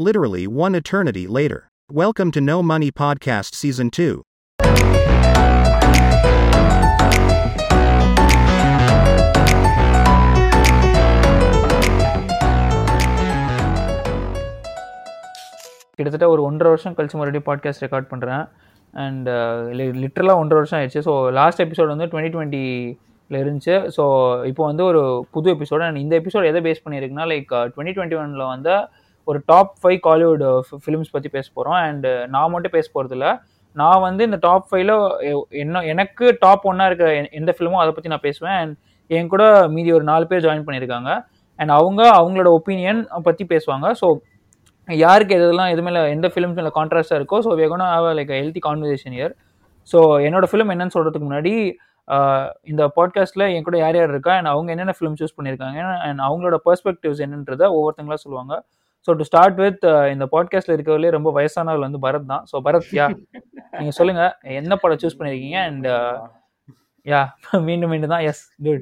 literally one eternity later. Welcome to No Money Podcast Season 2. கிட்டத்தட்ட ஒரு ஒன்றரை வருஷம் கழிச்சு மறுபடியும் பாட்காஸ்ட் ரெக்கார்ட் பண்ணுறேன் அண்ட் லிட்டரலாக ஒன்றரை வருஷம் ஆயிடுச்சு ஸோ லாஸ்ட் எபிசோட் வந்து டுவெண்ட்டி டுவெண்ட்டியில் இருந்துச்சு ஸோ இப்போ வந்து ஒரு புது எபிசோட் அண்ட் இந்த எபிசோட் எதை பேஸ் பண்ணியிருக்குன்னா லைக் டுவெண்ட்டி டுவெண்ட்டி ஒனில் வந்து ஒரு டாப் ஃபைவ் காலிவுட் ஃபிலிம்ஸ் பற்றி பேச போகிறோம் அண்ட் நான் மட்டும் பேச போகிறதில்ல நான் வந்து இந்த டாப் ஃபைவ்ல என்ன எனக்கு டாப் ஒன்னாக இருக்கிற எ- எந்த ஃபிலிமோ அதை பற்றி நான் பேசுவேன் அண்ட் என் கூட மீதி ஒரு நாலு பேர் ஜாயின் பண்ணியிருக்காங்க அண்ட் அவங்க அவங்களோட ஒப்பீனியன் பற்றி பேசுவாங்க ஸோ யாருக்கு எதெல்லாம் எது மேலே எந்த ஃபிலிம்ஸ் மேலே கான்ட்ராஸ்டாக இருக்கோ ஸோ வேகணும் have like healthy conversation year so என்னோட ஃபிலிம் என்னன்னு சொல்கிறதுக்கு முன்னாடி ஆஹ் இந்த பாட்காஸ்ட்டில் என் கூட யார் யார் இருக்கா அண்ட் அவங்க என்னென்ன ஃபிலிம் சூஸ் பண்ணியிருக்காங்க அண்ட் அவங்களோட பெர்ஸ்பெக்டிவ்ஸ் என்னன்றதை ஒவ்வொருத்தங்களா சொல்லுவாங்க ஸோ டு ஸ்டார்ட் வித் இந்த பாட்காஸ்ட்டில் இருக்கிறதுலே ரொம்ப வயசானவர் வந்து பரத் தான் ஸோ பரத் யா நீங்கள் சொல்லுங்கள் என்ன படம் சூஸ் பண்ணியிருக்கீங்க அண்ட் யா மீண்டும் மீண்டும் தான் எஸ் குட்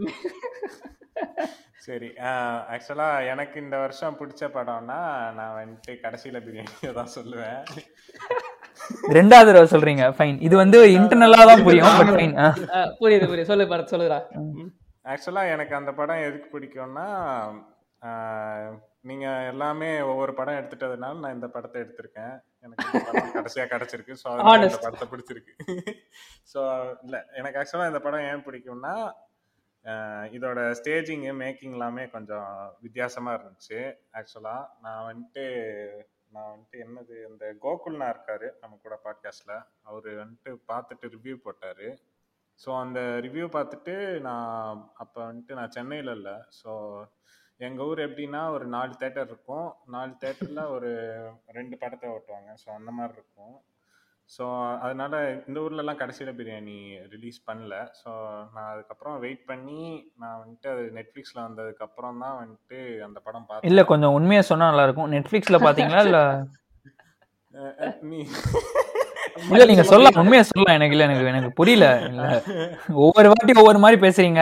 சரி ஆக்சுவலா எனக்கு இந்த வருஷம் பிடிச்ச படம்னா நான் வந்துட்டு கடைசியில பிரியாணியை தான் சொல்லுவேன் ரெண்டாவது தடவை சொல்கிறீங்க ஃபைன் இது வந்து இன்டர்னலாக தான் புரியும் பட் ஃபைன் அஹ் புரியுது புரியுது சொல்லு பரத் சொல்லுடா ஆக்சுவலா எனக்கு அந்த படம் எதுக்கு பிடிக்கும்னா ஆஹ், நீங்க எல்லாமே ஒவ்வொரு படம் எடுத்துட்டதுனால நான் இந்த படத்தை எடுத்திருக்கேன் எனக்கு இந்த படம் கடைசியா கிடைச்சிருக்கு ஸோ இந்த Honest. படத்தை பிடிச்சிருக்கு ஸோ இல்ல எனக்கு ஆக்சுவலா இந்த படம் ஏன் பிடிக்கும்னா ஆஹ், இதோட ஸ்டேஜிங்கு மேக்கிங் எல்லாமே கொஞ்சம் வித்தியாசமா இருந்துச்சு ஆக்சுவலா நான் வந்துட்டு நான் வந்துட்டு என்னது இந்த கோகுல்னா இருக்காரு நம்ம கூட பாட்காஸ்ட்ல அவரு வந்துட்டு பார்த்துட்டு ரிவ்யூ போட்டாரு ஸோ அந்த ரிவ்யூ பார்த்துட்டு நான் அப்போ வந்துட்டு நான் சென்னையில் இல்லை ஸோ எங்கள் ஊர் எப்படின்னா ஒரு நாலு தேட்டர் இருக்கும் நாலு தேட்டரில் ஒரு ரெண்டு படத்தை ஓட்டுவாங்க ஸோ அந்த மாதிரி இருக்கும் ஸோ அதனால இந்த ஊர்லலாம் கடைசியில் பிரியாணி ரிலீஸ் பண்ணல ஸோ நான் அதுக்கப்புறம் வெயிட் பண்ணி நான் வந்துட்டு அது நெட்ஃப்ளிக்ஸில் வந்ததுக்கப்புறம் தான் வந்துட்டு அந்த படம் பார்த்தேன் இல்ல கொஞ்சம் உண்மையா சொன்னா நல்லா இருக்கும் நெட்ஃபிளிக்ஸ்ல பாத்தீங்களா இல்ல அஹ் அஹ் நீ இல்ல நீங்க சொல்லலாம் உண்மையா சொல்லலாம் எனக்கு இல்ல எனக்கு எனக்கு புரியல இல்ல ஒவ்வொரு வாட்டி ஒவ்வொரு மாதிரி பேசுறீங்க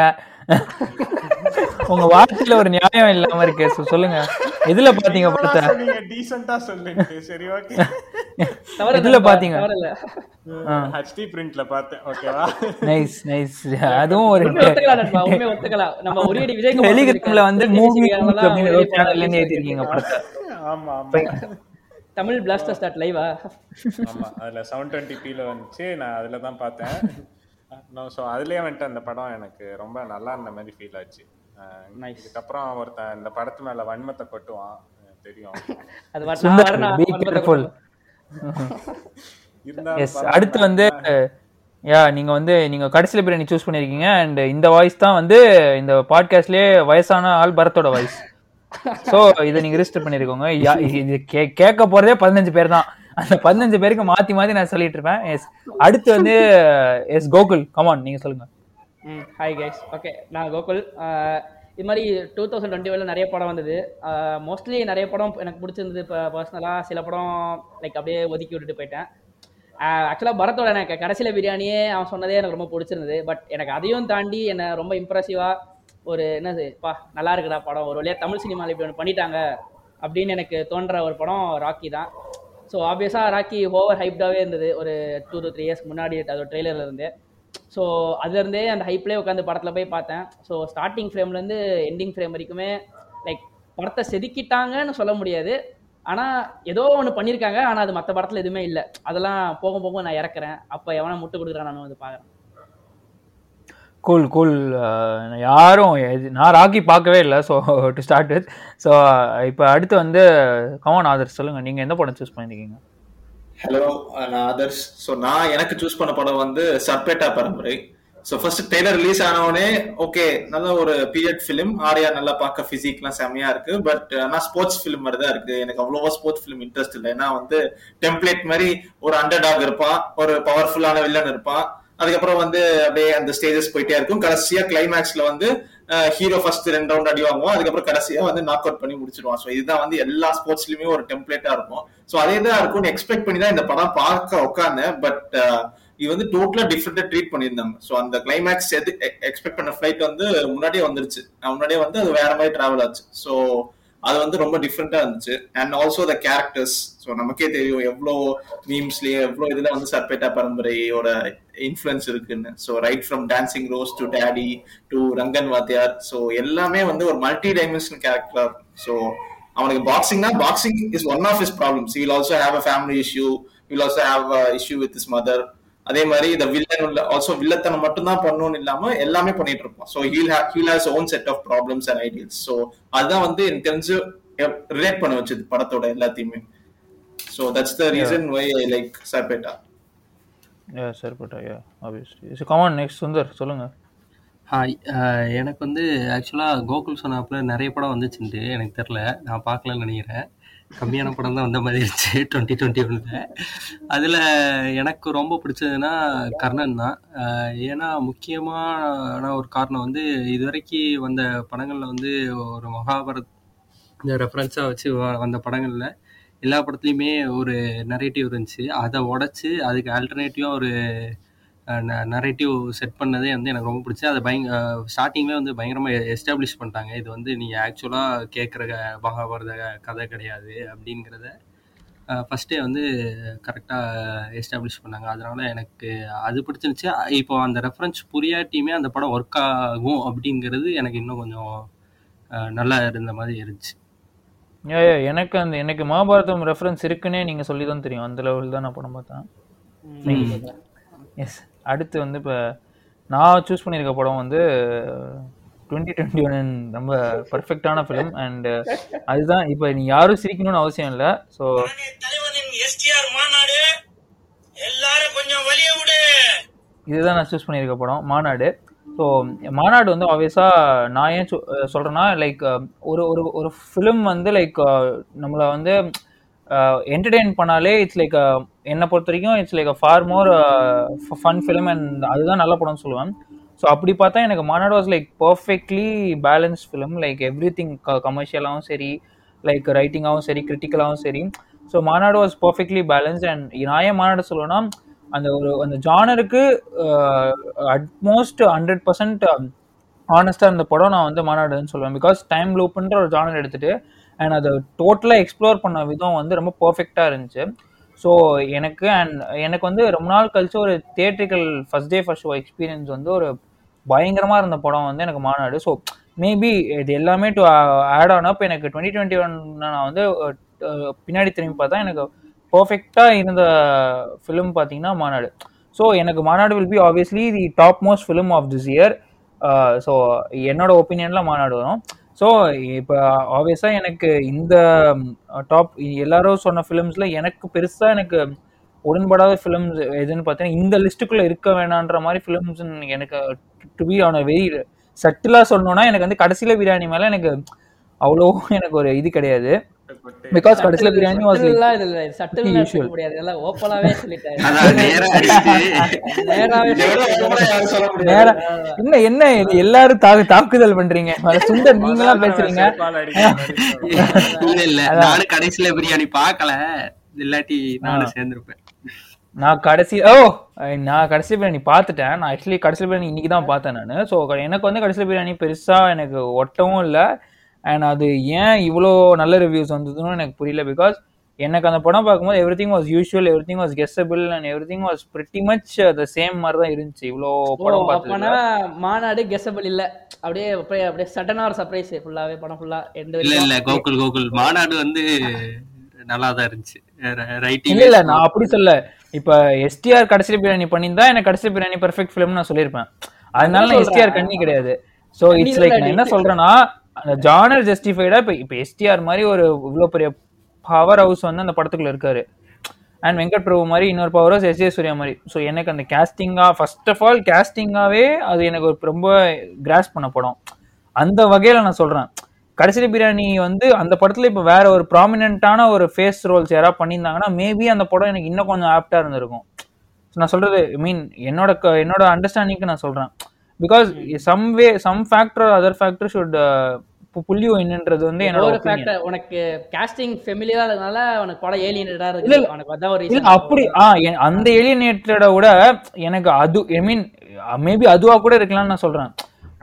உங்க வார்த்தையில ஒரு நியாயம் இல்லாம இருக்கு So சொல்லுங்க எதுல பாத்தீங்க படத்தை நீங்க டீசெண்டா சொல்லுங்க சரி ஓகே தவறு எதுல இல்லப்பா, பாத்தீங்க? தவறு இல்ல. ஹெச்டி பிரிண்ட்ல பார்த்தேன் ஓகேவா நைஸ் நைஸ் அதுவும் ஒரு உண்மையை ஒத்துக்கலாம் நண்பா, உண்மையை ஒத்துக்கலாம். நம்ம உரியடி விஜயகுமார் டெலிகிராம்ல வந்து மூவி சொல்லியிருக்காரு. அப்படின்னு உரியடி ஒரு சேனல்ல இருந்து படம் ஏத்திருக்கீங்க படத்தை ஆமா ஆமா தமிழ் பிளாஸ்டர் ஸ்டார்ட் லைவா ஆமா அதுல செவன் டுவெண்ட்டி பில வந்துச்சு நான் அதுல தான் பார்த்தேன் ஸோ அதுலயே வந்துட்டு அந்த படம் எனக்கு ரொம்ப நல்லா இருந்த மாதிரி ஃபீல் ஆச்சு அஹ் இதுக்கப்புறம் ஒருத்தன் இந்த படத்து மேல வன்மத்தை கொட்டுவான் எனக்கு தெரியும் அது வர- நான் சுந்தர் வரேன், பி நான் வரேன். கேர்ஃபுல் இருந்தாலும் எஸ் அடுத்து வந்து யா நீங்க வந்து நீங்க கடைசியில பிரியாணி சூஸ் பண்ணிருக்கீங்க அண்ட் இந்த வாய்ஸ் தான் வந்து இந்த பாட்காஸ்ட்லயே வயசான ஆள் பரத்தோட வாய்ஸ் சோ இதை நீங்க ரிஜிஸ்டர் பண்ணிருக்கோங்க யா- இது கே- கேட்க போறதே பதினஞ்சு பேர் தான் அந்த பதினஞ்சு பேருக்கு மாத்தி மாத்தி நான் சொல்லிட்டு இருப்பேன் எஸ் அடுத்து வந்து எஸ் கோகுல் கமான் நீங்க சொல்லுங்க ம் ஹாய் கைஸ் ஓகே நான் கோகுல் ஆஹ் இது மாதிரி டூ தௌசண்ட் டுவெண்ட்டி நிறைய படம் வந்தது மோஸ்ட்லி நிறைய படம் எனக்கு பிடிச்சிருந்தது இப்போ பர்சனலாக சில படம் லைக் அப்படியே ஒதுக்கி விட்டுட்டு போயிட்டேன் ஆக்சுவலாக பரத்தோட எனக்கு கடைசியில் பிரியாணியே அவன் சொன்னதே எனக்கு ரொம்ப பிடிச்சிருந்தது பட் எனக்கு அதையும் தாண்டி என்னை ரொம்ப இம்ப்ரெசிவாக ஒரு என்னது பா நல்லா இருக்குடா படம் ஒரு வழியாக தமிழ் சினிமாவில் இப்படி ஒன்று பண்ணிட்டாங்க அப்படின்னு எனக்கு தோன்ற ஒரு படம் ராக்கி தான் ஸோ ஆப்வியஸாக ராக்கி ஓவர் ஹைப்டாகவே இருந்தது ஒரு டூ to த்ரீ இயர்ஸ்க்கு முன்னாடி அதோட ட்ரெய்லரில் இருந்து ஸோ அதுலேருந்தே அந்த ஹைப்லேயே உட்காந்து படத்தில் போய் பார்த்தேன் ஸோ ஸ்டார்டிங் ஃப்ரேம்லேருந்து எண்டிங் ஃப்ரேம் வரைக்குமே லைக் படத்தை செதுக்கிட்டாங்கன்னு சொல்ல முடியாது ஆனால் ஏதோ ஒன்று பண்ணியிருக்காங்க ஆனால் அது மற்ற படத்தில் எதுவுமே இல்லை அதெல்லாம் போக போக நான் இறக்குறேன் அப்போ எவனா முட்டு கொடுக்குறான் நான் வந்து பார்க்குறேன் கூல் கூல் யாரும் எது- நான் ராக்கி பார்க்கவே இல்லை so to start with so இப்போ அடுத்து வந்து கமான் ஆதர் சொல்லுங்க நீங்க எந்த படம் சூஸ் பண்ணிருக்கீங்க ஹலோ நான் ஆதர்ஷ் ஸோ நான் எனக்கு சூஸ் பண்ண படம் வந்து Sarpatta Parambarai so first trailer release ஆனவொடனே ஓகே நல்ல ஒரு பீரியட் ஃபிலிம் ஆடியா நல்லா பார்க்க ஃபிசிக்லாம் செம்மையா இருக்கு பட் ஆனால் ஸ்போர்ட்ஸ் ஃபிலிம் மாதிரி தான் இருக்கு எனக்கு அவ்வளோவா ஸ்போர்ட்ஸ் ஃபிலிம் இன்ட்ரெஸ்ட் இல்லை ஏன்னா வந்து டெம்ப்ளேட் மாதிரி ஒரு அண்டர் டாக் இருப்பான் ஒரு பவர்ஃபுல்லான வில்லன் இருப்பான் அதுக்கப்புறம் வந்து அப்படியே அந்த ஸ்டேஜஸ் போயிட்டே இருக்கும் கடைசியா கிளைமேக்ஸ்ல வந்து ஹீரோ ஃபர்ஸ்ட் ரெண்டு ரவுண்ட் அடி வாங்குவோம் அதுக்கப்புறம் கடைசியா வந்து நாக் அவுட் பண்ணி முடிச்சிருவான் ஸோ இதுதான் வந்து எல்லா ஸ்போர்ட்ஸ்லயுமே ஒரு டெம்ப்ளேட்டா இருக்கும் ஸோ அதே தான் இருக்கும்னு எக்ஸ்பெக்ட் பண்ணி தான் இந்த படம் பார்க்க உட்காந்தேன் பட் இது வந்து டோட்டலா டிஃப்ரெண்டா ட்ரீட் பண்ணியிருந்தாங்க ஸோ அந்த கிளைமேக்ஸ் எது எக்ஸ்பெக்ட் பண்ண ஃபிளைட் வந்து முன்னாடியே வந்துருச்சு முன்னாடியே வந்து அது வேற மாதிரி டிராவல் ஆச்சு ஸோ அது வந்து ரொம்ப டிஃப்ரெண்டா இருந்துச்சு and also the characters so நமக்கே தெரியும் எவ்வளோ மீம்ஸ்லயே எவ்வளோ இதுல வந்து சர்பேட்டா பரம்பரையோட இன்ஃப்ளூயன்ஸ் இருக்குன்னு so right from dancing rose to daddy to Rangan Vathiyar so எல்லாமே வந்து ஒரு மல்டி டைமென்ஷனல் கேரக்டர் ஸோ அவனுக்கு பாக்ஸிங்னா boxing is one of his problems will also have a family issue will also have a issue with his mother அதே மாதிரி இந்த villain உள்ள also வில்லத்தனம் மட்டும்தான் பண்ணணும்னு இல்லாம எல்லாமே பண்ணிட்டு இருப்போம் so he'll he'll has own set of problems and ideals so அதுதான் வந்து எனக்கு தெரிஞ்சு ரிலேட் பண்ண வச்சது படத்தோட எல்லாத்தையுமே so that's the reason why I like Sarpatta yeah சரிப்பட்டா yeah obviously come on next Sundar சொல்லுங்க ஹாய் அஹ் எனக்கு வந்து ஆக்சுவலாக கோகுல் சொன்னாப்புல நிறைய படம் வந்துச்சுன்ட்டு எனக்கு தெரில நான் பார்க்கலன்னு நினைக்கிறேன் கம்மியான படம் தான் வந்த மாதிரி இருந்துச்சு டுவெண்ட்டி டுவெண்ட்டி ஒன்ல அதில் எனக்கு ரொம்ப பிடிச்சதுன்னா கர்ணன் தான் அஹ் ஏன்னா முக்கியமான ஒரு காரணம் வந்து இதுவரைக்கும் வந்த படங்களில் வந்து ஒரு மகாபாரத் இந்த ரெஃபரன்ஸாக வச்சு வ- வந்த படங்களில் எல்லா படத்துலையுமே ஒரு நரேட்டிவ் இருந்துச்சு அதை உடச்சி அதுக்கு ஆல்டர்னேட்டிவாக ஒரு நரேட்டிவ் செட் பண்ணதே வந்து எனக்கு ரொம்ப பிடிச்சி அதை பயங்க ஸ்டார்டிங்லேயே வந்து பயங்கரமாக எஸ்டாப்ளிஷ் பண்ணிட்டாங்க இது வந்து நீங்கள் ஆக்சுவலாக கேட்குற மகாபாரத கதை கிடையாது அப்படிங்கிறத ஃபஸ்ட்டே வந்து கரெக்டாக எஸ்டாப்ளிஷ் பண்ணாங்க அதனால எனக்கு அது பிடிச்சிருந்துச்சு இப்போ அந்த ரெஃபரன்ஸ் புரியாட்டியுமே அந்த படம் ஒர்க் ஆகும் அப்படிங்கிறது எனக்கு இன்னும் கொஞ்சம் அஹ், நல்லா இருந்த மாதிரி இருந்துச்சு யா யா எனக்கு அந்த எனக்கு மகாபாரதம் ரெஃபரன்ஸ் இருக்குன்னே நீங்க சொல்லி தான் தெரியும் அந்த லெவல் தான் நான் படம் பார்த்தேன் எஸ் அடுத்து வந்து இப்போ நான் சூஸ் பண்ணியிருக்க படம் வந்து டுவெண்ட்டி டுவெண்ட்டி ஒன் ரொம்ப பர்ஃபெக்டான ஃபிலிம் அண்ட் அதுதான் இப்போ நீ யாரும் சிரிக்கணும்னு அவசியம் இல்லை ஸோ தலைவனின் எஸ்டிஆர் மாநாடு எல்லாரும் கொஞ்சம் வலிய விடு இதுதான் நான் சூஸ் பண்ணியிருக்க படம் மாநாடு ஸோ மாநாடு வந்து ஆப்வியஸாக நான் ஏன் சொ- அஹ் சொல்றேன்னா லைக் ஒரு ஒரு ஒரு ஃபிலிம் வந்து லைக் நம்மளை வந்து என்டர்டெயின் பண்ணாலே இட்ஸ் லைக் என்னை பொறுத்த வரைக்கும் it's like far more fun film and அதுதான் நல்ல படம்னு சொல்லுவேன் ஸோ அப்படி பார்த்தா எனக்கு Maanaadu was like perfectly balance film like everything கமர்ஷியலாகவும் சரி லைக் ரைட்டிங்காகவும் சரி கிரிட்டிக்கலாகவும் சரி ஸோ மாநாடு வாஸ் பர்ஃபெக்ட்லி பேலன்ஸ் அண்ட் நான் ஏன் மாநாடு சொல்லுவேன்னா அந்த ஒரு அந்த ஜானருக்கு அட்மோஸ்ட் ஹண்ட்ரட் பர்சன்ட் ஆனஸ்டாக இருந்த படம் நான் வந்து மாநாடுன்னு சொல்லுவேன் பிகாஸ் டைம் லூப்புன்ற ஒரு ஜானர் எடுத்துட்டு அண்ட் அதை டோட்டலாக எக்ஸ்ப்ளோர் பண்ண விதம் வந்து ரொம்ப பர்ஃபெக்டாக இருந்துச்சு ஸோ எனக்கு அண்ட் எனக்கு வந்து ரொம்ப நாள் கழிச்சு ஒரு theatrical first day first show experience வந்து ஒரு பயங்கரமாக இருந்த படம் வந்து எனக்கு மாநாடு ஸோ மேபி இது எல்லாமே டு ஆட் ஆன் அப் எனக்கு டுவெண்ட்டி டுவெண்ட்டி ஒன் நான் வந்து அஹ், பின்னாடி திரும்பி பார்த்தா எனக்கு பர்ஃபெக்டாக இருந்த ஃபிலிம் பார்த்தீங்கன்னா மாநாடு ஸோ எனக்கு Maanaadu will be obviously the top most film of this year so என்னோட ஒப்பீனியனில் மாநாடு வரும் ஸோ இப்போ ஆப்வியஸாக எனக்கு இந்த டாப் எல்லாரும் சொன்ன ஃபிலிம்ஸில் எனக்கு பெருசாக எனக்கு உடன்படாத ஃபிலிம்ஸ் எதுன்னு பார்த்தீங்கன்னா இந்த லிஸ்ட்டுக்குள்ளே இருக்க வேணான்ற மாதிரி ஃபிலிம்ஸ் எனக்கு டு பி ஆன் வெரி சட்டிலாக சொல்லணும்னா எனக்கு வந்து கடைசியில் பிரியாணி மேலே எனக்கு அவ்வளோ எனக்கு ஒரு இது கிடையாது பிகாஸ் கடைசியில் பிரியாணி வாஸ் சட்டில்லாம் இது இல்ல சட்டில் Usual. எடுத்துக்க முடியாது இதெல்லாம் ஓப்பனாவே சொல்லிட்டேன் அதான் நேரா அடிச்சுட்டு நேராவே யாரும் சொல்ல முடியாது நேரா என்ன என்ன இது எல்லாரும் தாக்கு தாக்குதல் பண்றீங்க அத சுந்தர் நீங்களா பேசுறீங்க இல்ல இல்ல நானும் கடைசியில பிரியாணி பார்க்கல இல்லாட்டி நானும் சேர்ந்திருப்பேன் நான் கடைசி ஓ நான் கடைசி பிரியாணி பார்த்துட்டேன் நான் ஆக்சுவலி கடைசி பிரியாணி இன்னைக்கு தான் பார்த்தேன் நான் ஸோ எனக்கு வந்து கடைசி பிரியாணி பெருசா எனக்கு ஒட்டவும் இல்லை அண்ட் அது ஏன் இவ்வளோ நல்ல ரிவ்யூஸ் வந்ததுன்னு எனக்கு புரியல பிகாஸ் எனக்கு அந்த படம் பார்க்கும்போது everything was usual everything was guessable and everything was pretty much the same மாதிரி தான் இருந்துச்சு இவ்வளோ படம் அப்பனா பார்த்தது மாநாடு கெஸபிள் இல்ல அப்படியே அப்படியே அப்படியே சடனா ஒரு சர்ப்ரைஸ் ஃபுல்லாவே படம் ஃபுல்லா எந்த இல்ல இல்ல கோகுல் கோகுல் மாநாடு வந்து நல்லா தான் இருந்துச்சு ரைட்டிங் இல்ல இல்ல நான் அப்படி சொல்ல இப்ப எஸ்டிஆர் கடைசி பிரியாணி பண்ணியிருந்தா எனக்கு கடைசி பிரியாணி பெர்ஃபெக்ட் ஃபிலிம் நான் சொல்லியிருப்பேன் அதனால நான் எஸ்டிஆர் கண்ணி கிடையாது சோ இட்ஸ் லைக் நான் என்ன சொல்றேன்னா அந்த ஜானர் ஜஸ்டிஃபைடா இப்ப இப்ப எஸ்டிஆர் மாதிரி ஒரு இவ்வளவு பெரிய பவர் ஹவுஸ் வந்து அந்த படத்துக்குள்ள இருக்காரு அண்ட் வெங்கட் பிரபு மாதிரி இன்னொரு powerhouse S J Suryah மாதிரி ஸோ எனக்கு அந்த கேஸ்டிங்கா ஃபர்ஸ்ட் ஆஃப் ஆல் கேஸ்டிங்காவே அது எனக்கு ஒரு ரொம்ப கிராஸ் பண்ண படம் அந்த வகையில நான் சொல்றேன் கடைசி பிரியாணி வந்து அந்த படத்துல இப்ப வேற ஒரு ப்ராமினென்ட்டான ஒரு ஃபேஸ் ரோல்ஸ் யாராவது பண்ணியிருந்தாங்கன்னா மேபி அந்த படம் எனக்கு இன்னும் கொஞ்சம் ஆப்டா இருந்திருக்கும் So நான் சொல்றது ஐ மீன் என்னோட க- என்னோட அண்டர்ஸ்டாண்டிங்க்கு நான் சொல்றேன் because some way some factor other factor should புள்ளியோ என்னன்றது வந்து என்னோட ஒரு opinion. ஃபேக்டர் உனக்கு காஸ்டிங் ஃபெமிலியரா இருக்கனால உனக்கு படம் ஏலியனடா இல்ல, இருக்கு இல்ல. உனக்கு அதான் ஒரு இல்ல reason. அப்படி ஆ எ- அந்த ஏலியனேட்டட விட எனக்கு அது ஐ மீன் மேபி அதுவா கூட இருக்கலாம்னு நான் சொல்றேன்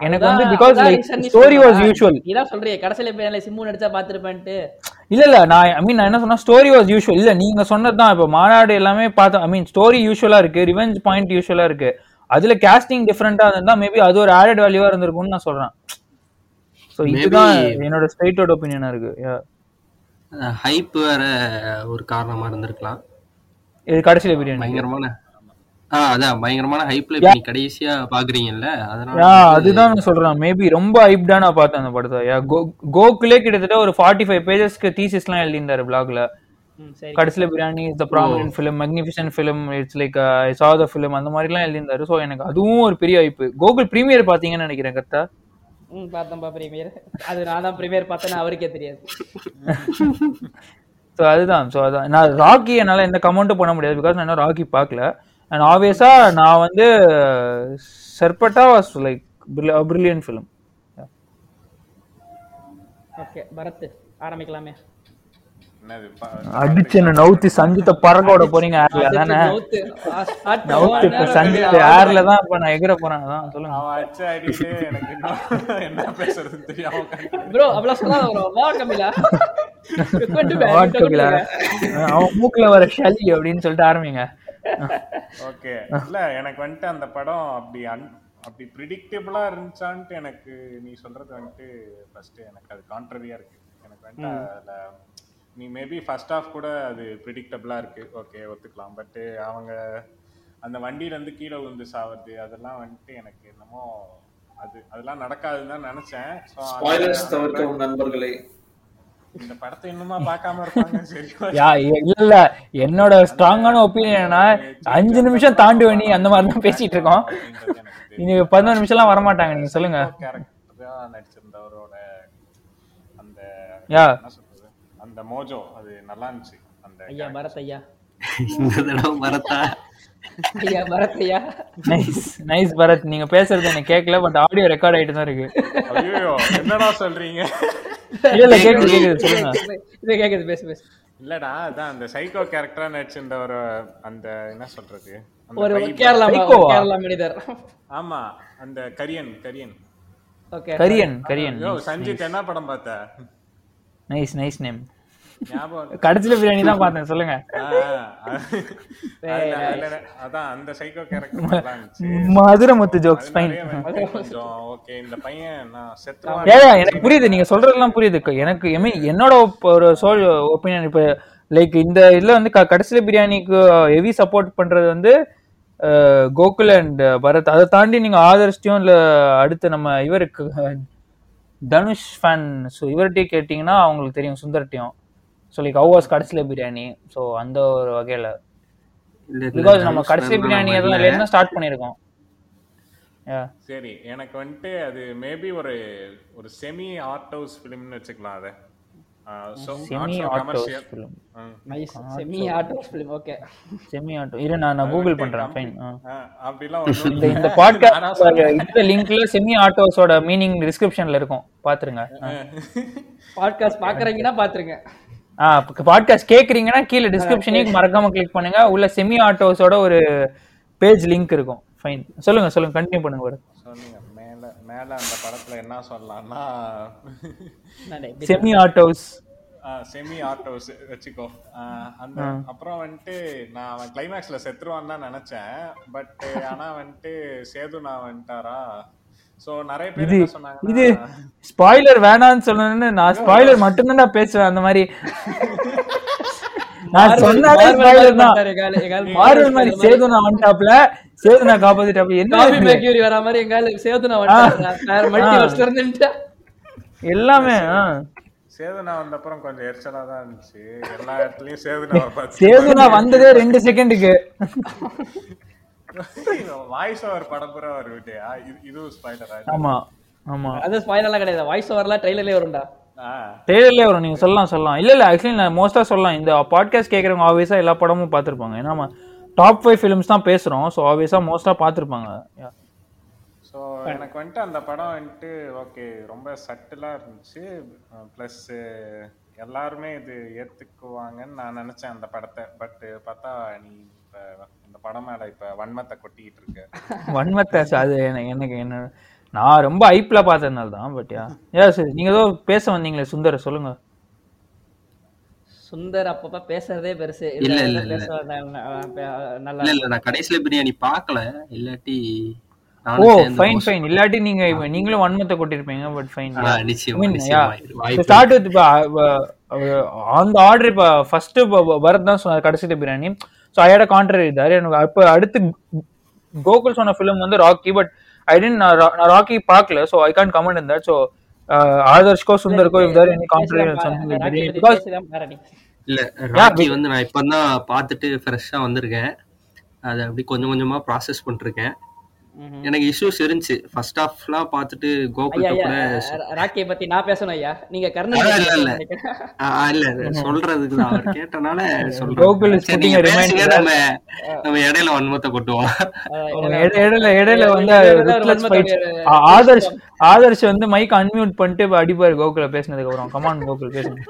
எனக்கு வந்து அதான் பிகாஸ் அதான் லைக் reason நீ ஸ்டோரி வாஸ் சொல்றா. யூஷுவல் நீதான் சொல்றியே கடைசியில போய் சிம்மு நடிச்சா பாத்துருப்பேன்ட்டு இல்ல இல்ல நான் ஐ மீன் நான் என்ன சொன்னா ஸ்டோரி வாஸ் யூஷுவல் இல்ல நீங்க சொன்னதுதான் இப்ப மாநாடு எல்லாமே பார்த்தோம் ஐ மீன் ஸ்டோரி யூஷுவலா இருக்கு ரிவெஞ்ச் பாயிண்ட் யூஷுவலா இருக்கு அதுல கேஸ்டிங் டிஃப்ரெண்டா இருந்தா மேபி அது ஒரு ஆடட் வேல்யூவா இருந்திருக்கும்னு நான் சொல்றேன் சோ Maybe- இதுதான் என்னோட ஸ்ட்ரைட்டோட ஒப்பீனியனா இருக்கு Yeah. ஹைப் வேற ஒரு காரணமா இருந்திருக்கலாம் இது கடைசியில பிரியாணி பயங்கரமான ஆ அதான் பயங்கரமான ஹைப்ல இப்ப நீ கடைசியா பாக்குறீங்கல்ல அதனால யா வந்து- அதுதான் நான் சொல்றேன் மேபி ரொம்ப ஹைப்டா நான் பார்த்தேன் அந்த படத்தை யா கோ- கோகுலே கிட்டத்தட்ட ஒரு ஃபார்ட்டி ஃபைவ் பேஜஸ்க்கு தீசிஸ்லாம் எழுதியிருந்தாரு பிளாக்ல ம், சரி கடைசியில biryani is the prominent film magnificent film it's like I saw the film அந்த மாதிரிலாம் எழுதியிருந்தாரு ஸோ எனக்கு அதுவும் ஒரு பெரிய ஹைப்பு கோகுல் ப்ரீமியர் பார்த்தீங்கன்னு நினைக்கிறேன் கரெக்டா ம் பார்த்தேன்ப்பா பிரீமியர் அது நான் தான் பிரீமியர் பார்த்தேன்னு அவருக்கே தெரியாது ஸோ அதுதான் ஸோ அதான் நான் ராக்கி என்னால் எந்த கமெண்ட்டும் பண்ண முடியாது பிகாஸ் நான் இன்னும் ராக்கி பார்க்கல அண்ட் ஆப்வியஸா நான் வந்து Sarpatta was like brilliant film okay Bharath ஆரம்பிக்கலாமே என்னது ப- அடிச்சு என்ன நவுத்தி சஞ்சித்த பறக்க விட போறீங்க ஏர்ல தானே நவுத்து. ஆ, start நவுத்து இப்ப பண்ணுவோம். சஞ்சித் ஏர்ல தான் இப்ப நான் எகிற போறேன் அதான் சொல்லுங்க அவன் அடிச்ச அடிட்டு எனக்கு இன்னும் என்ன பேசுறதுன்னு தெரியாம உட்கார்ந்து- ப்ரோ அவ்வளவு சொன்னா வரும் வா கமிலா கொண்டு போ, வாட் கொண்டு கபிலா போங்க. அவன் மூக்குல வர ஷலி அப்படின்னு சொல்லிட்டு ஆரம்பிங்க ஓகே இல்ல எனக்கு வந்துட்டு அந்த படம் அப்படி அன் அப்படி ப்ரிடிக்டபிளா இருந்துச்சான்ட்டு எனக்கு நீ சொல்றது வந்துட்டு ஃபர்ஸ்ட் எனக்கு அது கான்ட்ரரியா இருக்கு எனக்கு வந்துட்டு அதுல நீ மேபி ஃபர்ஸ்ட் ஆஃப் கூட அது ப்ரிடிக்டபிளா இருக்கு ஓகே ஒத்துக்கலாம் பட் அவங்க அந்த வண்டியில இருந்து கீழே விழுந்து சாவது அதெல்லாம் வந்துட்டு எனக்கு என்னமோ அது அதெல்லாம் நடக்காதுன்னு தான் நினைச்சேன் So, அந்த- ஸ்பாய்லர்ஸ் தவிர்க்கவும் நண்பர்களே இந்த படத்தை இன்னுமா பார்க்காம இருப்பாங்க சரி யா இல்ல இல்ல என்னோட ஸ்ட்ராங்கான ஒப்பீனியனா அஞ்சு நிமிஷம் தாண்டுவ நீ அந்த மாதிரி தான் பேசிட்டு இருக்கோம் அப்படின்றது எனக்கு தெரியும். இனி பதினோரு நிமிஷம்லாம் வரமாட்டாங்க நீங்க சொல்லுங்க கேரக்டரா நடிச்சிருந்தவரோட அந்த யா என்ன சொல்றது அந்த மோஜோ அது நல்லா இருந்துச்சு அந்த ஐயா பரத் ஐயா இந்த தடவை மரத்தா ஐயா பரத் ஐயா நைஸ் நைஸ் பரத் நீங்க பேசுறது எனக்கு கேட்கல பட் ஆடியோ ரெக்கார்ட் ஆயிட்டு தான் இருக்கு ஐயோ என்னடா சொல்றீங்க இல்ல இல்ல கேக்குது கேக்குது சொல்லுங்க இது கேக்குது பேசு பேசு இல்லடா அதான் அந்த சைக்கோ கேரக்டரா நடிச்சிருந்த ஒரு அந்த என்ன சொல்றது அந்த ஒரு பையன் கேரளா மா- Psycho-வா? ஒரு கேரளா மனிதர் ஆமா அந்த கரியன் கரியன் ஓகே கரியன் கரியன் யோ சஞ்சித் என்ன படம் பார்த்த நைஸ் நைஸ் நேம் ஞாபகம் கடைசியில பிரியாணி தான் பார்த்தேன் சொல்லுங்க ஆ, அதுல- அதுல- அதான் அந்த சைக்கோ கேரக்டர் நல்லா இருந்துச்சு மதுரை முத்து ஜோக்ஸ் ஃபைன் நிறைய வந்து கொஞ்சம் ஓகே இந்த பையன் நான் செத்துருவான் ஏயா எனக்கு புரியுது நீங்க சொல்றதெல்லாம் புரியுது க- எனக்கு I mean, என்னோட ஒப்- ஒரு சோல் ஒப்பீனியன் இப்ப லைக் இந்த இதுல வந்து க- கடைசியில பிரியாணிக்கு ஹெவி சப்போர்ட் பண்றது வந்து அஹ், கோகுல் அண்ட் பரத் அதை தாண்டி நீங்க ஆதர்ஷ்டியும் இல்ல அடுத்து நம்ம இவருக்கு அஹ், தனுஷ் ஃபேன் ஸோ இவர்கிட்டயே கேட்டிங்கன்னா அவங்களுக்கு தெரியும் சுந்தர்ட்டியும் ஸோ லைக் ஹவுஸ் கடைசியில பிரியாணி ஸோ அந்த ஒரு வகையில இல்ல, இல்ல, பிகாஸ் நம்ம தனுஷ் கடைசியில fan பிரியாணி நம்ம எதுவும் இல்ல. என்ன ஸ்டார்ட் பண்ணியிருக்கோம் Yeah. சரி எனக்கு வந்துட்டு அது மேபி ஒரு ஒரு செமி ஆர்ட் ஹவுஸ் ஃபிலிம்னு வச்சுக்கலாம் அதை semi auteur film nice semi auteur film okay semi auteur இரு நான் நான் கூகுள் பண்றேன் ஃபைன் அப்படிலாம் இந்த ஒண்ணும் இந்த பாட்காஸ்ட் இந்த லிங்க்ல செமி ஆட்டோஸோட மீனிங் டிஸ்கிரிப்ஷன்ல இருக்கும் பாத்துருங்க பாட்காஸ்ட் பாக்குறீங்கன்னா பாத்துருங்க ஆ பாட்காஸ்ட் கேக்குறீங்கன்னா கீழே டிஸ்கிரிப்ஷனையும் மறக்காம கிளிக் பண்ணுங்க உள்ள செமி ஆட்டோஸோட ஒரு பேஜ் லிங்க் இருக்கும் ஃபைன் சொல்லுங்க சொல்லுங்க கண்டினியூ பண்ணுங்க ஒரு சொன்னீங்க மேல மேல அந்த படத்துல என்ன சொல்லலாம்னா semi auteurs semi art house வச்சுக்கோ ஆஹ் அந்த அப்புறம் வந்துட்டு நான் அவன் கிளைமேக்ஸ்ல செத்துருவான்னு தான் நினைச்சேன் பட் ஆனா வந்துட்டு சேது நான் வந்துட்டாரா சோ நிறைய பேர் இது என்ன இது சொன்னாங்கன்னா ஸ்பாய்லர் வேணாம்னு சொல்லணும்னு நான் ஸ்பாய்லர் மட்டும்தான் நான் பேசுவேன் அந்த மாதிரி நான் சொன்னாலே ஸ்பாய்லர் தான் மார்வல் மாதிரி சேது நான் வந்துட்டாப்ல சேது நான் காப்பாத்திட்டாப்ல என்ன காபி இது? மேக்யூரி வரா மாதிரி எங்கால சேது நான் வந்துட்டேன் மல்டிவர்ஸ்ல இருந்துட்டு எல்லாமே ஆ. சேதுனா வந்த அப்புறம் கொஞ்சம் எரிச்சலா தான் இருந்துச்சு எல்லா இடத்துலயும் சேதுனா பார்த்து சேது நான் வந்ததே ரெண்டு செகண்டுக்கு வாய்ஸ் ஓவர் படம் பூரா ஒரு விட்டியா இதுவும் ஸ்பாய்லரா ஆமா ஆமா அது ஸ்பாயிலர்லாம் கிடையாது வாய்ஸ் ஓவர்லாம் ட்ரெய்லர்லயே வரும்டா ட்ரெய்லர்லயே வரும் நீங்க சொல்லலாம் சொல்லலாம் இல்ல இல்ல ஆக்சுவலி நான் மோஸ்டா சொல்லலாம் இந்த பாட்காஸ்ட் கேக்குறவங்க ஆப்வியஸா எல்லா படமும் பார்த்திருப்பாங்க ஏன்னா நம்ம டாப் ஃபைவ் ஃபிலிம்ஸ் தான் பேசுறோம் ஸோ ஆப்வியஸா மோஸ்டா பார்த்திருப்பாங்க Yeah. ஸோ எனக்கு வந்துட்டு அந்த படம் வந்துட்டு ஓகே ரொம்ப சட்டிலாக இருந்துச்சு ப்ளஸ் எல்லாருமே இது ஏற்றுக்குவாங்கன்னு நான் நினச்சேன் அந்த படத்தை பட் பார்த்தா நீ இப்போ இந்த படம் மேலே இப்போ வன்மத்தை கொட்டிக்கிட்டு இருக்க வன்மத்தை ச- அது எனக்கு எனக்கு என்ன நான் ரொம்ப ஐப்ல பார்த்ததுனால தான் பட் யா யா சரி நீங்க ஏதோ பேச வந்தீங்களே சுந்தர் சொல்லுங்க சுந்தர் அப்பப்ப பேசுறதே பெருசு இல்ல, இதுல இல்ல, என்ன இல்ல. பேச ந- ந- பே- நல்லா இல்ல இல்ல நான் கடைசியில பிரியாணி பார்க்கல இல்லாட்டி ஓ நானும் சேர்ந்து ஃபைன் மோஸ்ட்- ஃபைன் இல்லாட்டி நீங்க இப்ப நீங்களும் வன்மத்தை கொட்டிருப்பீங்க பட் ஃபைன் ஆ, நிச்சயமா நிச்சயமா வாய்ப்பு ஸ்டார்ட் வித் அந்த ஆர்டர் இப்போ ஃபர்ஸ்ட் பரத் தான் சொன்னார் கடைசி பிரியாணி ஸோ ஐயோட கான்ட்ரரி இருந்தாரு எனக்கு அப்போ அடுத்து கோகுல் சொன்ன ஃபிலிம் வந்து ராக்கி பட் ஐ டென்ட் நான் ராக்கி பார்க்கல so I can't comment in that so ஆதர்ஷ்கோ சுந்தர்கோ if there any contrary something because இல்ல ராக்கி வந்து நான் இப்பதான் பார்த்துட்டு ஃப்ரெஷ்ஷா வந்திருக்கேன் அதை அப்படி கொஞ்சம் கொஞ்சமா ப்ராசஸ் பண்ணிருக்கேன் எனக்கு இஷ்யூஸ் இருந்துச்சு ஃபர்ஸ்ட் ஹாஃப்லாம் பார்த்துட்டு ஐயா கோகுல்கிட்ட ஐயா கூட ரா- ராக்கியை பத்தி நான் பேசணும் ஐயா நீங்க கர்ணன் இல்ல, பத்தி இல்ல, இல்ல. நினைக்கிறேன். ஆ, சொல்றதுக்கு இல்ல சொல்றதுக்கு தான் அவர் கேட்டனால கோகுல் is சொல்றேன் சரி, putting நீங்க a பேசுங்க reminder. நம்ம நம்ம இடையில வன்மத்தை கொட்டுவோம் அஹ் இட- இடையில இடையில வந்து இடையில ஒரு ruthless வன்மத்தை fights. ஒரு- ஆ- ஆதர்ஷ் ஆதர்ஷ் வந்து மைக் அன்மியூட் பண்ணிட்டு இப்ப அடிப்பாரு கோகுல பேசினதுக்கு அப்புறம் கமான் கோகுல் பேசுங்க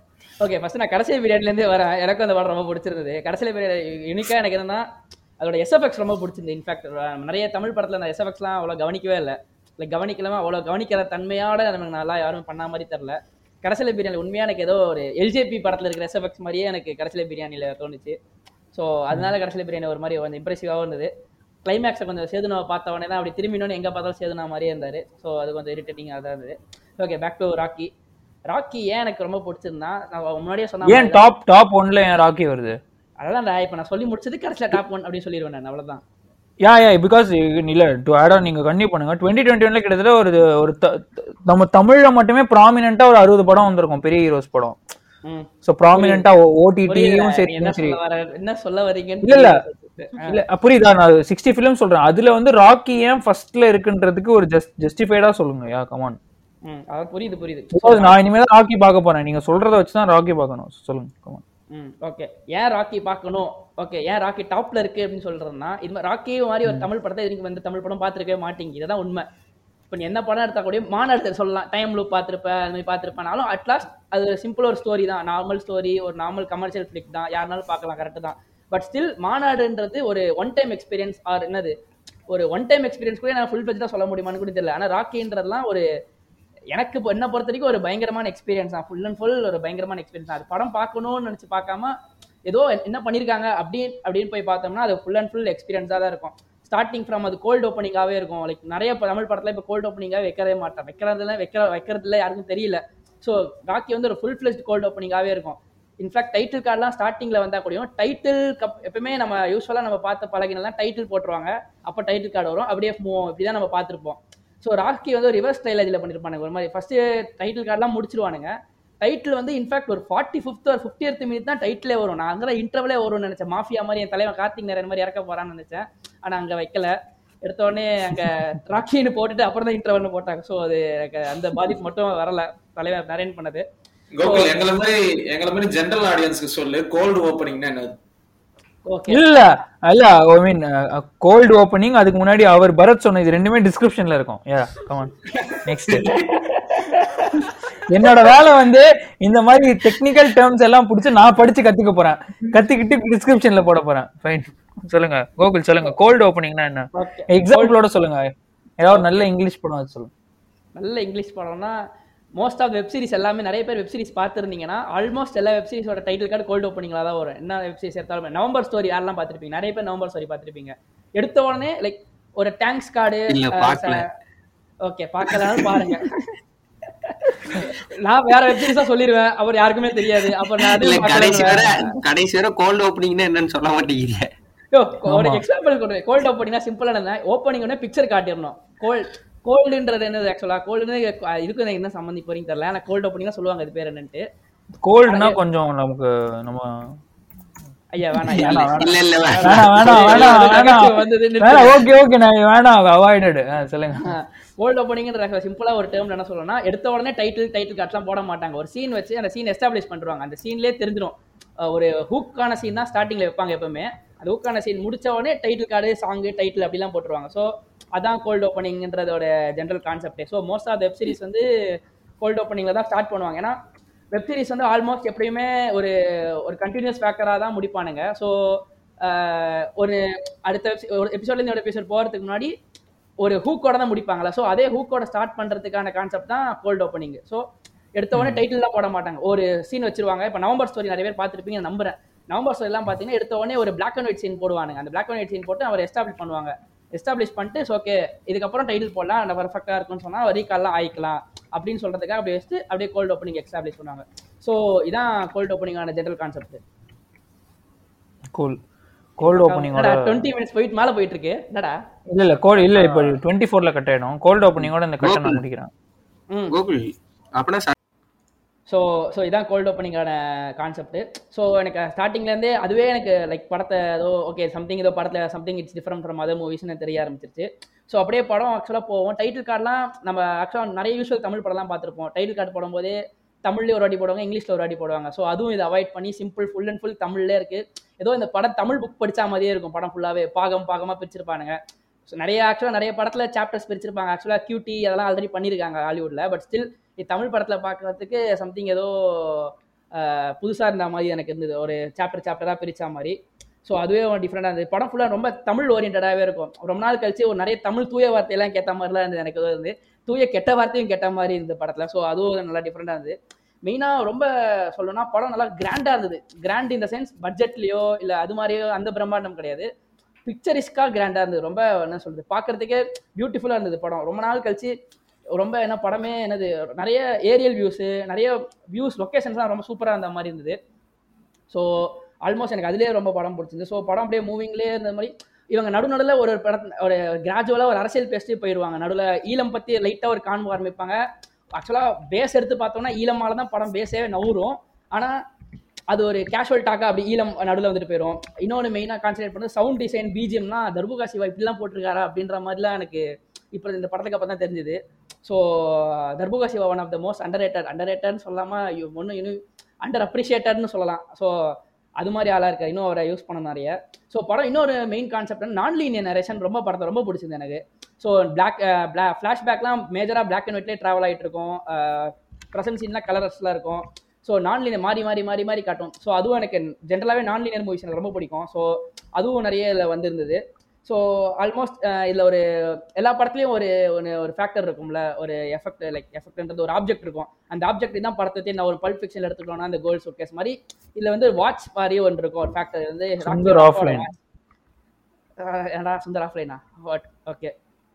ஓகே ஃபர்ஸ்ட் நான் கடைசி பீரியட்ல இருந்தே வரேன் எனக்கும் அந்த படம் ரொம்ப பிடிச்சிருந்தது கடைசி பீரியட் யூனிக்கா எனக்கு என்னன்னா அதோட எஸ்எஃப்எக்ஸ் ரொம்ப பிடிச்சிருந்து இன்ஃபேக்ட் நிறைய தமிழ் படத்துல அந்த எஸ்எஃப்எக்ஸ்லாம் அவ்வளோ கவனிக்கவே இல்லை லைக் கவனிக்கலாம அவ்வளோ கவனிக்கிற தன்மையோட நமக்கு நல்லா யாரும் பண்ண மாதிரி தெரில கடைசியில் பிரியாணி உண்மையா எனக்கு ஏதோ ஒரு எல்ஜேபி படத்துல இருக்கிற எஸ்எஃப்எக்ஸ் மாதிரியே எனக்கு கடைசியில் பிரியாணியில தோணுச்சு ஸோ அதனால கடைசியில் பிரியாணி ஒரு மாதிரி கொஞ்சம் இம்ப்ரெசிவாகவும் இருந்தது கிளைமேக்ஸை கொஞ்சம் சேதுனாவை பார்த்த உடனே தான் அப்படி திரும்பினோன்னு எங்கே பார்த்தாலும் சேதுனா மாதிரியே இருந்தார் ஸோ அது கொஞ்சம் இரிட்டேட்டிங்காக தான் இருந்தது okay back to Rocky Rocky ஏன் எனக்கு ரொம்ப பிடிச்சிருந்தா நான் முன்னாடியே சொன்ன ஏன் டாப் டாப் ஒன்ல ஏன் ராக்கி வருது அதான் இப்போ நான் சொல்லி முடிச்சது கடைசியில் டாப் ஒன் அப்படின்னு சொல்லிடுவேன் நான் அவ்வளோதான் யா யா பிகாஸ் இல்ல டு ஆட் ஆன் நீங்க கண்டினியூ பண்ணுங்க டுவெண்ட்டி டுவெண்ட்டி ஒன்ல கிட்டத்தட்ட ஒரு ஒரு த- த- நம்ம தமிழ்ல மட்டுமே ப்ராமினென்ட்டா ஒரு அறுபது படம் வந்திருக்கும் பெரிய ஹீரோஸ் படம் ம் ஸோ ப்ராமினென்ட்டா புரியுது. ஓடிடியும் சரி நீ என்ன சரி சொல்ல வர என்ன சொல்ல வரீங்கன்னு இல்ல, இல்ல. ஆ. இல்ல அஹ் புரியுதா நான் சிக்ஸ்டி ஃபிலிம் சொல்றேன் அதுல வந்து ராக்கி ஏன் ஃபர்ஸ்ட்ல இருக்குன்றதுக்கு ஒரு ஜஸ்ட் ஜஸ்டிஃபைடா சொல்லுங்க யா கமான் ம் அதான் புரியுது புரியுது பிகாஸ் நான் இனிமேல் தான் ராக்கி பார்க்க போறேன் நீங்க சொல்றத வச்சு தான் ராக்கி பார்க்கணும் சொல்லுங்க கமான் ம் ஓகே ஏன் ராக்கி பார்க்கணும் ஓகே ஏன் ராக்கி டாப்ல இருக்கு அப்படின்னு சொல்றேன்னா இது மாதிரி ராக்கி மாதிரி ஒரு தமிழ் படத்தை இதுக்கு வந்து தமிழ் படம் பார்த்துருக்கவே மாட்டீங்க இதுதான் உண்மை இப்போ நீ என்ன படம் எடுத்தா கூட மாநாடு சொல்லலாம் டைம் லூப் பார்த்துருப்ப அது மாதிரி பார்த்துருப்பேனாலும் அட்லாஸ்ட் அது சிம்பிள் ஒரு ஸ்டோரி தான் நார்மல் ஸ்டோரி ஒரு நார்மல் கமர்ஷியல் ஃபிளிக் தான் யாருனாலும் பார்க்கலாம் கரெக்டு தான் பட் ஸ்டில் மாநாடுன்றது ஒரு ஒன் டைம் எக்ஸ்பீரியன்ஸ் ஆர் என்னது ஒரு ஒன் டைம் எக்ஸ்பீரியன்ஸ் கூட நான் ஃபுல் பேஜ் தான் சொல்ல முடியுமான்னு கூட தெரியல ஆனால் ராக்கின்றதுலாம் ஒரு எனக்கு இப்போ என்ன பொறுத்த வரைக்கும் ஒரு பயங்கரமான எக்ஸ்பீரியன்ஸ் தான் ஃபுல் அண்ட் ஃபுல் ஒரு பயங்கரமான எக்ஸ்பீரியன்ஸ் தான் அது படம் பார்க்கணும்னு நினச்சி பார்க்காம ஏதோ என்ன பண்ணியிருக்காங்க அப்படி அப்படின்னு போய் பார்த்தோம்னா அது ஃபுல் அண்ட் ஃபுல் எக்ஸ்பீரியன்ஸாக தான் இருக்கும் ஸ்டார்டிங் ஃப்ரம் அது கோல்டு ஓப்பனிங்காகவே இருக்கும் லைக் நிறைய இப்ப தமிழ் படத்தில் இப்போ கோல்டு ஓப்பனிங்காக வைக்கவே மாட்டேன் வைக்கிறதுல வைக்கிற வைக்கிறதுல யாருக்கும் தெரியல ஸோ ராக்கி வந்து ஒரு ஃபுல் ஃபிளஸ்ட் கோல்டு ஓப்பனிங்காகவே இருக்கும் இன்ஃபேக்ட் டைட்டில் கார்டெலாம் ஸ்டார்டிங்கில் வந்தால் கூடயும் டைட்டில் கப் எப்பவுமே நம்ம யூஸ்வலாக நம்ம பார்த்த பழகினலாம் டைட்டில் போட்டுருவாங்க அப்போ டைட்டில் கார்டு வரும் அப்படியே மூவ் இப்படி தான் நம்ம பார்த்துருப்போம் ஸோ ராக்கி வந்து ரிவர்ஸ் ஸ்டைலேஜில் பண்ணியிருப்பானுங்க ஒரு மாதிரி ஃபஸ்ட்டு டைட்டில் கார்டெலாம் முடிச்சிருவானுங்க டைட்டில் வந்து இன்ஃபேக்ட் ஒரு ஃபார்ட்டி ஃபிஃப்த் ஒரு ஃபிஃப்டியத் மினிட் தான் டைட்டிலே வரும் நான் அங்கே இன்டர்வலே வரும்னு நினச்சேன் மாஃபியா மாதிரி என் தலைவன் கார்த்திக் நேரன் மாதிரி இறக்க போறான்னு நினச்சேன் ஆனால் அங்கே வைக்கல எடுத்த உடனே அங்கே ராக்கின்னு போட்டுட்டு அப்புறம் தான் இன்டர்வல்னு போட்டாங்க ஸோ அது எனக்கு அந்த பாதிப்பு மட்டும் வரல தலைவர் நரேன் பண்ணது கோகுல் எங்களை மாதிரி எங்களை மாதிரி ஜென்ரல் ஆடியன்ஸ்க்கு சொல்லு கோல்டு ஓப்பனிங்னா என்னது ஓகே இல்ல இல்ல ஐ மீன் கோல்டு ஓப்பனிங் அதுக்கு முன்னாடி அவர் பரத் சொன்ன இது ரெண்டுமே டிஸ்கிரிப்ஷன்ல இருக்கும் யா கமான் நெக்ஸ்ட் என்னோட வேலை வந்து இந்த மாதிரி டெக்னிக்கல் டேர்ம்ஸ் எல்லாம் பிடிச்சி நான் படிச்சு கத்துக்க போறேன் கத்துக்கிட்டு டிஸ்கிரிப்ஷன்ல போட போறேன் ஃபைன் சொல்லுங்க கோகுல் சொல்லுங்க கோல்டு ஓப்பனிங்னா என்ன ஓகே எக்ஸாம்பிளோட சொல்லுங்க ஏதாவது ஒரு நல்ல இங்கிலீஷ் படம் அது சொல்லுங்க நல்ல இங்கிலீஷ் படம்னா மோஸ்ட் ஆஃப் வெப் சீரிஸ் எல்லாமே நிறைய பேர் வெப் சீரிஸ் பார்த்துருந்தீங்கன்னா ஆல்மோஸ்ட் எல்லா வெப் சீரிஸோட டைட்டில் கார்டு கோல்டு ஓப்பனிங்ல தான் வரும் என்ன வெப் சீரிஸ் எடுத்தாலும் நவம்பர் ஸ்டோரி யாரெல்லாம் பார்த்துருப்பீங்க நிறைய பேர் நவம்பர் ஸ்டோரி பார்த்துருப்பீங்க எடுத்த உடனே லைக் ஒரு டேங்க்ஸ் கார்டு இல்ல, பார்க்கல. ஓகே பார்க்கலனாலும் பாருங்க நான் வேற வெப் சீரிஸா சொல்லிடுவேன் அவர் யாருக்குமே தெரியாது அப்ப நான் இல்ல அதையும் கடைசி வரை பார்க்கலன்னு கடைசி வரை கோல்டு ஓப்பனிங்னா என்னன்னு சொல்ல மாட்டேங்கிறீங்க யோ, ஒரு எக்ஸாம்பிள் கொடுங்க கோல்ட் ஓப்பனிங்னா சிம்பிளா என்ன ஓப்பனிங் உடனே பிக்சர் காட்டிடணும் கோல்ட் கோல்டுன்றது என்னது ஆக்சுவலா கோல்டுன்னு இதுக்கு எனக்கு என்ன சம்மந்தி போறீங்க தெரியல ஆனா கோல்ட் ஓப்பனிங் சொல்லுவாங்க அது பேர் என்னன்ட்டு கோல்டுனா கொஞ்சம் நமக்கு நம்ம ஐயா வேணாம் ஐயா. இல்ல இல்ல வேணாம் வேணாம் வேணாம் வேணாம் நகைச்சுவை வந்தது வேணாம் ஓகே ஓகே நான் வேணாம் அவாய்டடு சொல்லுங்க கோல்ட் ஓப்பனிங்ன்ற சிம்பிளா ஒரு டேர்ம்ல என்ன சொல்லணும்னா எடுத்த உடனே டைட்டில் டைட்டில் கார்ட்லாம் போட மாட்டாங்க ஒரு சீன் வச்சு அந்த சீன் எஸ்டாப்ளிஷ் பண்ணுவாங்க அந்த சீன்லேயே தெரிஞ்சிடும் அஹ் ஒரு ஹூக்கான சீன் தான் ஸ்டார்டிங்ல வைப்பாங்க எப்பவுமே அந்த ஹூக்கான சீன் முடிச்ச உடனே டைட்டில் கார்டு சாங்கு டைட்டில் அப்படிலாம் போட்டுருவாங்க ஸோ அதான் கோல்ட் ஓப்பனிங்ன்றதோட ஜென்ரல் கான்செப்டே so most of web series வந்து கோல்ட் ஓப்பனிங்ல தான் ஸ்டார்ட் பண்ணுவாங்க ஏன்னா வெப் சீரிஸ் வந்து ஆல்மோஸ்ட் எப்படியுமே ஒரு ஒரு கண்டினியூஸ் ஃபேக்டராக தான் முடிப்பானுங்க ஸோ ஒரு அடுத்த web se- ஒரு எபிசோட்லேருந்து ஒரு எபிசோட் போகிறதுக்கு முன்னாடி ஒரு ஹூக்கோட தான் முடிப்பாங்களா ஸோ அதே ஹூக்கோட ஸ்டார்ட் பண்றதுக்கான கான்செப்ட் தான் கோல்ட் ஓப்பனிங் ஸோ எடுத்த உடனே டைட்டில்லாம் போட மாட்டாங்க ஒரு சீன் வச்சிருவாங்க இப்போ நவம்பர் ஸ்டோரி நிறைய பேர் பார்த்துருப்பீங்க நம்புறேன் நவம்பர் ஸ்டோரி எல்லாம் பார்த்தீங்கன்னா எடுத்த உடனே ஒரு பிளாக் அண்ட் ஒயிட் சீன் போடுவாங்க அந்த பிளாக் அண்ட் ஒயிட் சீன் போட்டு அவர் எஸ்டாப்ளிஷ் பண்ணுவாங்க எஸ்டாப்ளிஷ் பண்ணிட்டு ஓகே இதுக்கப்புறம் டைட்டில் போடலாம் அந்த பர்ஃபெக்டாக இருக்கும்னு சொன்னால் ரீகால்லாம் ஆயிக்கலாம் அப்படின்னு சொல்றதுக்காக அப்படி வச்சுட்டு அப்படியே கோல்ட் ஓப்பனிங் எஸ்டாப்ளிஷ் பண்ணுவாங்க ஸோ இதான் கோல்ட் ஓப்பனிங்கான ஜென்ரல் கான்செப்ட் கூல் கோல்டு ஓப்பனிங்கோட டுவெண்ட்டி மினிட்ஸ் போயிட்டு மேலே போயிட்டு இருக்கு என்னடா இல்ல இல்ல கோல்டு இல்ல இப்போ டுவெண்ட்டி ஃபோர்ல கட் ஆயிடும் கோல்டு ஓப்பனிங்கோட இந்த கட்டை நான் முடிக்கிறேன் ம் கோகுல் அப்படின்னா ஸோ ஸோ இதான் கோல்ட் ஓப்பனிங்கான கான்செப்ட் ஸோ எனக்கு ஸ்டார்டிங்லேருந்தே அதுவே எனக்கு லைக் படத்தை ஏதோ ஓகே சம்திங் ஏதோ படத்தில் something it's different from other மூவிஸ்னு தெரிய ஆரம்பிச்சிருச்சு ஸோ அப்படியே படம் ஆக்சுவலாக போவோம் டைட்டில் கார்டெலாம் நம்ம ஆக்சுவலாக நிறைய யூஸ்வல் தமிழ் படம்லாம் பார்த்துருப்போம் டைட்டில் கார்டு போடும்போதே தமிழ்லேயே ஒரு வாட்டி போடுவாங்க இங்கிலீஷில் ஒரு வாட்டி போடுவாங்க ஸோ அதுவும் இதை அவாய்ட் பண்ணி சிம்பிள் ஃபுல் அண்ட் ஃபுல் தமிழ்லே இருக்குது ஏதோ இந்த படம் தமிழ் புக் படிச்சா மாதிரியே இருக்கும் படம் ஃபுல்லாகவே பாகம் பாகமாக பிரிச்சிருப்பானுங்க ஸோ நிறைய ஆக்சுவலாக நிறைய படத்தில் சாப்டர்ஸ் பிரிச்சிருப்பாங்க ஆக்சுவலாக கியூட்டி அதெல்லாம் ஆல்ரெடி பண்ணியிருக்காங்க ஹாலிவுட்டில் பட் ஸ்டில் தமிழ் படத்தில் பார்க்கறதுக்கு சம்திங் ஏதோ புதுசாக இருந்த மாதிரி எனக்கு இருந்தது ஒரு சாப்டர் சாப்டராக பிரிச்ச மாதிரி ஸோ அதுவே டிஃப்ரெண்டாக இருந்தது படம் ஃபுல்லாக ரொம்ப தமிழ் ஓரியன்டாகவே இருக்கும் ரொம்ப நாள் கழிச்சு ஒரு நிறைய தமிழ் தூய வார்த்தையெல்லாம் கேட்ட மாதிரிலாம் இருந்தது எனக்கு ஏதோ இருந்து தூய கெட்ட வார்த்தையும் கெட்ட மாதிரி இருந்தது படத்தில் ஸோ அதுவும் நல்லா டிஃப்ரெண்டாக இருந்தது மெயினாக ரொம்ப சொல்லணும்னா படம் நல்லா கிராண்டாக இருந்தது கிராண்ட் இந்த சென்ஸ் பட்ஜெட்லேயோ இல்லை அது மாதிரியோ அந்த பிரம்மாண்டம் கிடையாது பிக்சரிஸ்க்காக கிராண்டாக இருந்தது ரொம்ப என்ன சொல்றது பார்க்கறதுக்கே பியூட்டிஃபுல்லாக இருந்தது படம் ரொம்ப நாள் கழிச்சு ரொம்ப என்ன படமே என்னது நிறைய ஏரியல் வியூஸு நிறைய வியூஸ் லொக்கேஷன்ஸ்லாம் ரொம்ப சூப்பராக இருந்த மாதிரி இருந்தது ஸோ ஆல்மோஸ்ட் எனக்கு அதுலேயே ரொம்ப படம் பிடிச்சிருந்து ஸோ படம் அப்படியே மூவிங்லேயே இருந்த மாதிரி இவங்க நடு நடுவில் ஒரு படம் ஒரு கிராஜுவலாக ஒரு அரசியல் பேசிட்டு போயிடுவாங்க நடுவில் ஈழம் பற்றி லைட்டாக ஒரு காண்பு ஆரம்பிப்பாங்க ஆக்சுவலாக பேஸ் எடுத்து பார்த்தோம்னா ஈழமால தான் படம் பேஸே நவுரும் ஆனால் அது ஒரு கேஷுவல் டாக்காக அப்படி ஈழம் நடுவில் வந்துட்டு போயிடும் இன்னொன்று மெயினாக கான்சன்ட்ரேட் பண்ணது சவுண்ட் டிசைன் பிஜிஎம்னா தர்புகா சிவா இப்படிலாம் போட்டிருக்காரா அப்படின்ற மாதிரிலாம் எனக்கு இப்போ இந்த படத்துக்கு அப்போ தான் தெரிஞ்சுது so Darbuka Siva one of the most under rated under ரேட்டட்னு சொல்லாமல் ஒன்றும் இன்னும் அண்டர் அப்ரிஷியேட்டட்னு சொல்லலாம் ஸோ அது மாதிரி ஆளாக இருக்கார் இன்னும் அவரை யூஸ் பண்ண நிறைய ஸோ படம் இன்னொரு main concept non linear narration ரொம்ப படத்தை ரொம்ப பிடிச்சிருந்து எனக்கு ஸோ பிளாக் ஃப்ளாஷ்பேக்லாம் மேஜராக பிளாக் அண்ட் ஒயிட்லேயே ட்ராவல் ஆகிட்டு இருக்கும் ப்ரெசன்ட் சீன்லாம் கலர்ஸ்லாம் இருக்கும் ஸோ நான் லீனியர் மாறி மாறி மாறி மாறி காட்டும் ஸோ அதுவும் எனக்கு ஜென்ரலாகவே நான் லீனியர் மூவிஸ் எனக்கு ரொம்ப பிடிக்கும் ஸோ அதுவும் நிறைய இதில் வந்திருந்தது ஸோ ஆல்மோஸ்ட் இதில் ஒரு எல்லா படத்துலையும் ஒரு ஒரு ஒரு ஃபேக்டர் இருக்கும்ல ஒரு எஃபெக்ட் லைக் எஃபெக்ட்ன்றது ஒரு ஆப்ஜெக்ட் இருக்கும் அந்த ஆப்ஜெக்ட் தான் படத்தை நான் ஒரு பல்ப் ஃபிக்ஷன் எடுத்துக்கிட்டோம்னா அந்த கோல்ட் சூட்கேஸ் மாதிரி இதில் வந்து வாட்ச் மாதிரி ஒன்று இருக்கும் ஒரு ஃபேக்டர் வந்து சுந்தர் offline. ஏடா சுந்தர் ஆஃப்லைனா ஓகே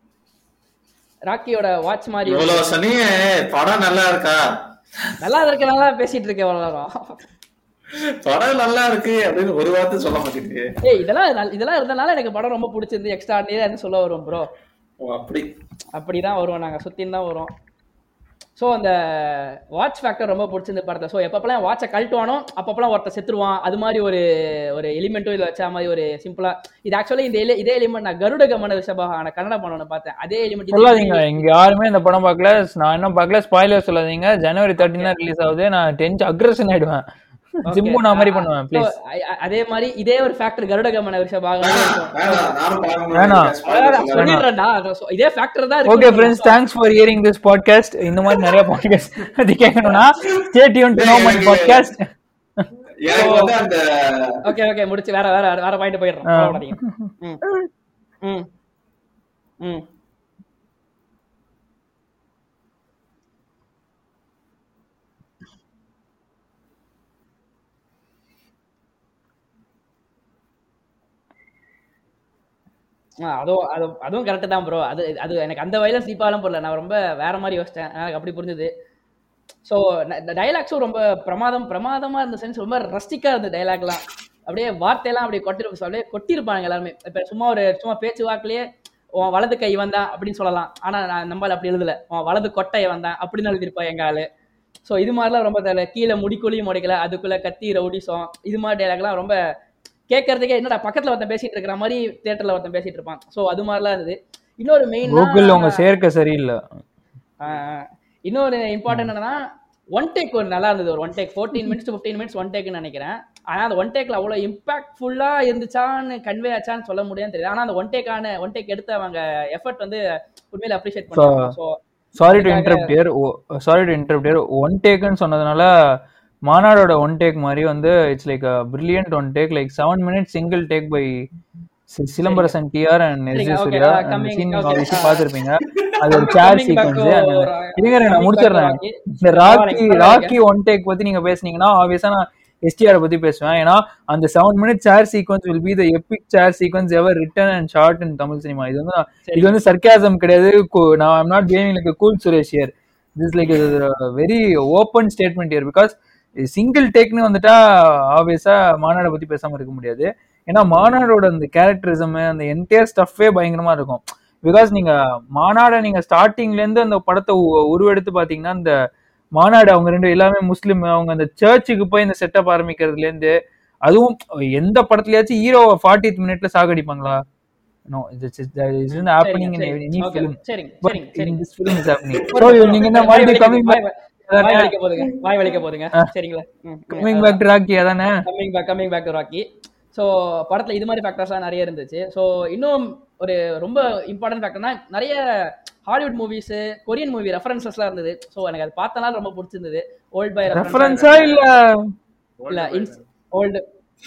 ராக்கியோட வாட்ச் மாதிரி இவ்வளவு சொன்னீங்க படம் நல்லா இருக்கா நல்லா இருக்க நல்லா பேசிட்டு இருக்கேன் இவ்வளவு நேரம் படம் நல்லா இருக்கு அப்படின்னு ஒரு வார்த்தை சொல்ல மாட்டேங்குது ஏய் இதெல்லாம் நல்ல- இதெல்லாம் இருந்தனால எனக்கு படம் ரொம்ப பிடிச்சிருந்து எக்ஸ்ட்ரா சொல்ல வரும் ப்ரோ ஓ அப்படி அப்படிதான் வருவோம் நாங்க சுத்தின்னு தான் வரோம் ஸோ அந்த வாட்ச் ஃபேக்டர் ரொம்ப பிடிச்சிருந்து படத்தை ஸோ எப்பப்பெல்லாம் வாட்சை கழட்டுவானோ அப்பப்பெல்லாம் ஒருத்தர் செத்துருவான் அது மாதிரி ஒரு ஒரு எலிமெண்ட்டும் இதில் வச்ச மாதிரி ஒரு சிம்பிளா இது ஆக்சுவலி இந்த ele- இதே எலிமெண்ட் நான் கருட கமன ரிஷபாக நான் கன்னட படம் ஒன்று பார்த்தேன் அதே எலிமெண்ட் சொல்லாதீங்க இங்க யாருமே இந்த படம் பார்க்கல நான் இன்னும் பார்க்கல ஸ்பாயிலர் சொல்லாதீங்க ஜனவரி தேர்ட்டின் தான் ரிலீஸ் ஆகுது நான் டென்த் அக்ரஷன் ஆயிடுவேன் ஜிம்மு நான் மாதிரி பண்ணுவேன் ப்ளீஸ் அதே மாதிரி இதே ஒரு ஃபேக்டர் கருட கமன ரிஷபாக இருக்கும் வேணாம் நானும் பார்க்கணும் வேணாம். அதான் சொல்லிடுறேன்டா So, இதே ஃபேக்டர் தான் ஓகே இருக்கு friends thanks for hearing this podcast இந்த மாதிரி நிறைய பாட்காஸ்ட் அது கேட்கணும்னா stay tune to no money podcast எனக்கு வந்து அந்த ஓகே ஓகே முடிச்சு வேற வேற வேற பாயிண்ட் போயிடுறோம் ஆ. கவலைப்படாதீங்க. ம் ம் ம் ஆ, அதுவும் அது அதுவும் கரெக்டு தான் ப்ரோ அது அது எனக்கு அந்த வயலன்ஸ் டீப்பாலாம் போடல நான் ரொம்ப வேற மாதிரி யோசிச்சேன் எனக்கு அப்படி புரிஞ்சுது ஸோ டைலாக்ஸும் ரொம்ப பிரமாதம் பிரமாதமா இருந்த சென்ஸ் ரொம்ப ரஸ்டிக்கா இருந்தது டைலாக்லாம் அப்படியே வார்த்தையெல்லாம் அப்படியே கொட்டிருப்போம் அப்படியே கொட்டியிருப்பாங்க எல்லாருமே இப்போ சும்மா ஒரு சும்மா பேச்சு வாக்குலயே உன் வலது கை வந்தான் அப்படின்னு சொல்லலாம் ஆனா நான் நம்மளால அப்படி எழுதல உன் வலது கொட்டை வந்தான் அப்படின்னு எழுதிருப்பா எங்க ஆளு ஸோ இது மாதிரிலாம் ரொம்ப தெரியல கீழே முடிக்குழியும் முடிக்கல அதுக்குள்ள கத்தி ரவுடிசம் இது மாதிரி டைலாக்லாம் ரொம்ப கேட்கறதுக்கே என்னடா பக்கத்துல ஒருத்தன் பேசிட்டு இருக்கிற மாதிரி தியேட்டர்ல ஒருத்தன் பேசிட்டு இருப்பான் ஸோ அது மாதிரிலாம் இருந்தது இன்னொரு மெயின் கூகுள் உங்க சேர்க்கை சரியில்லை ஆஹ் இன்னொரு இம்பார்ட்டன்ட் என்னன்னா ஒன் டேக் ஒரு நல்லா இருந்தது ஒரு one take fourteen minutes fifteen minutes one டேக்னு நினைக்கிறேன் ஆனால் அந்த ஒன் டேக்ல அவ்வளோ இம்பாக்ட்ஃபுல்லா இருந்துச்சான்னு கன்வே ஆச்சான்னு சொல்ல முடியாதுன்னு தெரியல ஆனால் அந்த ஒன் டேக்கான ஒன் டேக் எடுத்து அவங்க எஃபர்ட் வந்து உண்மையில அப்ரிஷியேட் பண்ணுவாங்க ஸோ சாரி டு அதுக்காக- interrupt here sorry to interrupt here one டேக்குன்னு சொன்னதுனால மாநாடோட ஒன் டேக் மாதிரி வந்து it's like brilliant one take like seven minutes single take by சி- சிலம்பரசன் டிஆர் அண்ட் எஸ் சரிங்க, okay, சூர்யா uh, அந்த coming- scene okay, obviously uh, பார்த்துருப்பீங்க அது ஒரு chair Coming back sequence to- இருங்க நான் coming முடிச்சிடுறேன் back to Rocky. இந்த பரவாயில்லைங்க, ராக்கி பரவாயில்லைங்க. ராக்கி ஒன் டேக் பத்தி நீங்க பேசுனீங்கன்னா ஆப்வியஸா நான் எஸ்டிஆர் பத்தி பேசுவேன் ஏன்னா அந்த seven minute chair sequence will be the epic chair sequence ever written and shot in Tamil cinema இது வந்து நான்- இது வந்து சர்க்காசம் கிடையாது கு- நான் I'm not gaming like cool Suresh here this like very open statement here because single டேக்னு வந்துட்டா ஆப்வியஸா மாநாடை பத்தி பேசாம இருக்க முடியாது ஏன்னா மாநாடோட அந்த கேரக்டரிசம் அந்த என்டையர் ஸ்டஃபே பயங்கரமா இருக்கும் பிகாஸ் நீங்க மாநாடை நீங்க ஸ்டார்டிங்ல இருந்து அந்த படத்தை உ- உருவெடுத்து பாத்தீங்கன்னா இந்த மாநாடு அவங்க ரெண்டு எல்லாமே முஸ்லீம் அவங்க அந்த சர்ச்சுக்கு போய் இந்த செட்டப் ஆரம்பிக்கிறதுல இருந்து அதுவும் எந்த படத்துலயாச்சும் ஹீரோவை ஃபார்ட்டி மினிட்ல சாகடிப்பாங்களா நோ இது happening in any Okay, film சரிங்க பட் சரிங்க இன் சரிங்க this film is happening so நீங்க என்ன வாய் மாதிரி வலிக்க- கமிங் வாய் வ- வாய் வலிக்க போதுங்க வாய் வலிக்க போதுங்க சரிங்களா கமிங் பேக் டு ராக்கி அதானே coming back coming back to Rocky so படத்தில் இது மாதிரி ஃபேக்டர்ஸ்லாம் நிறைய இருந்துச்சு ஸோ இன்னும் ஒரு ரொம்ப இம்பார்ட்டன்ட் ஃபேக்டர்னா நிறைய ஹாலிவுட் மூவிஸ் கொரியன் மூவி ரெஃபரன்சஸ்லாம் இருந்தது ஸோ எனக்கு அது பார்த்தனால ரொம்ப பிடிச்சிருந்தது ஓல்ட் பை ரெஃபரன்ஸா இல்ல இல்ல இன்ஸ் ஓல்டு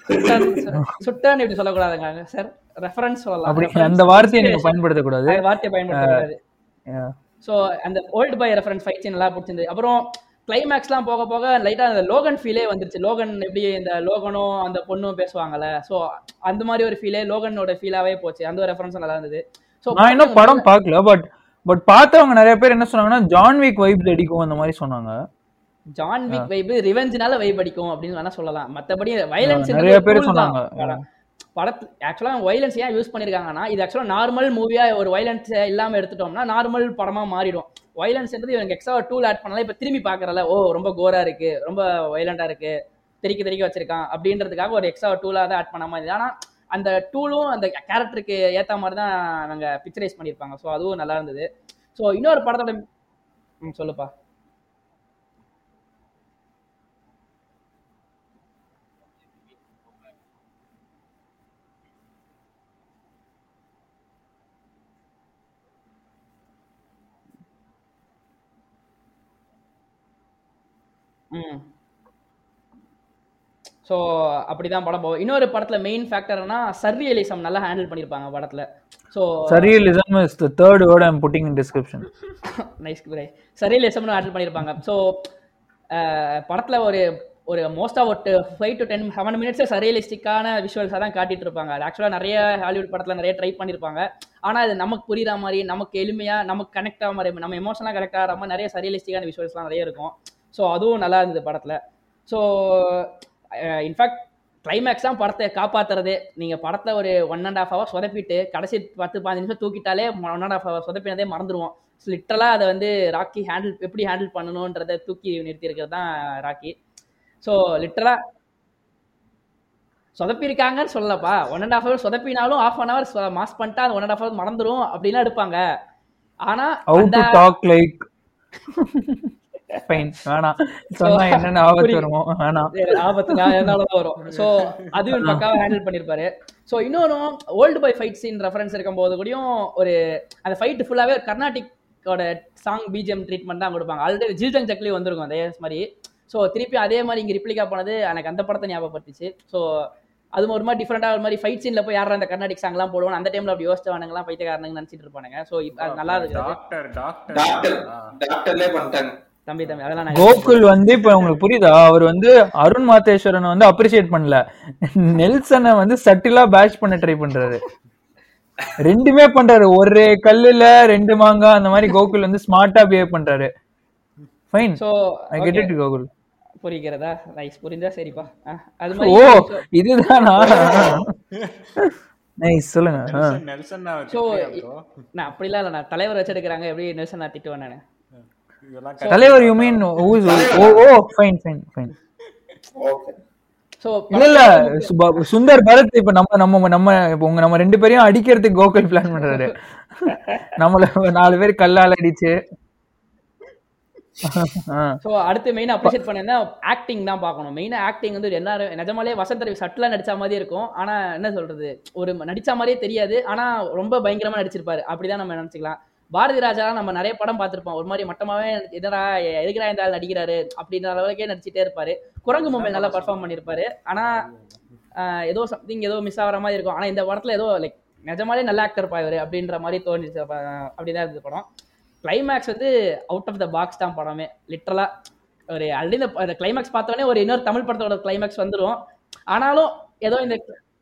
சுட்டன் இப்படி சொல்லக்கூடாதுங்க சார் ரெஃபரன்ஸ் சொல்லலாம் அப்படி Reference, அந்த வார்த்தையை நீங்க inspiration. பயன்படுத்தக்கூடாது அந்த வார்த்தையை பயன்படுத்தக்கூடாது Yeah. ஸோ அந்த Oldboy reference fight scene நல்லா பிடிச்சிருந்தது அப்புறம் கிளைமேக்ஸ்லாம் போக போக லைட்டாக அந்த லோகன் ஃபீலே வந்துருச்சு லோகன் எப்படி இந்த லோகனும் அந்த பொண்ணும் பேசுவாங்கல்ல ஸோ அந்த மாதிரி ஒரு ஃபீலே லோகனோட ஃபீலாவே போச்சு அந்த ஒரு ரெஃபரன்ஸ் நல்லா இருந்தது ஸோ நான் இன்னும் படம் பார்க்கல பட் பட் பார்த்தவங்க நிறைய பேர் என்ன சொன்னாங்கன்னா ஜான் வீக் வைப்ஸ் அடிக்கும் அந்த மாதிரி சொன்னாங்க ஜான் விக் வைப் ரிவெஞ்சினால வைப் அடிக்கும் அப்படின்னு வேணா சொல்லலாம் மத்தபடி வயலன்ஸ் நிறைய பேர் சொன்னாங்க. படத்து ஆக்சுவலாக வயலன்ஸ் ஏன் யூஸ் பண்ணியிருக்காங்கன்னா இது ஆக்சுவலாக நார்மல் மூவியா ஒரு வயலன்ஸ் இல்லாம எடுத்துட்டோம்னா நார்மல் படமா மாறிடும் வயலன்ஸ்ன்றது இவங்க எக்ஸ்ட்ரா டூல் ஆட் பண்ணலாம் இப்போ திரும்பி பார்க்கறல ஓ ரொம்ப கோரா இருக்கு ரொம்ப வயலண்டா இருக்கு தெறிக்க தெறிக்க வச்சிருக்கான் அப்படின்றதுக்காக ஒரு எக்ஸ்ட்ரா டூலாக தான் ஆட் பண்ண மாதிரி ஆனா அந்த டூலும் அந்த கேரக்டருக்கு ஏத்த மாதிரி தான் அவங்க பிக்சரைஸ் பண்ணியிருப்பாங்க ஸோ அதுவும் நல்லா இருந்தது ஸோ இன்னொரு படத்தோட ம், சொல்லுப்பா ம் ஸோ அப்படிதான் படம் போகும் இன்னொரு படத்துல மெயின் ஃபேக்டர்னா சர்ரியலிசம் நல்லா ஹேண்டில் பண்ணியிருப்பாங்க படத்துல so surrealism is the third word I'm putting in description nice சரியலிசம்னு ஹேண்டில் பண்ணியிருப்பாங்க ஸோ படத்துல ஒரு ஒரு மோஸ்ட் ஆஃப் ஒரு five to ten seven minutes சரியலிஸ்டிக்கான விஷுவல்ஸாக தான் காட்டிட்டு இருப்பாங்க அது ஆக்சுவலாக நிறைய ஹாலிவுட் படத்தில் நிறைய ட்ரை பண்ணியிருப்பாங்க ஆனால் அது நமக்கு புரியுற மாதிரி நமக்கு எளிமையாக நமக்கு கனெக்ட் ஆகிற மாதிரி நம்ம எமோஷனலாக கனெக்ட் ஆகிற மாதிரி நிறைய சரியலிஸ்டிக்கான விஷுவல்ஸ்லாம் நிறைய இருக்கும் ஸோ அதுவும் நல்லா இருந்தது படத்தில் ஸோ இன்ஃபேக்ட் கிளைமேக்ஸ் தான் படத்தை காப்பாத்துறதே நீங்கள் படத்தை ஒரு ஒன் அண்ட் ஆஃப் ஹவர் சொதப்பிட்டு கடைசி பத்து பதினஞ்சு நிமிஷம் தூக்கிட்டாலே ஒன் அண்ட் ஆஃப் ஹவர் சொதப்பினதே மறந்துடுவோம் லிட்டரலாக அதை வந்து ராக்கி ஹேண்டில் எப்படி ஹேண்டில் பண்ணணுன்றதை தூக்கி நிறுத்தி இருக்கிறது தான் ராக்கி ஸோ லிட்டரலாக சொதப்பிருக்காங்கன்னு சொல்லப்பா ஒன் அண்ட் ஆஃப் ஹவர் சொதப்பினாலும் ஆஃப் அன் ஹவர் மாஸ் பண்ணிட்டா அந்த ஒன் அண்ட் ஆஃப் ஹவர் மறந்துடும் அப்படிலாம் எடுப்பாங்க ஆனா ஹவு அந்த டு டாக் லைக் ஃபைன் வேணாம் சொன்னா என்னென்ன ஆபத்து வருமோ வேணாம் சரி, ஆபத்து நான் என்னால தான் வரும் ஸோ அதுவும் பக்காவா ஹேண்டில் பண்ணியிருப்பாரு ஸோ இன்னொரு Oldboy fight scene reference இருக்கும்போது கூடயும் ஒரு அந்த ஃபைட் ஃபுல்லாவே ஒரு கர்நாடிக்கோட சாங் பிஜிஎம் ட்ரீட்மெண்ட் தான் கொடுப்பாங்க ஆல்ரெடி ஜில்ஜங் சக்லி வந்திருக்கும் அதே மாதிரி ஸோ திருப்பி அதே மாதிரி இங்க ரிப்ளிகா போனது எனக்கு அந்த படத்தை ஞாபகப்படுத்துச்சு ஸோ அது ஒரு மாதிரி டிஃப்ரெண்டா ஒரு மாதிரி ஃபைட் சீன்ல போய் யாரா அந்த கர்நாடிக் சாங்லாம் போடுவோம் அந்த டைம்ல அப்படி யோசிச்சவனுங்கலாம் பைத்தியக்காரனுங்க நினைச்சிட்டு இருப்பானுங்க ஸோ அது நல்லா இருக்குது டாக்டர் டாக்டர் டாக்டர் டாக்டர்லயே பண்ணிட்டாங்க தம்பி தம்பி அதெல்லாம் நான் கோகுல் வந்து இப்ப உங்களுக்கு புரியுதா அவர் வந்து அருண் மாதேஸ்வரன் வந்து அப்ரிசியேட் பண்ணல நெல்சனை வந்து சட்டிலா பேஷ் பண்ண ட்ரை பண்றாரு ரெண்டுமே பண்றாரு ஒரு கல்லுல ரெண்டு மாங்காய் அந்த மாதிரி கோகுல் வந்து ஸ்மார்ட்டா பிஹேவ் பண்றாரு fine so I get it Gokul புரிகிறதா நைஸ் புரிஞ்சா சரிப்பா ஆ, அது ஓ மாதிரி இதுதானா நைஸ் சொல்லுங்க ஆ. நெல்சன் நெல்சன் நான் ஸோ வச்சிருக்கேன் bro. நான் அப்படிலாம் இல்லை நான் தலைவர் வச்சிருக்கிறாங்க எப்படி நெல்சன் நான் திட்டுவேன் நான் இதெல்லாம் தலைவர் யூ மீன் ஓ ஓ fine fine fine okay so இல்ல இல்ல சுபா- சுந்தர் பரத் இப்ப நம்ம நம்ம நம்ம இப்ப உங்க நம்ம ரெண்டு பேரையும் அடிக்கிறதுக்கு கோகுல் பிளான் பண்றாரு நம்மள நாலு பேர் கல்லால அடிச்சு ஆ. ஸோ அடுத்து மெயினாக அப்ரிஷியேட் பண்ணேன்னா ஆக்டிங் தான் பார்க்கணும் மெயினாக ஆக்டிங் வந்து எல்லாரும் நிஜமாலே வசந்த் ரவி சட்டிலாக நடிச்ச மாதிரி இருக்கும் ஆனால் என்ன சொல்றது ஒரு நடிச்ச மாதிரியே தெரியாது ஆனால் ரொம்ப பயங்கரமாக நடிச்சிருப்பாரு அப்படிதான் நம்ம நினச்சிக்கலாம் பாரதி ராஜா நம்ம நிறைய படம் பார்த்திருப்போம் ஒரு மாதிரி மட்டமாவே என்னடா எதுக்குடா இந்த ஆள் நடிக்கிறாரு அப்படின்ற அளவுக்கே நடிச்சிட்டே இருப்பாரு குரங்கு மொபைல் நல்லா பர்ஃபார்ம் பண்ணியிருப்பாரு ஆனா ஆஹ் ஏதோ சம்திங் ஏதோ மிஸ் ஆகிற மாதிரி இருக்கும் ஆனால் இந்த படத்தில் ஏதோ லைக் நிஜமாலே நல்ல ஆக்டர் பாய்வர் அப்படின்ற மாதிரி தோணுச்சு அப்ப, அப்படி தான் இருந்தது படம் கிளைமேக்ஸ் வந்து அவுட் ஆஃப் த பாக்ஸ் தான் படமே லிட்டரலாக ஒரு ஆல்ரெடி இந்த கிளைமேக்ஸ் பார்த்தோன்னே ஒரு இன்னொரு தமிழ் படத்தோட கிளைமேக்ஸ் வந்துடும் ஆனாலும் ஏதோ இந்த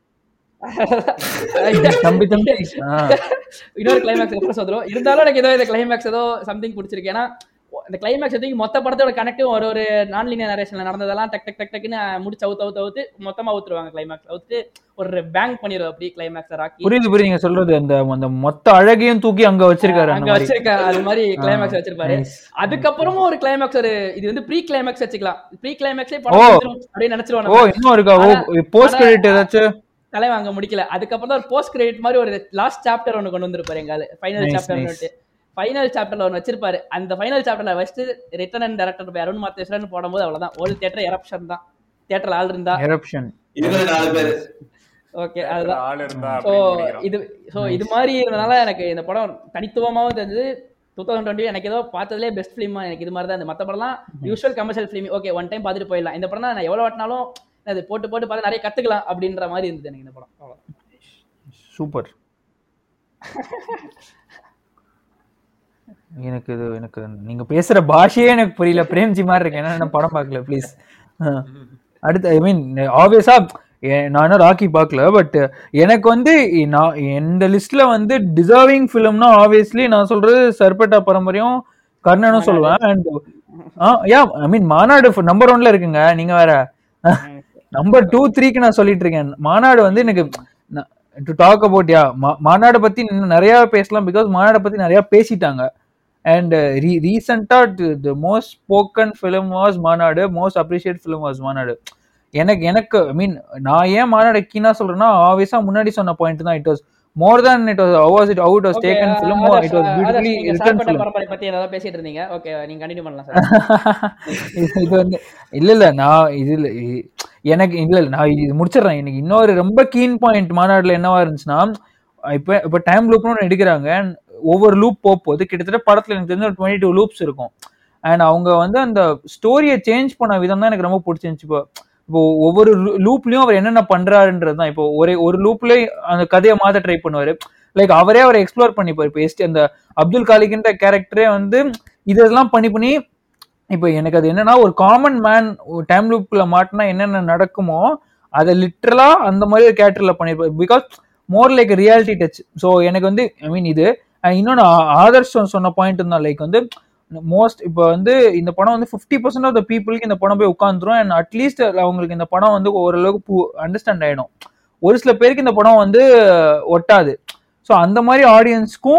தம்பி தம்பி ஆ. இன்னொரு கிளைமேக்ஸ் ரெஃபரன்ஸ் வந்துடும் இருந்தாலும் எனக்கு ஏதோ இந்த கிளைமேக்ஸ் ஏதோ சம்திங் பிடிச்சிருக்கு ஏன்னா இந்த கிளைமேக்ஸ் எதுக்கு மொத்த படத்தோட கனெக்டும் ஒரு ஒரு நான் லீனியர் நரேஷன்ல நடந்ததெல்லாம் டக் டக் டக் டக்குன்னு முடிச்சு அவுத்து அவுத்து அவுத்து மொத்தமா ஊத்துருவாங்க கிளைமேக்ஸ் அவுத்து ஒரு பேங்க் பண்ணிடுவோம் அப்படி கிளைமேக்ஸ் ராக்கி புரியுது புரியுது நீங்க சொல்றது அந்த அந்த மொத்த அழகையும் தூக்கி அங்க வச்சிருக்காரு அந்த அங்க மாதிரி வச்சிருக்க அது மாதிரி கிளைமேக்ஸ் வச்சிருப்பாரு nice. அதுக்கப்புறமும் ஒரு கிளைமேக்ஸ் ஒரு இது வந்து ப்ரீ கிளைமேக்ஸ் வச்சுக்கலாம் ப்ரீ கிளைமேக்ஸே ஓ. படம் முடிஞ்சிரும் அப்படின்னு நினைச்சிருவோம் ஓ நம்ம. இன்னும் இருக்கா ஓ ஆனா- போஸ்ட் ஆனா- கிரெடிட் ஏதாச்சும் தலைவன் அங்க முடிக்கல அதுக்கப்புறம் தான் ஒரு போஸ்ட் கிரெடிட் மாதிரி ஒரு லாஸ்ட் சாப்டர் ஒன்னு கொண்டு வந்திருப்பாரு எங்கால final Nice, chapter nice. Final சாப்டர்ல ஒன்று வச்சிருப்பாரு அந்த ஃபைனல் சாப்டர்ல வச்சுட்டு ரிட்டன் அண்ட் டேரக்டர் போய் அருண் மாத்தேஸ்வரன் போடும்போது அவ்வளவுதான் ஒரு தியேட்டர் எரப்ஷன் தான் தியேட்டர்ல ஆள் இருந்தா எரப்ஷன் இருபது நாலு பேர் ஓகே அதுதான் ஆள் இருந்தா ஸோ அப்படின்னு நினைக்கிறோம். இது ஸோ இது மாதிரி இருந்தனால எனக்கு இந்த படம் தனித்துவமாகவும் தெரிஞ்சது டூ தௌசண்ட் டுவெண்ட்டி எனக்கு ஏதோ பார்த்ததுலேயே பெஸ்ட் ஃபிலிமா எனக்கு இது மாதிரி தான் இந்த மற்ற படம்லாம் usual commercial film okay one time பார்த்துட்டு போயிடலாம் இந்த படம் தான் நான் எவ்வளோ வாட்டினாலும் அது போட்டு போட்டு பார்த்து நிறைய கற்றுக்கலாம் அப்படின்ற மாதிரி இருந்தது எனக்கு இந்த படம் அவ்வளோ சூப்பர் எனக்கு இது எனக்கு நீங்க பேசுற பாஷையே எனக்கு புரியல பிரேம்ஜி மாதிரி இருக்கு ஏன்னா நான் படம் பார்க்கல ப்ளீஸ் அடுத்து ஐ மீன் ஆப்வியஸா நானும் ராக்கி பார்க்கல பட் எனக்கு வந்து நான் இந்த லிஸ்ட்ல வந்து டிசர்விங் ஃபிலிம்னா ஆப்வியஸ்லி நான் சொல்றது சர்பட்டா பரம்பரையும் கர்ணனும் சொல்லுவேன் அண்ட் யா ஐ மீன் மாநாடு நம்பர் ஒன்ல இருக்குங்க நீங்க வேற நம்பர் டூ த்ரீக்கு நான் சொல்லிட்டு இருக்கேன் மாநாடு வந்து எனக்கு டு டாக் அபவுட் யா மாநாடு பத்தி இன்னும் நிறைய பேசலாம் பிகாஸ் மாநாடு பத்தி நிறைய பேசிட்டாங்க அண்ட் ரீ ரீசெண்டா the most spoken film was Maanaadu most appreciate film was Maanaadu எனக்கு எனக்கு ஐ மீன் நான் ஏன் மாநாடு கீனா சொல்றேன்னா ஆப்வியஸா முன்னாடி சொன்ன பாயிண்ட் தான் it was more than it was was it out was taken film it was beautifully written film Parambarai பத்தி ஏதாவது பேசிட்டு இருந்தீங்க ஓகே நீங்க கண்டினியூ பண்ணலாம் சார் இது இது வந்து இல்ல இல்ல நான் இதுல இ- எனக்கு இல்ல இல்ல நான் இது முடிச்சிடுறேன் எனக்கு இன்னொரு ரொம்ப கீன் பாயிண்ட் மாநாடுல என்னவா இருந்துச்சுன்னா இப்ப இப்ப டைம் லூப்னு ஒன்று எடுக்கிறாங்க and ஒவ்வொரு லூப் போகும்போது கிட்டத்தட்ட படத்துல எனக்கு தெரிஞ்ச ஒரு டுவெண்ட்டி டூ லூப்ஸ் இருக்கும் அண்ட் அவங்க வந்து அந்த ஸ்டோரியை சேஞ்ச் பண்ண விதம் தான் எனக்கு ரொம்ப பிடிச்சிருந்துச்சு இப்போ இப்போ ஒவ்வொரு லூப்லயும் அவர் என்னென்ன பண்றாருன்றது தான் இப்போ ஒரே ஒரு லூப்லயே அந்த கதையை மாத்த ட்ரை பண்ணுவாரு லைக் அவரே அவரை எக்ஸ்ப்ளோர் பண்ணிப்பாரு இப்போ எஸ்டி அந்த அப்துல் காலிக்ன்ற கேரக்டரே வந்து இதெல்லாம் பண்ணி பண்ணி இப்போ எனக்கு அது என்னன்னா ஒரு காமன் மேன் டைம் லூப்ல மாட்டினா என்னென்ன நடக்குமோ அதை லிட்ரலா அந்த மாதிரி ஒரு கேரக்டர்ல பண்ணிருப்பாரு because more like reality touch so எனக்கு வந்து ஐ மீன் இது and இன்னொன்னு ஆ- ஆதர்ஷ் சொன்ன- சொன்ன பாயிண்ட் தான் லைக் வந்து மோஸ்ட் இப்போ வந்து இந்த படம் வந்து ஃபிஃப்டி பர்சன்ட் ஆஃப் த பீப்புளுக்கு இந்த படம் போய் உட்காந்துரும் அண்ட் அட்லீஸ்ட் அவங்களுக்கு இந்த படம் வந்து ஓரளவுக்கு அண்டர்ஸ்டாண்ட் ஆயிடும் ஒரு சில பேருக்கு இந்த படம் வந்து ஒட்டாது ஸோ அந்த மாதிரி ஆடியன்ஸ்க்கும்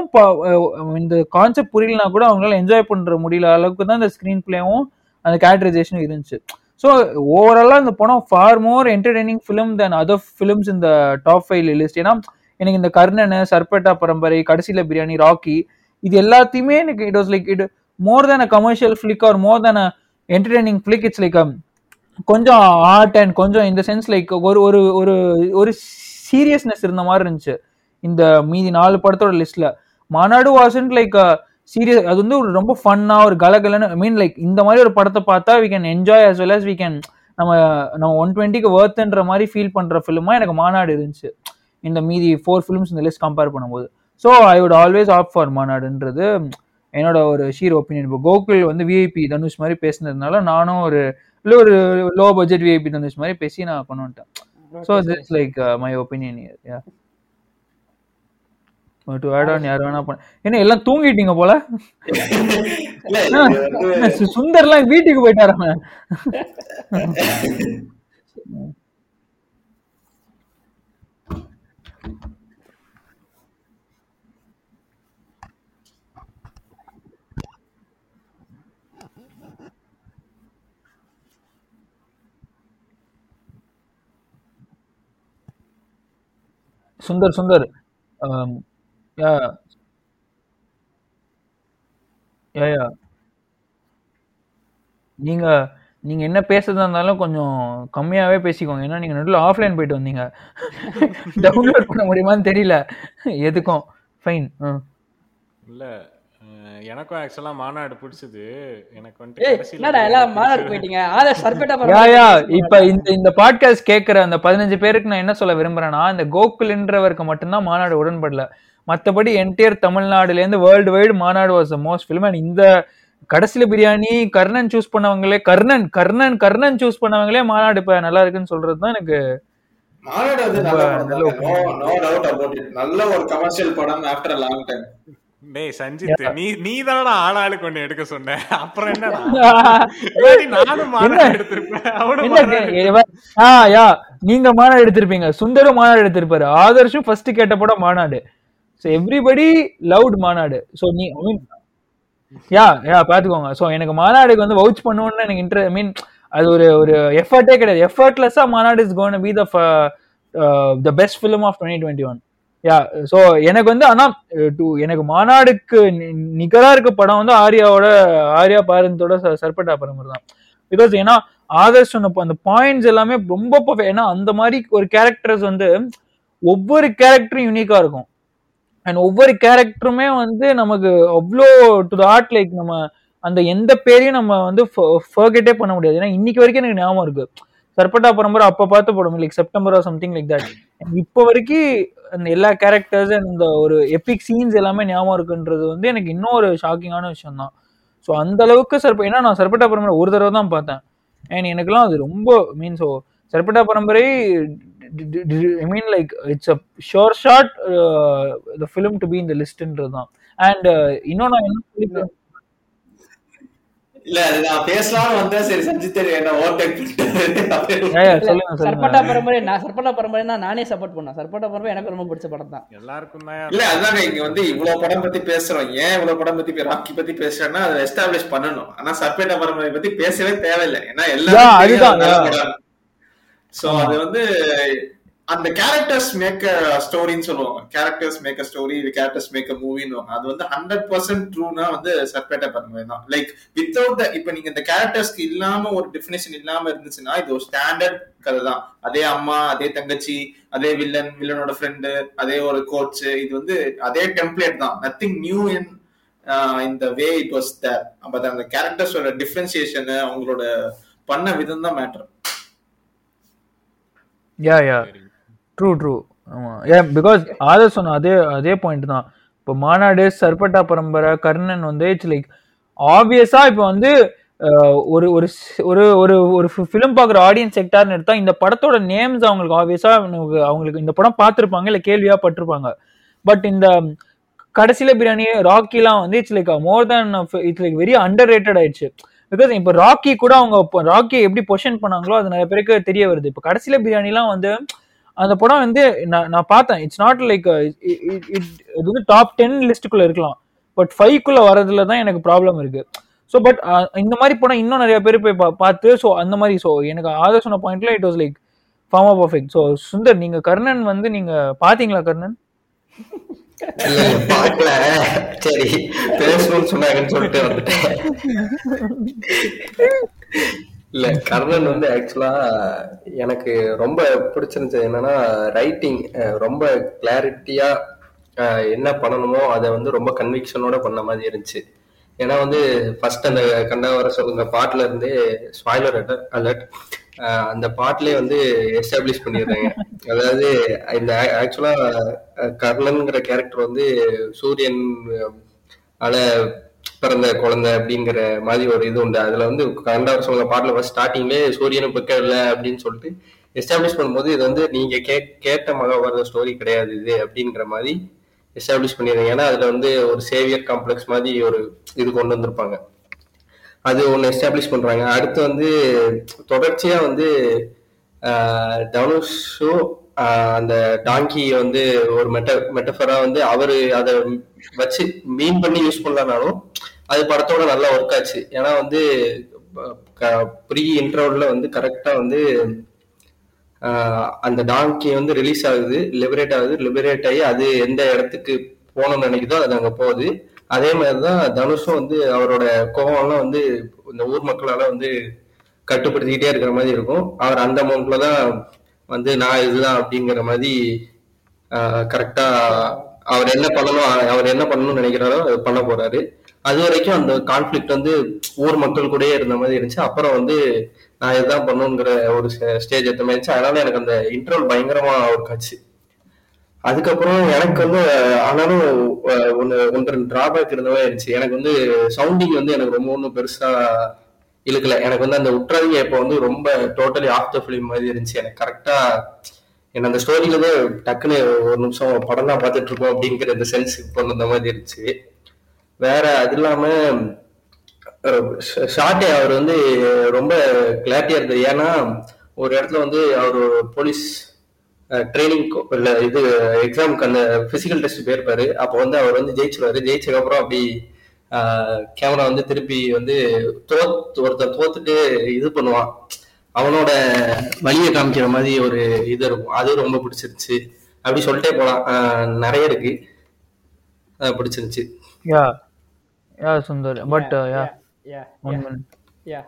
இந்த கான்செப்ட் புரியலனா கூட அவங்களால என்ஜாய் பண்ற முடியல அளவுக்கு தான் இந்த ஸ்க்ரீன் பிளேவும் அந்த கேரக்டரைசேஷனும் இருந்துச்சு ஸோ ஓவராலாக இந்த படம் far more entertaining film then other films இந்த டாப் ஃபைவ் லிஸ்ட் ஏன்னா எனக்கு இந்த கர்ணன் சர்பேட்டா பரம்பரை கடைசியில பிரியாணி ராக்கி இது எல்லாத்தையுமே எனக்கு it was like it more than a commercial flick or more than a entertaining flick it's like கொஞ்சம் ஆர்ட் அண்ட் கொஞ்சம் இந்த சென்ஸ் லைக் ஒரு ஒரு ஒரு ஒரு சீரியஸ்னஸ் இருந்த மாதிரி இருந்துச்சு இந்த மீதி நாலு படத்தோட லிஸ்ட்ல மாநாடு வாசன்ட் லைக் சீரியஸ் அது வந்து ஒரு ரொம்ப ஃபன்னா ஒரு கலகலன்னு ஐ மீன் லைக் இந்த மாதிரி ஒரு படத்தை பார்த்தா we can enjoy as well as we can நம்ம நம்ம ஒன் டுவெண்ட்டிக்கு ஒர்த்ன்ற மாதிரி ஃபீல் பண்ற ஃபிலிமா எனக்கு மாநாடு இருந்துச்சு இந்த மீதி ஃபோர் ஃபிலிம்ஸ் இந்த லிஸ்ட் கம்பேர் பண்ணும்போது so I would always opt for மாநாடுன்றது என்னோட ஒரு ஷீர் ஒப்பீனியன் இப்போ கோகுல் வந்து விஐபி தனுஷ் மாதிரி பேசினதுனால நானும் ஒரு இல்லை ஒரு லோ பட்ஜெட் விஐபி தனுஷ் மாதிரி பேசி நான் கொண்டு வந்துட்டேன் so this like my opinion yeah to add on யார் வேணா பண்ண என்ன எல்லாம் தூங்கிட்டீங்க போல இல்ல இது வந்து என்ன சு- சுந்தர்லாம் வீட்டுக்கு போயிட்டாராம சுந்தர் சுந்தர் um, யா யா யா நீங்க நீங்க என்ன பேசுறதா இருந்தாலும் கொஞ்சம் கம்மியாவே பேசிக்கோங்க ஏன்னா நீங்க நடுவில் ஆஃப்லைன் போயிட்டு வந்தீங்க டவுன்லோட் பண்ண முடியுமான்னு தெரியல எதுக்கும் ஃபைன் இல்ல அஹ் எனக்கும் ஆக்சுவலா மாநாடு பிடிச்சது எனக்கு வந்துட்டு ஏய் கடைசியில என்னடா பிரியாணி எல்லாம் மாநாடு பிடிச்சது. போயிட்டீங்க ஆதர்ஷ் சர்பேட்டா யா யா இப்ப இந்த இந்த பாட்காஸ்ட் கேட்கிற அந்த பதினஞ்சு பேருக்கு நான் என்ன சொல்ல விரும்புறேன்னா இந்த கோகுல்ன்றவருக்கு மட்டும்தான் மாநாடு உடன்படல மத்தபடி என்டையர் தமிழ்நாடுல இருந்து world wide Maanaadu was the most film and இந்த கடைசியில பிரியாணி கர்ணன் சூஸ் பண்ணவங்களே கர்ணன் கர்ணன் கர்ணன் சூஸ் பண்ணவங்களே மாநாடு இப்ப நல்லா இருக்குன்னு சொல்றது தான் எனக்கு மாநாடு வந்து நல்ல படம் நல்ல தான் நோ டவுட் அபவுட் இட் நல்ல ஒரு கமர்ஷியல் படம் ஆஃப்டர் அ லாங் டைம் டேய் சஞ்சித் நீ நீ தானடா ஆளாளுக்கு ஒண்ணு எடுக்க சொன்ன அப்புறம் என்னடா இல்லாட்டி நானும் மாநாடு எடுத்திருப்பேன் அவனும் இல்ல மாநாடு இவ- ஆ யா நீங்க மாநாடு எடுத்திருப்பீங்க சுந்தரும் மாநாடு எடுத்திருப்பாரு ஆதர்ஷும் ஃபர்ஸ்ட் கேட்ட படம் Maanaadu so everybody loved Maanaadu so நீ ஐ மீன் யா யா பாத்துக்கோங்க ஸோ எனக்கு மாநாடுக்கு வந்து வவுச் பண்ணணும்னு எனக்கு இன்ட்ரெ ஐ மீன் அது ஒரு ஒரு எஃபர்ட்டே கிடையாது எஃபர்ட்லெஸ்ஸா Maanaadu is gonna be the the best film of twenty twenty one yeah so எனக்கு வந்து ஆனா டு எனக்கு மாநாடுக்கு நி- நிகரா இருக்க படம் வந்து ஆர்யாவோட ஆர்யா பாரந்தோட ச- சர்பட்டா பரம்பரை தான் பிகாஸ் ஏன்னா ஆதர்ஸ் சொன்ன அந்த பாயிண்ட்ஸ் எல்லாமே ரொம்ப perfect. ஏன்னா அந்த மாதிரி ஒரு கேரக்டர்ஸ் வந்து ஒவ்வொரு கேரக்டரும் யூனிக்கா இருக்கும் அண்ட் ஒவ்வொரு கேரக்டருமே வந்து நமக்கு அவ்வளோ டு த ஆர்ட் லைக் நம்ம அந்த எந்த பேரையும் நம்ம வந்து ஃபர்கெட்டே பண்ண முடியாது ஏன்னா இன்னைக்கு வரைக்கும் எனக்கு ஞாபகம் இருக்கு சர்பட்டா பரம்பரை அப்ப பார்த்த படம் like September something like that இப்போ வரைக்கும் அந்த எல்லா கேரக்டர்ஸ் அந்த ஒரு எபிக் சீன்ஸ் எல்லாமே ஞாபகம் இருக்குன்றது வந்து எனக்கு இன்னும் ஒரு ஷாக்கிங்கான விஷயம் தான் ஸோ அந்த அளவுக்கு சர்ப ஏன்னா நான் சர்பட்டா பரம்பரை ஒரு தடவை தான் பார்த்தேன் அண்ட் எனக்குலாம் அது ரொம்ப மீன் so Sarpatta Parambarai I mean like it's a sure shot the film to be இந்த லிஸ்ட்ன்றது தான் அண்ட் இன்னும் நான் என்ன சொல்லிக்கிறேன் இல்ல அது நான் பேசலாம்னு வந்தேன் சரி சஞ்சித் என்ன ஓவர்டேக் Yeah, yeah, சொல்லுங்க சர்பட்டா சொல்லுங்க பரம்பரை நான் சர்பட்டா பரம்பரைனா நானே சப்போர்ட் பண்ணேன் சர்பட்டா பரம்பரை எனக்கு ரொம்ப பிடிச்ச படம் தான் எல்லாருக்கும் இல்ல அதுதாங்க இங்க வந்து இவ்வளவு படம் பத்தி பேசுறோம் ஏன் இவ்வளவு படம் பத்தி பே- ராக்கி பத்தி பேசுறேன்னா அதை எஸ்டாப்ளிஷ் பண்ணணும் ஆனா சர்பேட்டா பரம்பரை பத்தி பேசவே தேவையில்லை ஏன்னா Yeah, அதுதான், எல்லாரும் yeah. சோ அது வந்து அந்த கேரக்டர்ஸ் மேக் ஸ்டோரின்னு சொல்லுவாங்க characters make story characters make மூவின்னு அது வந்து ஹண்ட்ரட் பர்சன்ட் ட்ரூனா வந்து சர்பேட்டா பரம்பரை தான் லைக் வித்தவுட் த இப்ப நீங்க இந்த கேரக்டர்ஸ்க்கு இல்லாம ஒரு டெஃபினேஷன் இல்லாம இருந்துச்சுன்னா இது ஒரு ஸ்டாண்டர்ட் கதை தான் அதே அம்மா அதே தங்கச்சி அதே வில்லன் வில்லனோட ஃப்ரெண்டு அதே ஒரு கோச் இது வந்து அதே டெம்ப்ளேட் தான் நத்திங் நியூ இன் இந்த way it was there but அந்த கேரக்டர்ஸோட டிஃபரன்சியேஷன் அவங்களோட பண்ண விதம் தான் matter yeah yeah true true ஆமா ஏன் பிகாஸ் ஆதர் சொன்ன அதே அதே பாயிண்ட் தான் இப்போ மாநாடு சர்பட்டா பரம்பரை கர்ணன் வந்து இட்ஸ் லைக் ஆப்வியஸா இப்போ வந்து அஹ், ஒரு ஒரு ஸ்- ஒரு ஒரு ஒரு ஃபிலிம் பார்க்குற ஆடியன்ஸ் செக்டார்னு எடுத்தா இந்த படத்தோட நேம்ஸ் அவங்களுக்கு ஆப்வியஸா அவங்களுக்கு இந்த படம் பார்த்துருப்பாங்க இல்லை கேள்வியா பட்டிருப்பாங்க பட் இந்த கடைசியில பிரியாணி ராக்கிலாம் வந்து it's like more than it's like very under rated ஆயிடுச்சு பிகாஸ் இப்போ ராக்கி கூட அவங்க ராக்கி எப்படி பொசிஷன் பண்ணாங்களோ அது நிறைய பேருக்கு தெரிய வருது இப்போ கடைசியில பிரியாணிலாம் வந்து அந்த படம் வந்து நான் நான் பார்த்தேன் இட்ஸ் நாட் லைக் இது வந்து டாப் டென் லிஸ்ட்டுக்குள்ள இருக்கலாம் பட் ஃபைவ்க்குள்ள வரதுல தான் எனக்கு ப்ராப்ளம் இருக்கு ஸோ பட் இந்த மாதிரி படம் இன்னும் நிறைய பேர் போய் பா- பார்த்து ஸோ அந்த மாதிரி ஸோ எனக்கு ஆதர் சொன்ன பாயிண்ட்ல it was like form of perfect so Sundar நீங்க கர்ணன் வந்து நீங்க பாத்தீங்களா கர்ணன் இல்ல இல்ல பாக்கல சரி பேசணும்னு சொன்னாங்கன்னு சொல்லிட்டு வந்துட்டேன் இல்ல கர்ணன் வந்து ஆக்சுவலா எனக்கு ரொம்ப பிடிச்சிருந்தது என்னன்னா ரைட்டிங் ரொம்ப கிளாரிட்டியா என்ன பண்ணணுமோ அதை வந்து ரொம்ப கன்விக்ஷனோட பண்ண மாதிரி இருந்துச்சு ஏன்னா வந்து ஃபர்ஸ்ட் அந்த கண்டவர சொல்லுங்க பாட்டுல இருந்தே ஸ்பாய்லர் அலர்ட் அந்த பாட்டிலே வந்து எஸ்டாப்ளிஷ் பண்ணிடுறாங்க அதாவது இந்த ஆக்சுவலா கர்ணன்ங்கிற கேரக்டர் வந்து சூரியன் அல பிறந்த குழந்தை அப்படிங்கிற மாதிரி ஒரு இது உண்டு அதுல வந்து கண்டவர் சொல்லுங்க பாட்டுல ஃபர்ஸ்ட் ஸ்டார்டிங்லேயே சூரியனும் பிக்க இல்லை அப்படின்னு சொல்லிட்டு எஸ்டாப்ளிஷ் பண்ணும்போது இது வந்து நீங்க கே கேட்ட மகாபாரத ஸ்டோரி கிடையாது இது அப்படிங்கிற மாதிரி எஸ்டாப்ளிஷ் பண்ணிடுறாங்க ஏன்னா அதுல வந்து ஒரு சேவியர் காம்ப்ளெக்ஸ் மாதிரி ஒரு இது கொண்டு வந்திருப்பாங்க அது ஒன்று எஸ்டாப்ளிஷ் பண்றாங்க அடுத்து வந்து தொடர்ச்சியா வந்து ஆஹ், தனுஷும் ஆஹ், அந்த டாங்கி வந்து ஒரு மெட்ட மெட்டஃபரா வந்து அவரு அதை வச்சு மீன் பண்ணி யூஸ் பண்ணலனாலும் அது படத்தோட நல்லா ஒர்க் ஆச்சு ஏன்னா வந்து ப்ரீ இன்டர்வல்ல வந்து கரெக்டா வந்து ஆஹ், அந்த டாங்கி வந்து ரிலீஸ் ஆகுது லிபரேட் ஆகுது லிபரேட் ஆகி அது எந்த இடத்துக்கு போகணும்னு நினைக்குதோ அது அங்க போகுது அதே மாதிரிதான் தனுஷும் வந்து அவரோட கோவம்லாம் வந்து இந்த ஊர் மக்களால வந்து கட்டுப்படுத்திக்கிட்டே இருக்கிற மாதிரி இருக்கும் அவர் அந்த மோமெண்ட்ல தான் வந்து நான் இதுதான் அப்படிங்கிற மாதிரி கரெக்டா அவர் என்ன பண்ணணும் அவர் என்ன பண்ணணும்னு நினைக்கிறாரோ அது பண்ண போறாரு அது வரைக்கும் அந்த கான்ஃபிளிக்ட் வந்து ஊர் மக்கள் கூடயே இருந்த மாதிரி இருந்துச்சு அப்புறம் வந்து நான் இதுதான் பண்ணணுங்கிற ஒரு ஸ்டேஜ் எத்த மாதிரி இருந்துச்சு அதனால எனக்கு அந்த இன்டர்வல் பயங்கரமா ஒர்க் ஆச்சு அதுக்கப்புறம் எனக்கு வந்து ஆனாலும் அஹ், ஒண்ணு ஒன்று ரெண்டு டிராபேக் இருந்தவே இருந்துச்சு எனக்கு வந்து சவுண்டிங் வந்து எனக்கு ரொம்ப ஒன்றும் பெருசா இழுக்கல எனக்கு வந்து அந்த உற்றாதிங்க இப்போ வந்து ரொம்ப டோட்டலி ஆஃப் த ஃபிலிம் மாதிரி இருந்துச்சு எனக்கு கரெக்டா என்ன அந்த ஸ்டோரியில தான் டக்குன்னு ஒரு நிமிஷம் படம் தான் பார்த்துட்டு இருக்கோம் அப்படிங்கிற இந்த சென்ஸ் கொண்டு வந்த மாதிரி இருந்துச்சு வேற அது இல்லாம ஷார்ட்டே அவர் வந்து ரொம்ப கிளாரிட்டியா இருந்தது ஏன்னா ஒரு இடத்துல வந்து அவர் போலீஸ் ட்ரைனிங் இல்ல இது எக்ஸாமுக்கு அந்த பிசிக்கல் டெஸ்ட் போயிருப்பாரு அப்போ வந்து அவர் வந்து ஜெயிச்சிருவாரு ஜெயிச்சதுக்கு அப்புறம் அப்படி கேமரா வந்து திருப்பி வந்து தோத் ஒருத்தர் தோத்துட்டு இது பண்ணுவான் அவனோட வழியை காமிக்கிற மாதிரி ஒரு இது இருக்கும் அது ரொம்ப பிடிச்சிருந்துச்சு அப்படி சொல்லிட்டே போலாம் ஆஹ் நிறைய இருக்கு அது பிடிச்சிருந்துச்சு yeah yeah Sundar but yeah yeah one minute yeah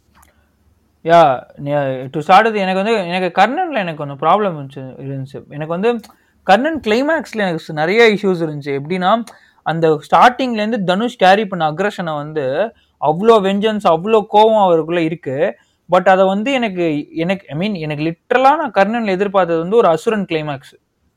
yeah to start இது எனக்கு வந்து எனக்கு கர்ணனில் எனக்கு கொஞ்சம் ப்ராப்ளம் இருந்துச்சு இருந்துச்சு எனக்கு வந்து கர்ணன் கிளைமேக்ஸில் எனக்கு நிறைய இஷ்யூஸ் இருந்துச்சு எப்படின்னா அந்த ஸ்டார்டிங்லேருந்து தனுஷ் கேரி பண்ண அக்ரஷனை வந்து அவ்வளோ வெஞ்சன்ஸ் அவ்வளோ கோவம் அவருக்குள்ள இருக்கு பட் அதை வந்து எனக்கு எனக்கு ஐ மீன் எனக்கு லிட்ரலாக நான் கர்ணனில் எதிர்பார்த்தது வந்து ஒரு அசுரன் கிளைமேக்ஸ்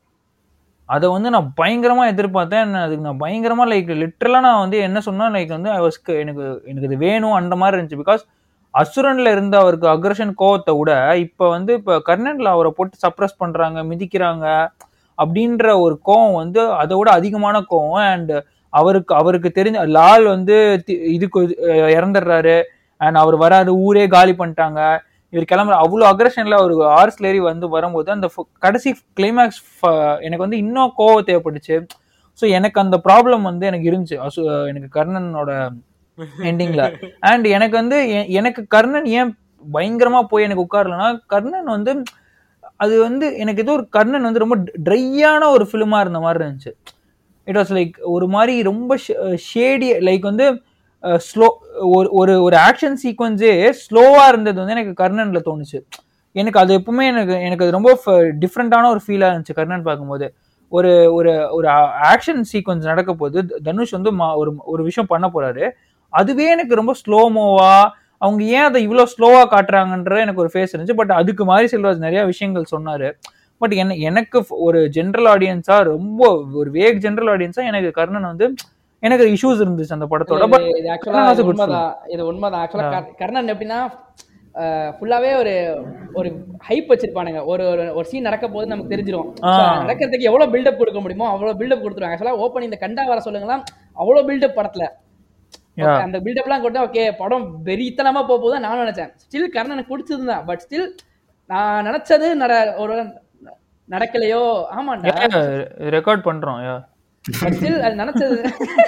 அதை வந்து நான் பயங்கரமா எதிர்பார்த்தேன் நான் அதுக்கு நான் பயங்கரமா லைக் லிட்ரலா நான் வந்து என்ன சொன்னா லைக் வந்து I was க்கு- எனக்கு எனக்கு இது வேணும் அந்த மாதிரி இருந்துச்சு பிகாஸ் அசுரன்ல இருந்த அவருக்கு அக்ரஷன் கோவத்தை விட இப்ப வந்து இப்ப கர்ணன்ல அவரை போட்டு சப்ரஸ் பண்றாங்க மிதிக்கிறாங்க அப்படின்ற ஒரு கோவம் வந்து அதை விட அதிகமான கோவம் அண்ட் அவருக்கு அவருக்கு தெரிஞ்ச லால் வந்து தி- இதுக்கு அஹ், இறந்துடுறாரு அண்ட் அவர் வராரு ஊரே காலி பண்ணிட்டாங்க இவர் கிளம்புற அவ்வளோ அக்ரஷன்ல ஒரு ஆர்ஸ்ல ஏறி வந்து வரும்போது அந்த ஃப- கடைசி கிளைமேக்ஸ் எனக்கு வந்து இன்னும் கோவம் தேவைப்பட்டுச்சு ஸோ எனக்கு அந்த ப்ராப்ளம் வந்து எனக்கு இருந்துச்சு அசு எனக்கு கர்ணனோட எண்டிங்ல அண்ட் எனக்கு வந்து எ- எனக்கு கர்ணன் ஏன் பயங்கரமா போய் எனக்கு உட்காரலன்னா கர்ணன் வந்து அது வந்து எனக்கு ஏதோ ஒரு கர்ணன் வந்து ரொம்ப ட்ரையான ஒரு ஃபிலிமா இருந்த மாதிரி இருந்துச்சு இட் வாஸ் லைக் ஒரு மாதிரி ரொம்ப ஷேடி லைக் வந்து ஸ்லோ ஒரு ஒரு ஒரு ஆக்ஷன் சீக்வன்ஸே ஸ்லோவா இருந்தது வந்து எனக்கு கர்ணன்ல தோணுச்சு எனக்கு அது எப்பவுமே எனக்கு எனக்கு அது ரொம்ப டிஃப்ரெண்டான ஒரு ஃபீலா இருந்துச்சு கர்ணன் பார்க்கும்போது ஒரு ஒரு ஒரு ஆக்ஷன் சீக்வன்ஸ் நடக்க போது தனுஷ் வந்து மா- ஒரு ஒரு விஷயம் பண்ண போறாரு அதுவே எனக்கு ரொம்ப ஸ்லோமோவா அவங்க ஏன் அதை இவ்வளோ ஸ்லோவா காட்டுறாங்கன்ற எனக்கு ஒரு ஃபேஸ் இருந்துச்சு பட் அதுக்கு மாதிரி செல்வராஜ் நிறைய விஷயங்கள் சொன்னாரு பட் என்ன எனக்கு f- ஒரு ஜென்ரல் ஆடியன்ஸா ரொம்ப ஒரு வேக் ஜென்ரல் ஆடியன்ஸா எனக்கு கர்ணன் வந்து எனக்கு இஷ்யூஸ் இருந்துச்சு அந்த படத்தோட பட் இது ஆக்சுவலா கர்ணன் was a இது good film. உண்மைதான் இது உண்மைதான் ஆக்சுவலா கர்ணன் எப்படின்னா ஃபுல்லாவே ஒரு ஒரு ஹைப் வச்சிருப்பானுங்க ஒரு ஒரு ஒரு சீன் நடக்க போது நமக்கு தெரிஞ்சிரும் ஆ. So, நடக்கிறதுக்கு எவ்வளவு பில்டப் கொடுக்க முடியுமோ அவ்வளவு பில்டப் கொடுத்துருவாங்க ஆக்சுவலா ஓப்பன் இந்த கண்டா வர சொல்லுங்களா அவ்வளவு பில்டப் படத்துல Yeah. Okay, அந்த பில்டப்லாம் கொடுத்தா ஓகே படம் வெறித்தனமா போக போகுது நானும் நினைச்சேன் ஸ்டில் கர்ணன் எனக்கு பிடிச்சதுதான் பட் ஸ்டில் நான் நினைச்சது நட ஒரு நடக்கலையோ ஆமாண்டா ரெக்கார்ட் பண்றோம் yeah. பட் ஸ்டில் அது நினைச்சது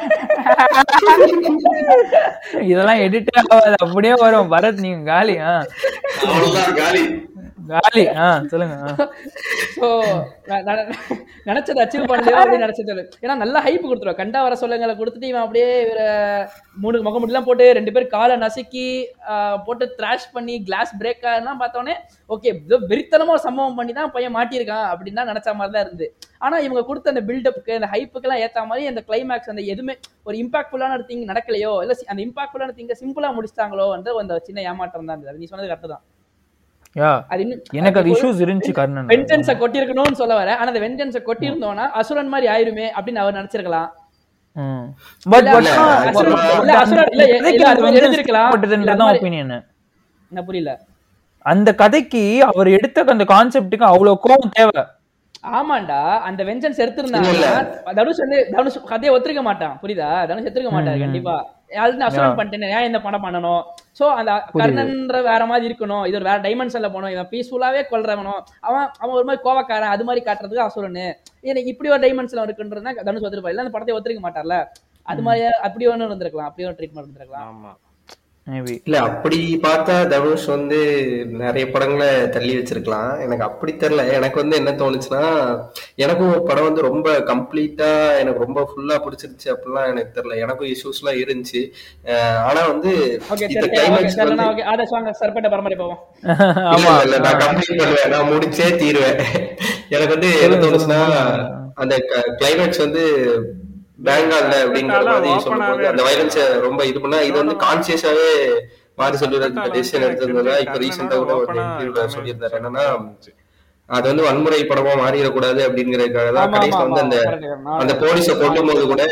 இதெல்லாம் எடிட் ஆகாது அப்படியே வரும் பரத் நீங்க காலி ஆ அவ்வளவுதான் காலி காலி ஆ சொல்லுங்க ஆ. ஸோ நினைச்சது அச்சீவ் பண்ணலையோ அப்படின்னு நினைச்சது ஏன்னா நல்லா ஹைப் கொடுத்துருவா கண்டா வர சொல்லுங்களை கொடுத்துட்டு இவன் அப்படியே இவர மூணு முகமுடிலாம் போட்டு ரெண்டு பேர் காலை நசுக்கி ஆஹ், போட்டு த்ராஷ் பண்ணி கிளாஸ் பிரேக் எல்லாம் பார்த்தோன்னே ஓகே ஏதோ வெறித்தனமா ஒரு சம்பவம் பண்ணி தான் பையன் மாட்டியிருக்கான் அப்படின்னு தான் நினைச்ச மாதிரி தான் இருந்து ஆனா இவங்க கொடுத்த அந்த பில்டப்புக்கு அந்த ஹைப்புக்கெல்லாம் ஏத்த மாதிரி அந்த கிளைமேக்ஸ் அந்த எதுவுமே ஒரு இம்பாக்ட்ஃபுல்லான திங் நடக்கலையோ இல்ல சி- அந்த இம்பாக்ட்ஃபுல்லான திங்க சிம்பிளா முடிச்சிட்டாங்களோ அந்த அந்த சின்ன ஏமாற்றம் தான் இருந்தது அது நீ சொன்னது கரெக்ட் தான் Yeah. அது இன்னும் எனக்கு அது இஷ்யூஸ் இருந்துச்சு கர்ணன் வெஞ்சன்ஸ கொட்டிருக்கணும்னு சொல்ல வரேன் ஆனா அந்த வெஞ்சன்ஸ கொட்டியிருந்தோம்னா அசுரன் மாதிரி ஆயிருமே அப்படின்னு அவர் நினைச்சிருக்கலாம் பட் பட் இல்ல, அசுரன் இல்ல, அசுரன் இல்ல, இல்ல, அது மாதிரி எழுதிருக்கலாம். இல்ல, அது பட்டுதுன்றதான் மாதிரி- ஒப்பீனியன் என்ன புரியல அந்த கதைக்கு அவர் எடுத்த அந்த கான்செப்டுக்கு அவ்வளவு கோவம் தேவை ஆமாண்டா அந்த வெஞ்சன்ஸ் எடுத்திருந்தாங்க தனுஷ் வந்து தனுஷ் கதையை ஒத்துருக்க மாட்டான் புரியுதா தனுஷ் எடுத்துருக்க மாட்டாரு கண்டிப்பா ஆல்ரெடி அசுரன் பண்ணிட்டேன் ஏன் இந்த படம் பண்ணணும் சோ அந்த கர்ணன்ற வேற மாதிரி இருக்கணும் இது ஒரு வேற டைமென்ஷன்ல போகணும் இவன் பீஸ்ஃபுல்லாவே கொல்றவனோ அவன் அவன் ஒரு மாதிரி கோவக்காரன் அது மாதிரி காட்டுறதுக்கு அசுரன் எனக்கு இப்படி ஒரு டைமென்ஷன்ல இருக்குன்றதுனா தனுஷ் ஒத்துருப்பா இல்ல அந்த படத்தை ஒத்துருக்க மாட்டார்ல அது மாதிரி அப்படி ஒண்ணு இருந்திருக்கலாம் அப்படி ஒரு ட்ரீட்மெண்ட் இருந்திருக்கலாம் ஆமா மேபி இல்ல அப்படி பார்த்தா தனுஷ் வந்து நிறைய படங்களை தள்ளி வச்சிருக்கலாம் எனக்கு அப்படி தெரியல எனக்கு வந்து என்ன தோணுச்சுன்னா எனக்கும் ஒரு படம் வந்து ரொம்ப கம்ப்ளீட்டா எனக்கு ரொம்ப ஃபுல்லா பிடிச்சிருச்சு அப்படிலாம் எனக்கு தெரியல எனக்கும் இஷ்யூஸ் எல்லாம் இருந்துச்சு அஹ் ஆனா வந்து ஓகே இந்த சரி ஓகே கிளைமேக்ஸ் சரி வந்து ஓகே ஆதர்ஸ் வாங்க சர்பட்ட பரம்பரை போவோம் இல்ல, இல்ல, நான் கம்ப்ளீட் பண்ணுவேன் நான் முடிச்சே தீருவேன் எனக்கு வந்து என்ன தோணுச்சுன்னா அந்த கிளைமேக்ஸ் வந்து பெங்கால்ல அப்படிங்கிற மாதிரி சொல்லும்போது அந்த வைலன்ஸ ரொம்ப இது பண்ணா இது வந்து கான்சியஸாவே மாரி சொல்லிடுறது இந்த டெசிஷன் எடுத்திருந்ததா இப்ப ரீசெண்டா கூட ஒரு இன்டர்வியூல சொல்லியிருந்தாரு என்னன்னா அது வந்து வன்முறை படமா மாறிடக்கூடாது அப்படிங்கறதுக்காக தான் ஆமா, கடைசியில ஆமா, வந்து அந்த correct, correct. நான் அந்த போலீஸ கொல்லும் போது கூட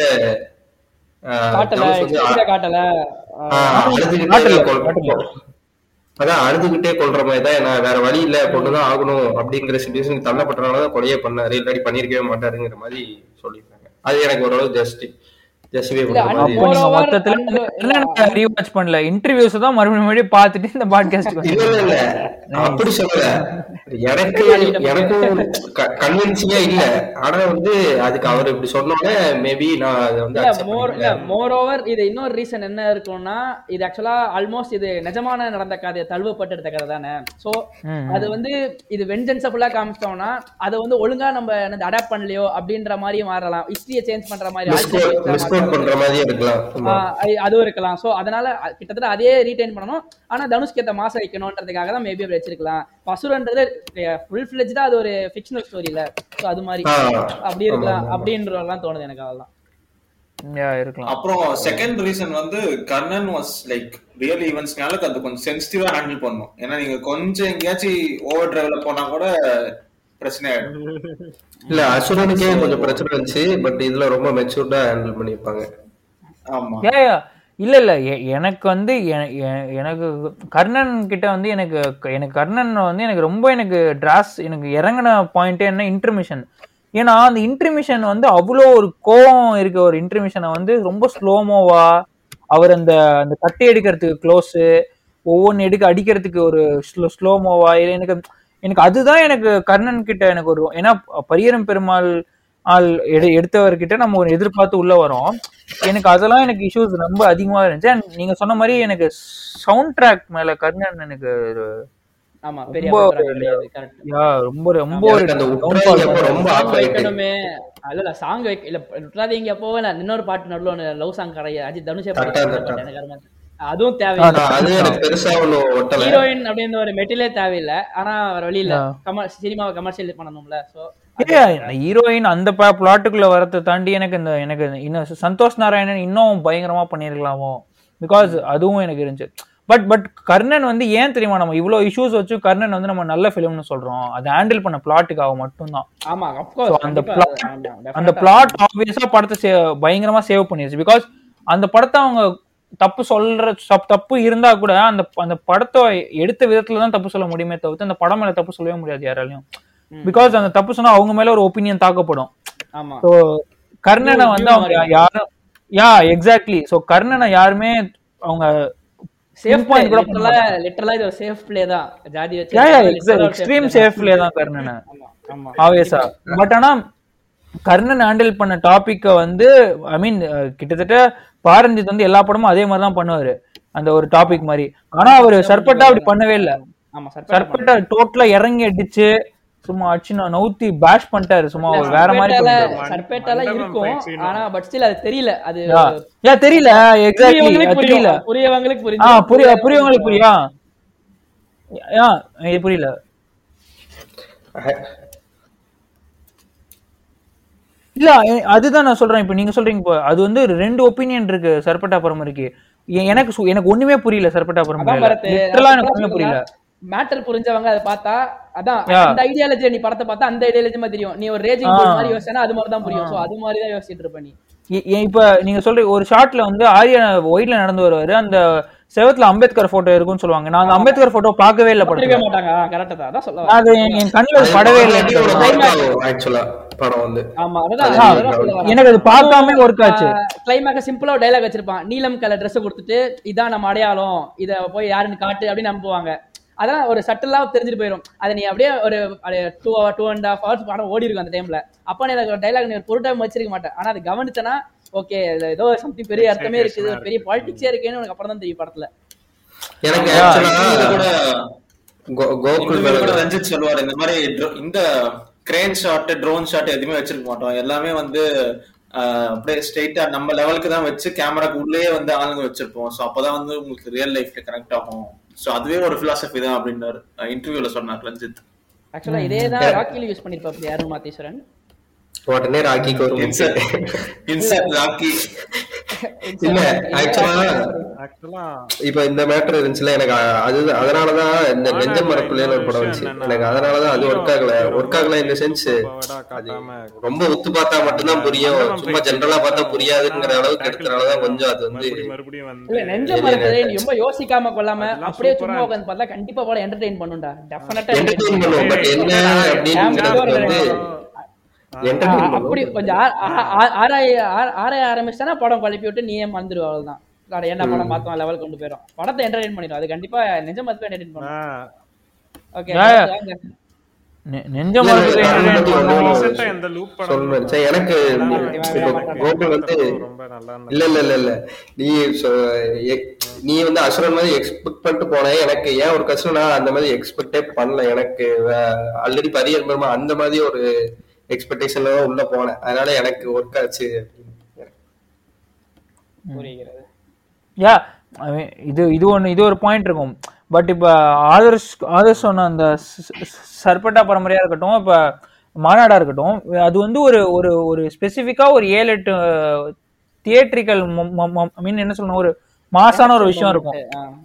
ஆஹ், காட்டல தனுஷ் வந்து explicit ஆ காட்டல ஆஹ், அழுதுகிட்டே காட்டல, கொல்- காட்டல. அதான் அழுதுகிட்டே கொல்ற மாதிரி தான் நான் வேற வழி இல்ல கொண்டுதான் ஆகணும் அப்படிங்கிற சுச்சுவேஷன் தள்ளப்பட்டனாலதான் கொலையே பண்ணாரு இல்லாட்டி பண்ணிருக்கவே மாட்டாருங்கிற மாதிரி சொல்லியிருக்காங்க அது எனக்கு ஓரளவு ஜஸ்டி ஜஸ்டிஃபை இல்ல, பண்ற and மாதிரி அப்போ நீங்க Moreover, மொத்தத்துல and- என்ன ரீவாட்ச் பண்ணல இன்டர்வியூஸ் தான் மறுபடியும் மறுபடியும் பார்த்துட்டு இந்த பாட்காஸ்ட் இல்ல இல்ல இல்ல அப்படி சொல்லல எனக்கு எனக்கும் கன்வின்சிங்கா இல்ல ஆனா வந்து அதுக்கு அவர் இப்படி சொன்னோடனே மேபி நான் அதை வந்து இல்ல accept மோர் இல்ல பண்ணிக்கிறேன். மோர் ஓவர் இது இன்னொரு ரீசன் என்ன இருக்கும்னா இது ஆக்சுவலா ஆல்மோஸ்ட் இது நிஜமான நடந்த கதை தழுவப்பட்டு எடுத்த கதை தானே சோ அது வந்து இது வெஞ்சன்ஸை ஃபுல்லா காமிச்சிட்டோம்னா அதை வந்து ஒழுங்கா நம்ம அடாப்ட் பண்ணலையோ அப்படின்ற மாதிரி மாறலாம் ஹிஸ்டரியை சேஞ்ச் பண்ற மாதிரி Misquote- alternate misquote பண்ற மாதிரி இருக்கலாம் ஆமா. ஆஹ் அது- அதுவும் இருக்கலாம் சோ அதனால அ- கிட்டத்தட்ட அதே ரீடைன் பண்ணணும் ஆனா தனுஷ்க்கு ஏத்த மாசம் வைக்கணும்ன்றதுக்காக தான் மேபி அப்படி வச்சிருக்கலாம் பசுரன்றது ஃபுல் ஃபிளெஜ்டா அது ஒரு ஃபிக்ஷனல் ஸ்டோரி இல்ல சோ அது மாதிரி ஆ, அப்படி இருக்கலாம் ஆமா, ஆமா. அப்படின்றதெல்லாம் தோணுது எனக்கு அதெல்லாம் இருக்கலாம் அப்புறம் செகண்ட் ரீசன் வந்து கர்ணன் வாஸ் லைக் ரியல் ஈவெண்ட்ஸ்னால அது கொஞ்சம் சென்சிட்டிவா ஹேண்டில் பண்ணும் ஏன்னா நீங்க கொஞ்சம் எங்கேயாச்சும் ஓவர் டிரைவ்ல போனா கூட பிரச்சனை ஆயிடும் இல்ல அசுரனுக்கே கொஞ்சம் பிரச்சனை இருந்துச்சு பட் இதுல ரொம்ப மெச்சூர்டா ஹேண்டில் பண்ணிருப்பாங்க ஆமா ஏ இல்ல இல்ல எ- எனக்கு வந்து எ- எ- எனக்கு கர்ணன் கிட்ட வந்து எனக்கு எனக்கு கர்ணன் வந்து எனக்கு ரொம்ப எனக்கு டிராஸ் எனக்கு இறங்கின பாயிண்டே என்ன இன்டர்மிஷன் ஏன்னா அந்த இன்டர்மிஷன் வந்து அவ்வளோ ஒரு கோவம் இருக்க ஒரு இன்டர்மிஷனை வந்து ரொம்ப ஸ்லோமோவா அவர் அந்த அந்த கட்டி எடுக்கிறதுக்கு க்ளோஸு ஒவ்வொன்று எடுக்க அடிக்கிறதுக்கு ஒரு ஸ்லோ ஸ்லோமோவா எனக்கு எனக்கு அதுதான் எனக்கு கர்ணன் கிட்ட எனக்கு ஒரு ஏன்னா பரியரும் பெருமாள் ஆள் எடு எடுத்தவர்கிட்ட நம்ம ஒரு எதிர்பார்த்து உள்ள வரோம் எனக்கு அதெல்லாம் எனக்கு இஷ்யூஸ் ரொம்ப அதிகமா இருந்துச்சு And நீங்க சொன்ன மாதிரி எனக்கு சவுண்ட் ட்ராக் மேல கர்ணன் எனக்கு ஒரு- ஆமா பெரிய ரொம்ப அபிப்பிராயம் கிடையாது கரெக்ட் யா, ரொம்ப ரொம்ப ஒரு எனக்கு அந்த downfall உட்ராய் அப்ப மாதிரி. ரொம்ப சாங் ஆஃப் ஆயிட்டு வைக்கணுமே அல்ல இல்ல சாங் வைக்க இல்ல விட்டுறாதீங்க அப்போ நான் இன்னொரு பாட்டு நடுவில் ஒன்று லவ் சாங் கரைய அஜித் தனுஷே பாட்டு தட்டா, பாட்டு தட்டா. எனக்கு அது மாதிரி. அதுவும் தேவையில்லை ஆனா, அது எனக்கு பெருசா ஒண்ணும் ஒட்டல ஹீரோயின் அப்படின்னு ஒரு மெட்டிலே தேவையில்லை ஆனா வேற வழி இல்ல Yeah. கம சினிமாவை கமர்ஷியல் பண்ணணும்ல சோ ஹீரோயின் அந்த பிளாட்டுக்குள்ள வரதை தாண்டி எனக்கு இந்த எனக்கு இன்னும் சந்தோஷ் நாராயணன் இன்னும் பயங்கரமா பண்ணிருக்கலாமோ பிகாஸ் அதுவும் எனக்கு இருந்துச்சு பட் பட் கர்ணன் வந்து ஏன் தெரியுமா நம்ம இவ்வளோ இஷ்யூஸ் வச்சு கர்ணன் வந்து நம்ம நல்ல ஃபிலிம்னு சொல்றோம் அதை ஹேண்டில் பண்ண பிளாட்டுக்காக மட்டும்தான் ஆமா So, அப்கோர்ஸ் அந்த plot- அந்த பிளாட் ஆப்வியஸா படத்தை save- பயங்கரமா சேவ் பண்ணிருச்சு பிகாஸ் அந்த படத்தை அவங்க தப்பு சொல்ற தப்- தப்பு இருந்தா கூட அந்த அந்த படத்தை எடுத்த விதத்துல தான் தப்பு சொல்ல முடியுமே தவிர்த்து அந்த படம் மேல தப்பு சொல்லவே முடியாது யாராலையும் பிகாஸ் அந்த தப்பு சொன்னா அவங்க மேல ஒரு ஒப்பீனியன் தாக்கப்படும் ஆமா ஸோ கர்ணனை வந்து அவங்க யாரும் யா எக்ஸாக்ட்லி ஸோ கர்ணனை யாருமே அவங்க சேஃப் Pinpoint கூட பண்ண லிட்டரலா லிட்டரலா இது ஒரு சேஃப் ப்ளே தான் ஜாதி வச்சு yeah yeah literal safe extreme play தான். சேஃப்லேயே தான் கர்ணனை ஆமா ஆமா ஆவேசா பட் ஆனா கர்ணன் ஹேண்டில் பண்ண டாபிக்க வந்து ஐ மீன் கிட்டத்தட்ட பாரஞ்சித் வந்து எல்லா படமும் அதே மாதிரி தான் பண்ணுவாரு அந்த ஒரு டாபிக் மாதிரி ஆனா அவரு சர்பட்டா அப்படி பண்ணவே இல்ல ஆமா சர்பேட்டா சர்பட்டா டோட்டலா இறங்கி அடிச்சு சும்மா அடிச்சு நான் நவுத்தி பேஷ் பண்ணிட்டாரு சும்மா அவர் வேற மாதிரி பண்ணிட்டாரு. சர்பேட்டால மண்டபம் இருக்கும் fight scene. ஆனா பட் ஸ்டில் அது தெரியல அது யா யா தெரியல எக்ஸாக்ட்லி புரியவங்களுக்கு தெரியல புரியும் புரியவங்களுக்கு ஆ புரியும் புரிய புரியவங்களுக்கு புரியா யா இது புரியல இல்ல எ- அதுதான் நான் சொல்றேன் இப்ப நீங்க சொல்றீங்க இப்போ அது வந்து ரெண்டு ஒப்பீனியன் இருக்கு சர்பட்டா பரம்பரைக்கு எ- எனக்கு சு- எனக்கு ஒண்ணுமே புரியல சர்பட்டா அதான் பரம்பரை பரத்து லிட்டரலா எனக்கு ஒண்ணுமே புரியல மேட்டர் புரிஞ்சவங்க அதை பார்த்தா அதான் Yeah. அந்த ஐடியாலஜி நீ படத்தை பார்த்தா அந்த ஐடியாலஜி மாதிரி தெரியும் நீ ஒரு ரேஜிங் ஆ. மாதிரி யோசிச்சா அது மாதிரி தான் புரியும் சோ அது மாதிரி தான் யோசிச்சுட்டு இருப்ப நீ எ- எ- இப்ப நீங்க சொல்ற ஒரு ஷாட்ல வந்து ஆர்யா ஒயிட்ல நடந்து வருவாரு அந்த செவத்துல அம்பேத்கர் போட்டோ இருக்குன்னு சொல்லுவாங்க நான் அந்த அம்பேத்கர் போட்டோ பார்க்கவே இல்ல பார்க்கவே படத்துல மாட்டாங்க கரெக்டா தான் அதான் சொல்ல அது என் என் கண்ணுல அது படவே இல்லை எனக்கு. ஆக்சுவலா படம் வந்து ஆமா அதான் ஆ, அதான் சொல்ல வரேன். எனக்கு அது பார்க்காம ஒர்க் ஆச்சு கிளைமேக்ஸ் சிம்பிளா டைலாக் வச்சிருப்பான் நீலம் கலர் Dress கொடுத்துட்டு இதான் நம்ம அடையாளம் இத போய் யாருன்னு காட்டு அப்படின்னு நம்புவாங்க அதெல்லாம் ஒரு சட்டலா தெரிஞ்சுட்டு போயிடும் அதை நீ அப்படியே ஒரு two two and half hours படம் ஓடி இருக்கும் அந்த டைம்ல அப்ப நீ அந்த டைலாக் நீ ஒரு பொருட்டாக வச்சிருக்க மாட்டேன் ஆனா அது கவனிச்சனா ஓகே ஏதோ சம்திங் பெரிய அர்த்தமே இருக்குது ஒரு பெரிய பாலிடிக்ஸே இருக்கேன்னு உனக்கு அப்புறம் தான் தெரியும் படத்துல எனக்கு Yeah. actually இது கூட கோ- கோகுல் இனிமேல் கூட மேல- ரஞ்சித் சொல்லுவார் இந்த மாதிரி dro- இந்த கிரேன் ஷாட் ட்ரோன் ஷாட் எதுவுமே வச்சிருக்க மாட்டோம் எல்லாமே வந்து ஆஹ், அப்படியே ஸ்ட்ரெயிட்டா நம்ம லெவலுக்கு தான் வச்சு கேமராக்கு உள்ளே வந்து ஆளுங்க வச்சிருப்போம் ஸோ அப்பதான் வந்து உங்களுக்கு ரியல் லைஃப்ல கனெக்ட் ஆகும் ஸோ அதுவே ஒரு பிலாசபி தான் அப்படின்னாரு இன்டர்வியூல சொன்னார் ரஞ்சித் ஆக்சுவலா இதே தான் ராக்கில யூஸ் பண்ணிருப்பாப்ல யாரும் மாத்தீஸ்வரன் உடனே ராக்கிக்கு ஒரு இன்சர்ட் இன்சர்ட் ராக்கி இல்ல ஆக்சுவலா ஆக்சுவலா இப்ப இந்த மேட்டர் இருந்துச்சுல எனக்கு அ- அது அதனாலதான் இந்த ஆனா நெஞ்ச இதுல மரப்புலன்னு ஒரு இன்னொரு படம் விஷயம் வந்துச்சு என்னன்னா, எனக்கு அதனாலதான் அது ஒர்க் ஆகல hero ஒர்க் ஆகல இந்த சென்ஸ் overboard-ஆ காட்டாம ரொம்ப ஒத்து பார்த்தா மட்டும்தான் புரியும் மண்டபம் சும்மா போயிட்டு ஜென்ரலா பார்த்தா இருந்தா புரியாதுங்கிற அளவுக்கு tackle எடுத்தனாலதான் கொஞ்சம் அது வந்து மறுபடியும் மறுபடியும் வந்து இல்ல நெஞ்ச Alien மரத்துல நீ attacks. ரொம்ப யோசிக்காம கொள்ளாம அதெல்லாம் அப்படியே சூப்பரா சும்மா உட்காந்து பார்த்தா கண்டிப்பா படம் என்டர்டெயின் பண்ணும்டா டெஃபினட்டா என்டர்டெயின் பண்ணுவோம் பட் என்ன அப்படிங்கிறது வந்து entertain அப்படி பண்ணுவோம். கொஞ்சம் ஆ- ஆ- ஆ- ஆராய ஆ- ஆராய ஆரம்பிச்சிட்டானா படம் குழப்பி விட்டு நீயே மறந்துடுவ அவ்வளவுதான் அட, என்ன படம் பார்த்தோம் லெவல் கொண்டு போயிடும் படத்தை என்டர்டெயின் பண்ணிடும் அது கண்டிப்பா நிஜ மரத்துல என்டர்டெயின் பண்ணும் நான் ஓகே Yeah. நெ- நெஞ்ச இல்ல, மரத்துல இல்ல, entertain அது பண்ணணும். வந்து recent-ஆ எந்த loop படம் சொல்லணும் நினைச்சேன். எனக்கு இப்போ கோகுல் வந்து ரொம்ப நல்லா இருந்தது. இல்ல இல்ல இல்ல இல்ல நீ சொ- எ- நீ வந்து அசுரன் மாதிரி எக்ஸ்பெக்ட் பண்ணிட்டு போன எனக்கு ஏன் ஒரு கஷ்டம் நான் அந்த மாதிரி எக்ஸ்பெக்டே பண்ணல எனக்கு ஆல்ரெடி பரியர் பெருமா அந்த மாதிரி ஒரு எக்ஸ்பெக்டேஷன்ல தான் உள்ள போனேன் அதனால எனக்கு ஒர்க் ஆச்சு புரிகிறது யா இது இது ஒன்று இது ஒரு பாயிண்ட் இருக்கும் பட் இப்போ ஆதர்ஸ் ஆதர்ஸ் சொன்ன அந்த ச- ச- சர்பட்டா பரம்பரையாக இருக்கட்டும் இப்போ மாநாடா இருக்கட்டும் அது வந்து ஒரு ஒரு ஒரு ஸ்பெசிஃபிக்காக ஒரு ஏழு எட்டு தியேட்ரிக்கல் ஐ மீன் என்ன சொல்லணும் ஒரு மாசான ஒரு விஷயம் இருக்கும்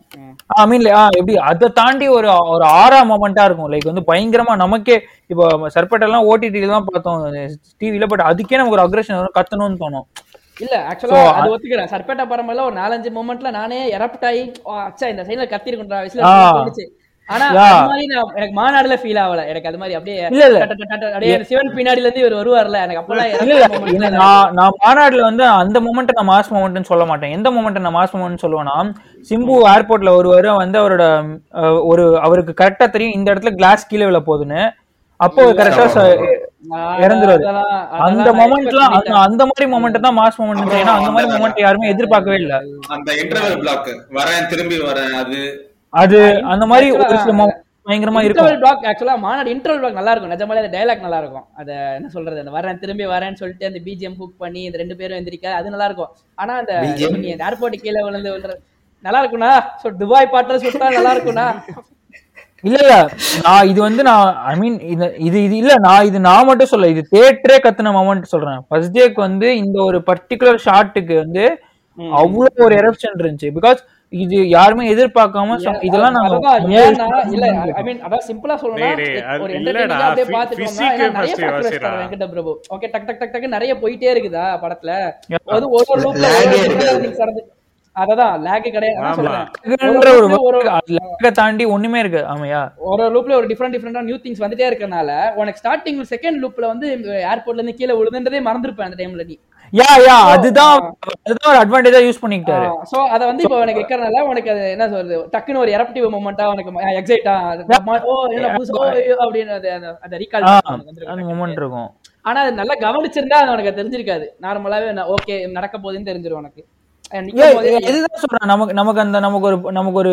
ஐ மீன் ஆ எப்படி அதை தாண்டி ஒரு ஒரு ஆறா மொமெண்டா இருக்கும் லைக் வந்து பயங்கரமா நமக்கே இப்போ சர்பட்டெல்லாம் ஓடிடில தான் பார்த்தோம் டிவில பட் அதுக்கே நமக்கு ஒரு அக்ரஷன் வரும் கத்தணும்னு தோணும் இல்ல ஆக்சுவலா அது ஒத்துக்கிறேன் சர்பேட்டா பரம்பரையில ஒரு நாலஞ்சு மூமெண்ட்ல நானே எரப்ட் ஆகி "ஓ, அச்சா இந்த சைடுல கத்தி இருக்கும்டா விசில ஆ. தோணுச்சு ஆனா Yeah. அது மாதிரி நான் எனக்கு மாநாடுல ஃபீல் ஆகல எனக்கு அது மாதிரி அப்படியே இல்ல, இல்ல. டட, டட, டட, அப்படியே சிவன் பின்னாடில இருந்து இவர் வருவார்ல எனக்கு அப்பெல்லாம் இல்ல இறக்குற இல்ல moment இல்ல, தான் நான் நான் மாநாடுல வந்து அந்த மொமெண்ட் நான் மாஸ் மொமெண்ட்னு சொல்ல மாட்டேன் எந்த மொமெண்ட் நான் மாஸ் மொமெண்ட் சொல்லுவேன்னா சிம்பு ஏர்போர்ட்ல ஒருவர் வந்து அவரோட அஹ், ஒரு அவருக்கு கரெக்டா தெரியும் இந்த இடத்துல கிளாஸ் கீழே விழ போகுதுன்னு அப்போ கரெக்டா நான் இறந்துருவாரு அதெல்லாம் அந்த அதெல்லாம் நான் மொமெண்ட்லாம் expect அந்த அந்த மாதிரி மொமெண்ட் தான் மாஸ் மொமெண்ட் ஏன்னா அந்த மாதிரி மொமெண்ட் யாருமே எதிர்பார்க்கவே இல்ல அந்த இன்டர்வல் பிளாக் வரேன் திரும்பி வரேன் அது அது அந்த மாதிரி ஒரு சில moment பயங்கரமா இருக்கும் இன்டர்வல் பிளாக் ஆக்சுவலா மாநாடு இன்டர்வல் பிளாக் நல்லா இருக்கும் நிஜமாலே அந்த டயலாக் நல்லா இருக்கும் அத என்ன சொல்றது அந்த வரேன் திரும்பி வரேன்னு சொல்லிட்டு அந்த பிஜிஎம் ஹுக் பண்ணி இந்த ரெண்டு பேரும் எந்திரிக்க அது நல்லா இருக்கும் ஆனா அந்த BGM? நீ அந்த ஏர்போர்ட் கீழே விழுந்து விழுற நல்லா இருக்கும்னா சொ துபாய் பாட்டுல சுட்டா நல்லா இருக்கும்னா இல்ல இல்ல நான் இது வந்து நான் ஐ மீன் இது இது இது இல்ல நான் இது நான் மட்டும் சொல்ல இது தேட்டரே கத்துன மொமெண்ட் சொல்றேன் ஃபர்ஸ்ட் டேக்கு வந்து இந்த ஒரு பர்டிகுலர் ஷாட்டுக்கு வந்து அவ்வளவு ஒரு எரப்ஷன் இருந்துச்சு பிகாஸ் இது யாருமே எதிர்பார்க்காம சொ- இதெல்லாம் நாங்க அதான் முன்னாடி ஏன்னா இல்ல ஐ மீன் அதான் சிம்பிளா சொல்லணும்னா டேய், டேய், அது ஒரு இல்லடா, entertaining-ஆ அப்படியே phy- பாத்துட்டோம்னா physique ஏன்னா நிறைய first factors யோசிடா. இருக்காங்க வெங்கட பிரபு ஓகே டக் டக் டக் டக் நிறைய போயிட்டே இருக்குதா படத்துல Yeah. அது ஒரு ஒரு loopல Lag ஒரு ஏ ஒரு இருக்காது. things நடந்து அததான் லேக் கிடையாது அதான் ஆமா. சொல்றேன் ன்ற ஒரு ஒரு ஒரு lag-அ தாண்டி ஒண்ணுமே இருக்கு ஆமையா ஒரு லூப்ல ஒரு டிஃப்ரெண்ட் டிஃப்ரெண்டா நியூ திங்ஸ் வந்துட்டே இருக்கறனால உனக்கு ஸ்டார்டிங் செகண்ட் லூப்ல வந்து ஏர்போர்ட்ல இருந்து கீழே விழுதுன்றதே மறந்துருப்பேன் அந்த டைம்ல நீ யா யா அதுதான் அதுதான் ஒரு அட்வான்டேஜா யூஸ் பண்ணிக்கிட்டாரு சோ அத வந்து இப்போ உனக்கு இருக்கறனால உனக்கு அது என்ன சொல்றது டக்குன்னு ஒரு எரப்டிவ் மொமெண்டா உனக்கு எக்ஸைட்டா ஓ என்ன புதுசு ஓ ஐயோ, அப்படின்னு அது அந்த- அந்த ரீகால் ஆ, அந்த மொமெண்ட் இருக்கும் ஆனா அது நல்லா கவனிச்சிருந்தா அது உனக்கு தெரிஞ்சிருக்காது நார்மலாவே ஓகே நடக்க போகுதுன்னு தெரிஞ்சிரும் உனக்கு அஹ் நிக்கும் ஏய், போதே இதுதான் சொல்றேன் நமக்கு நமக்கு அந்த நமக்கு ஒரு நமக்கு ஒரு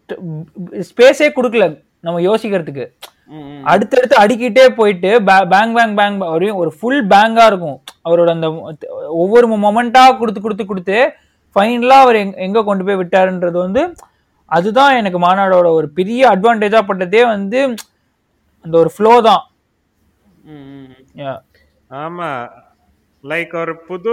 ஸ்பேஸே கொடுக்கல நம்ம யோசிக்கிறதுக்கு ம், ம். அடுத்தடுத்து அடிக்கிட்டே போயிட்டு பேங் பேங் பேங் வரையும் ஒரு ஃபுல் பேங்கா இருக்கும் அவரோட அந்த ஒவ்வொரு மொமெண்டா கொடுத்து கொடுத்து கொடுத்து ஃபைனலா அவர் எங்க- எங்க கொண்டு போய் விட்டாருன்றது வந்து அதுதான் எனக்கு மாநாடோட ஒரு பெரிய அட்வான்டேஜா பட்டதே வந்து அந்த ஒரு ஃப்ளோ தான் ம், ம், ம். Yeah. ஆமா லைக் ஒரு புது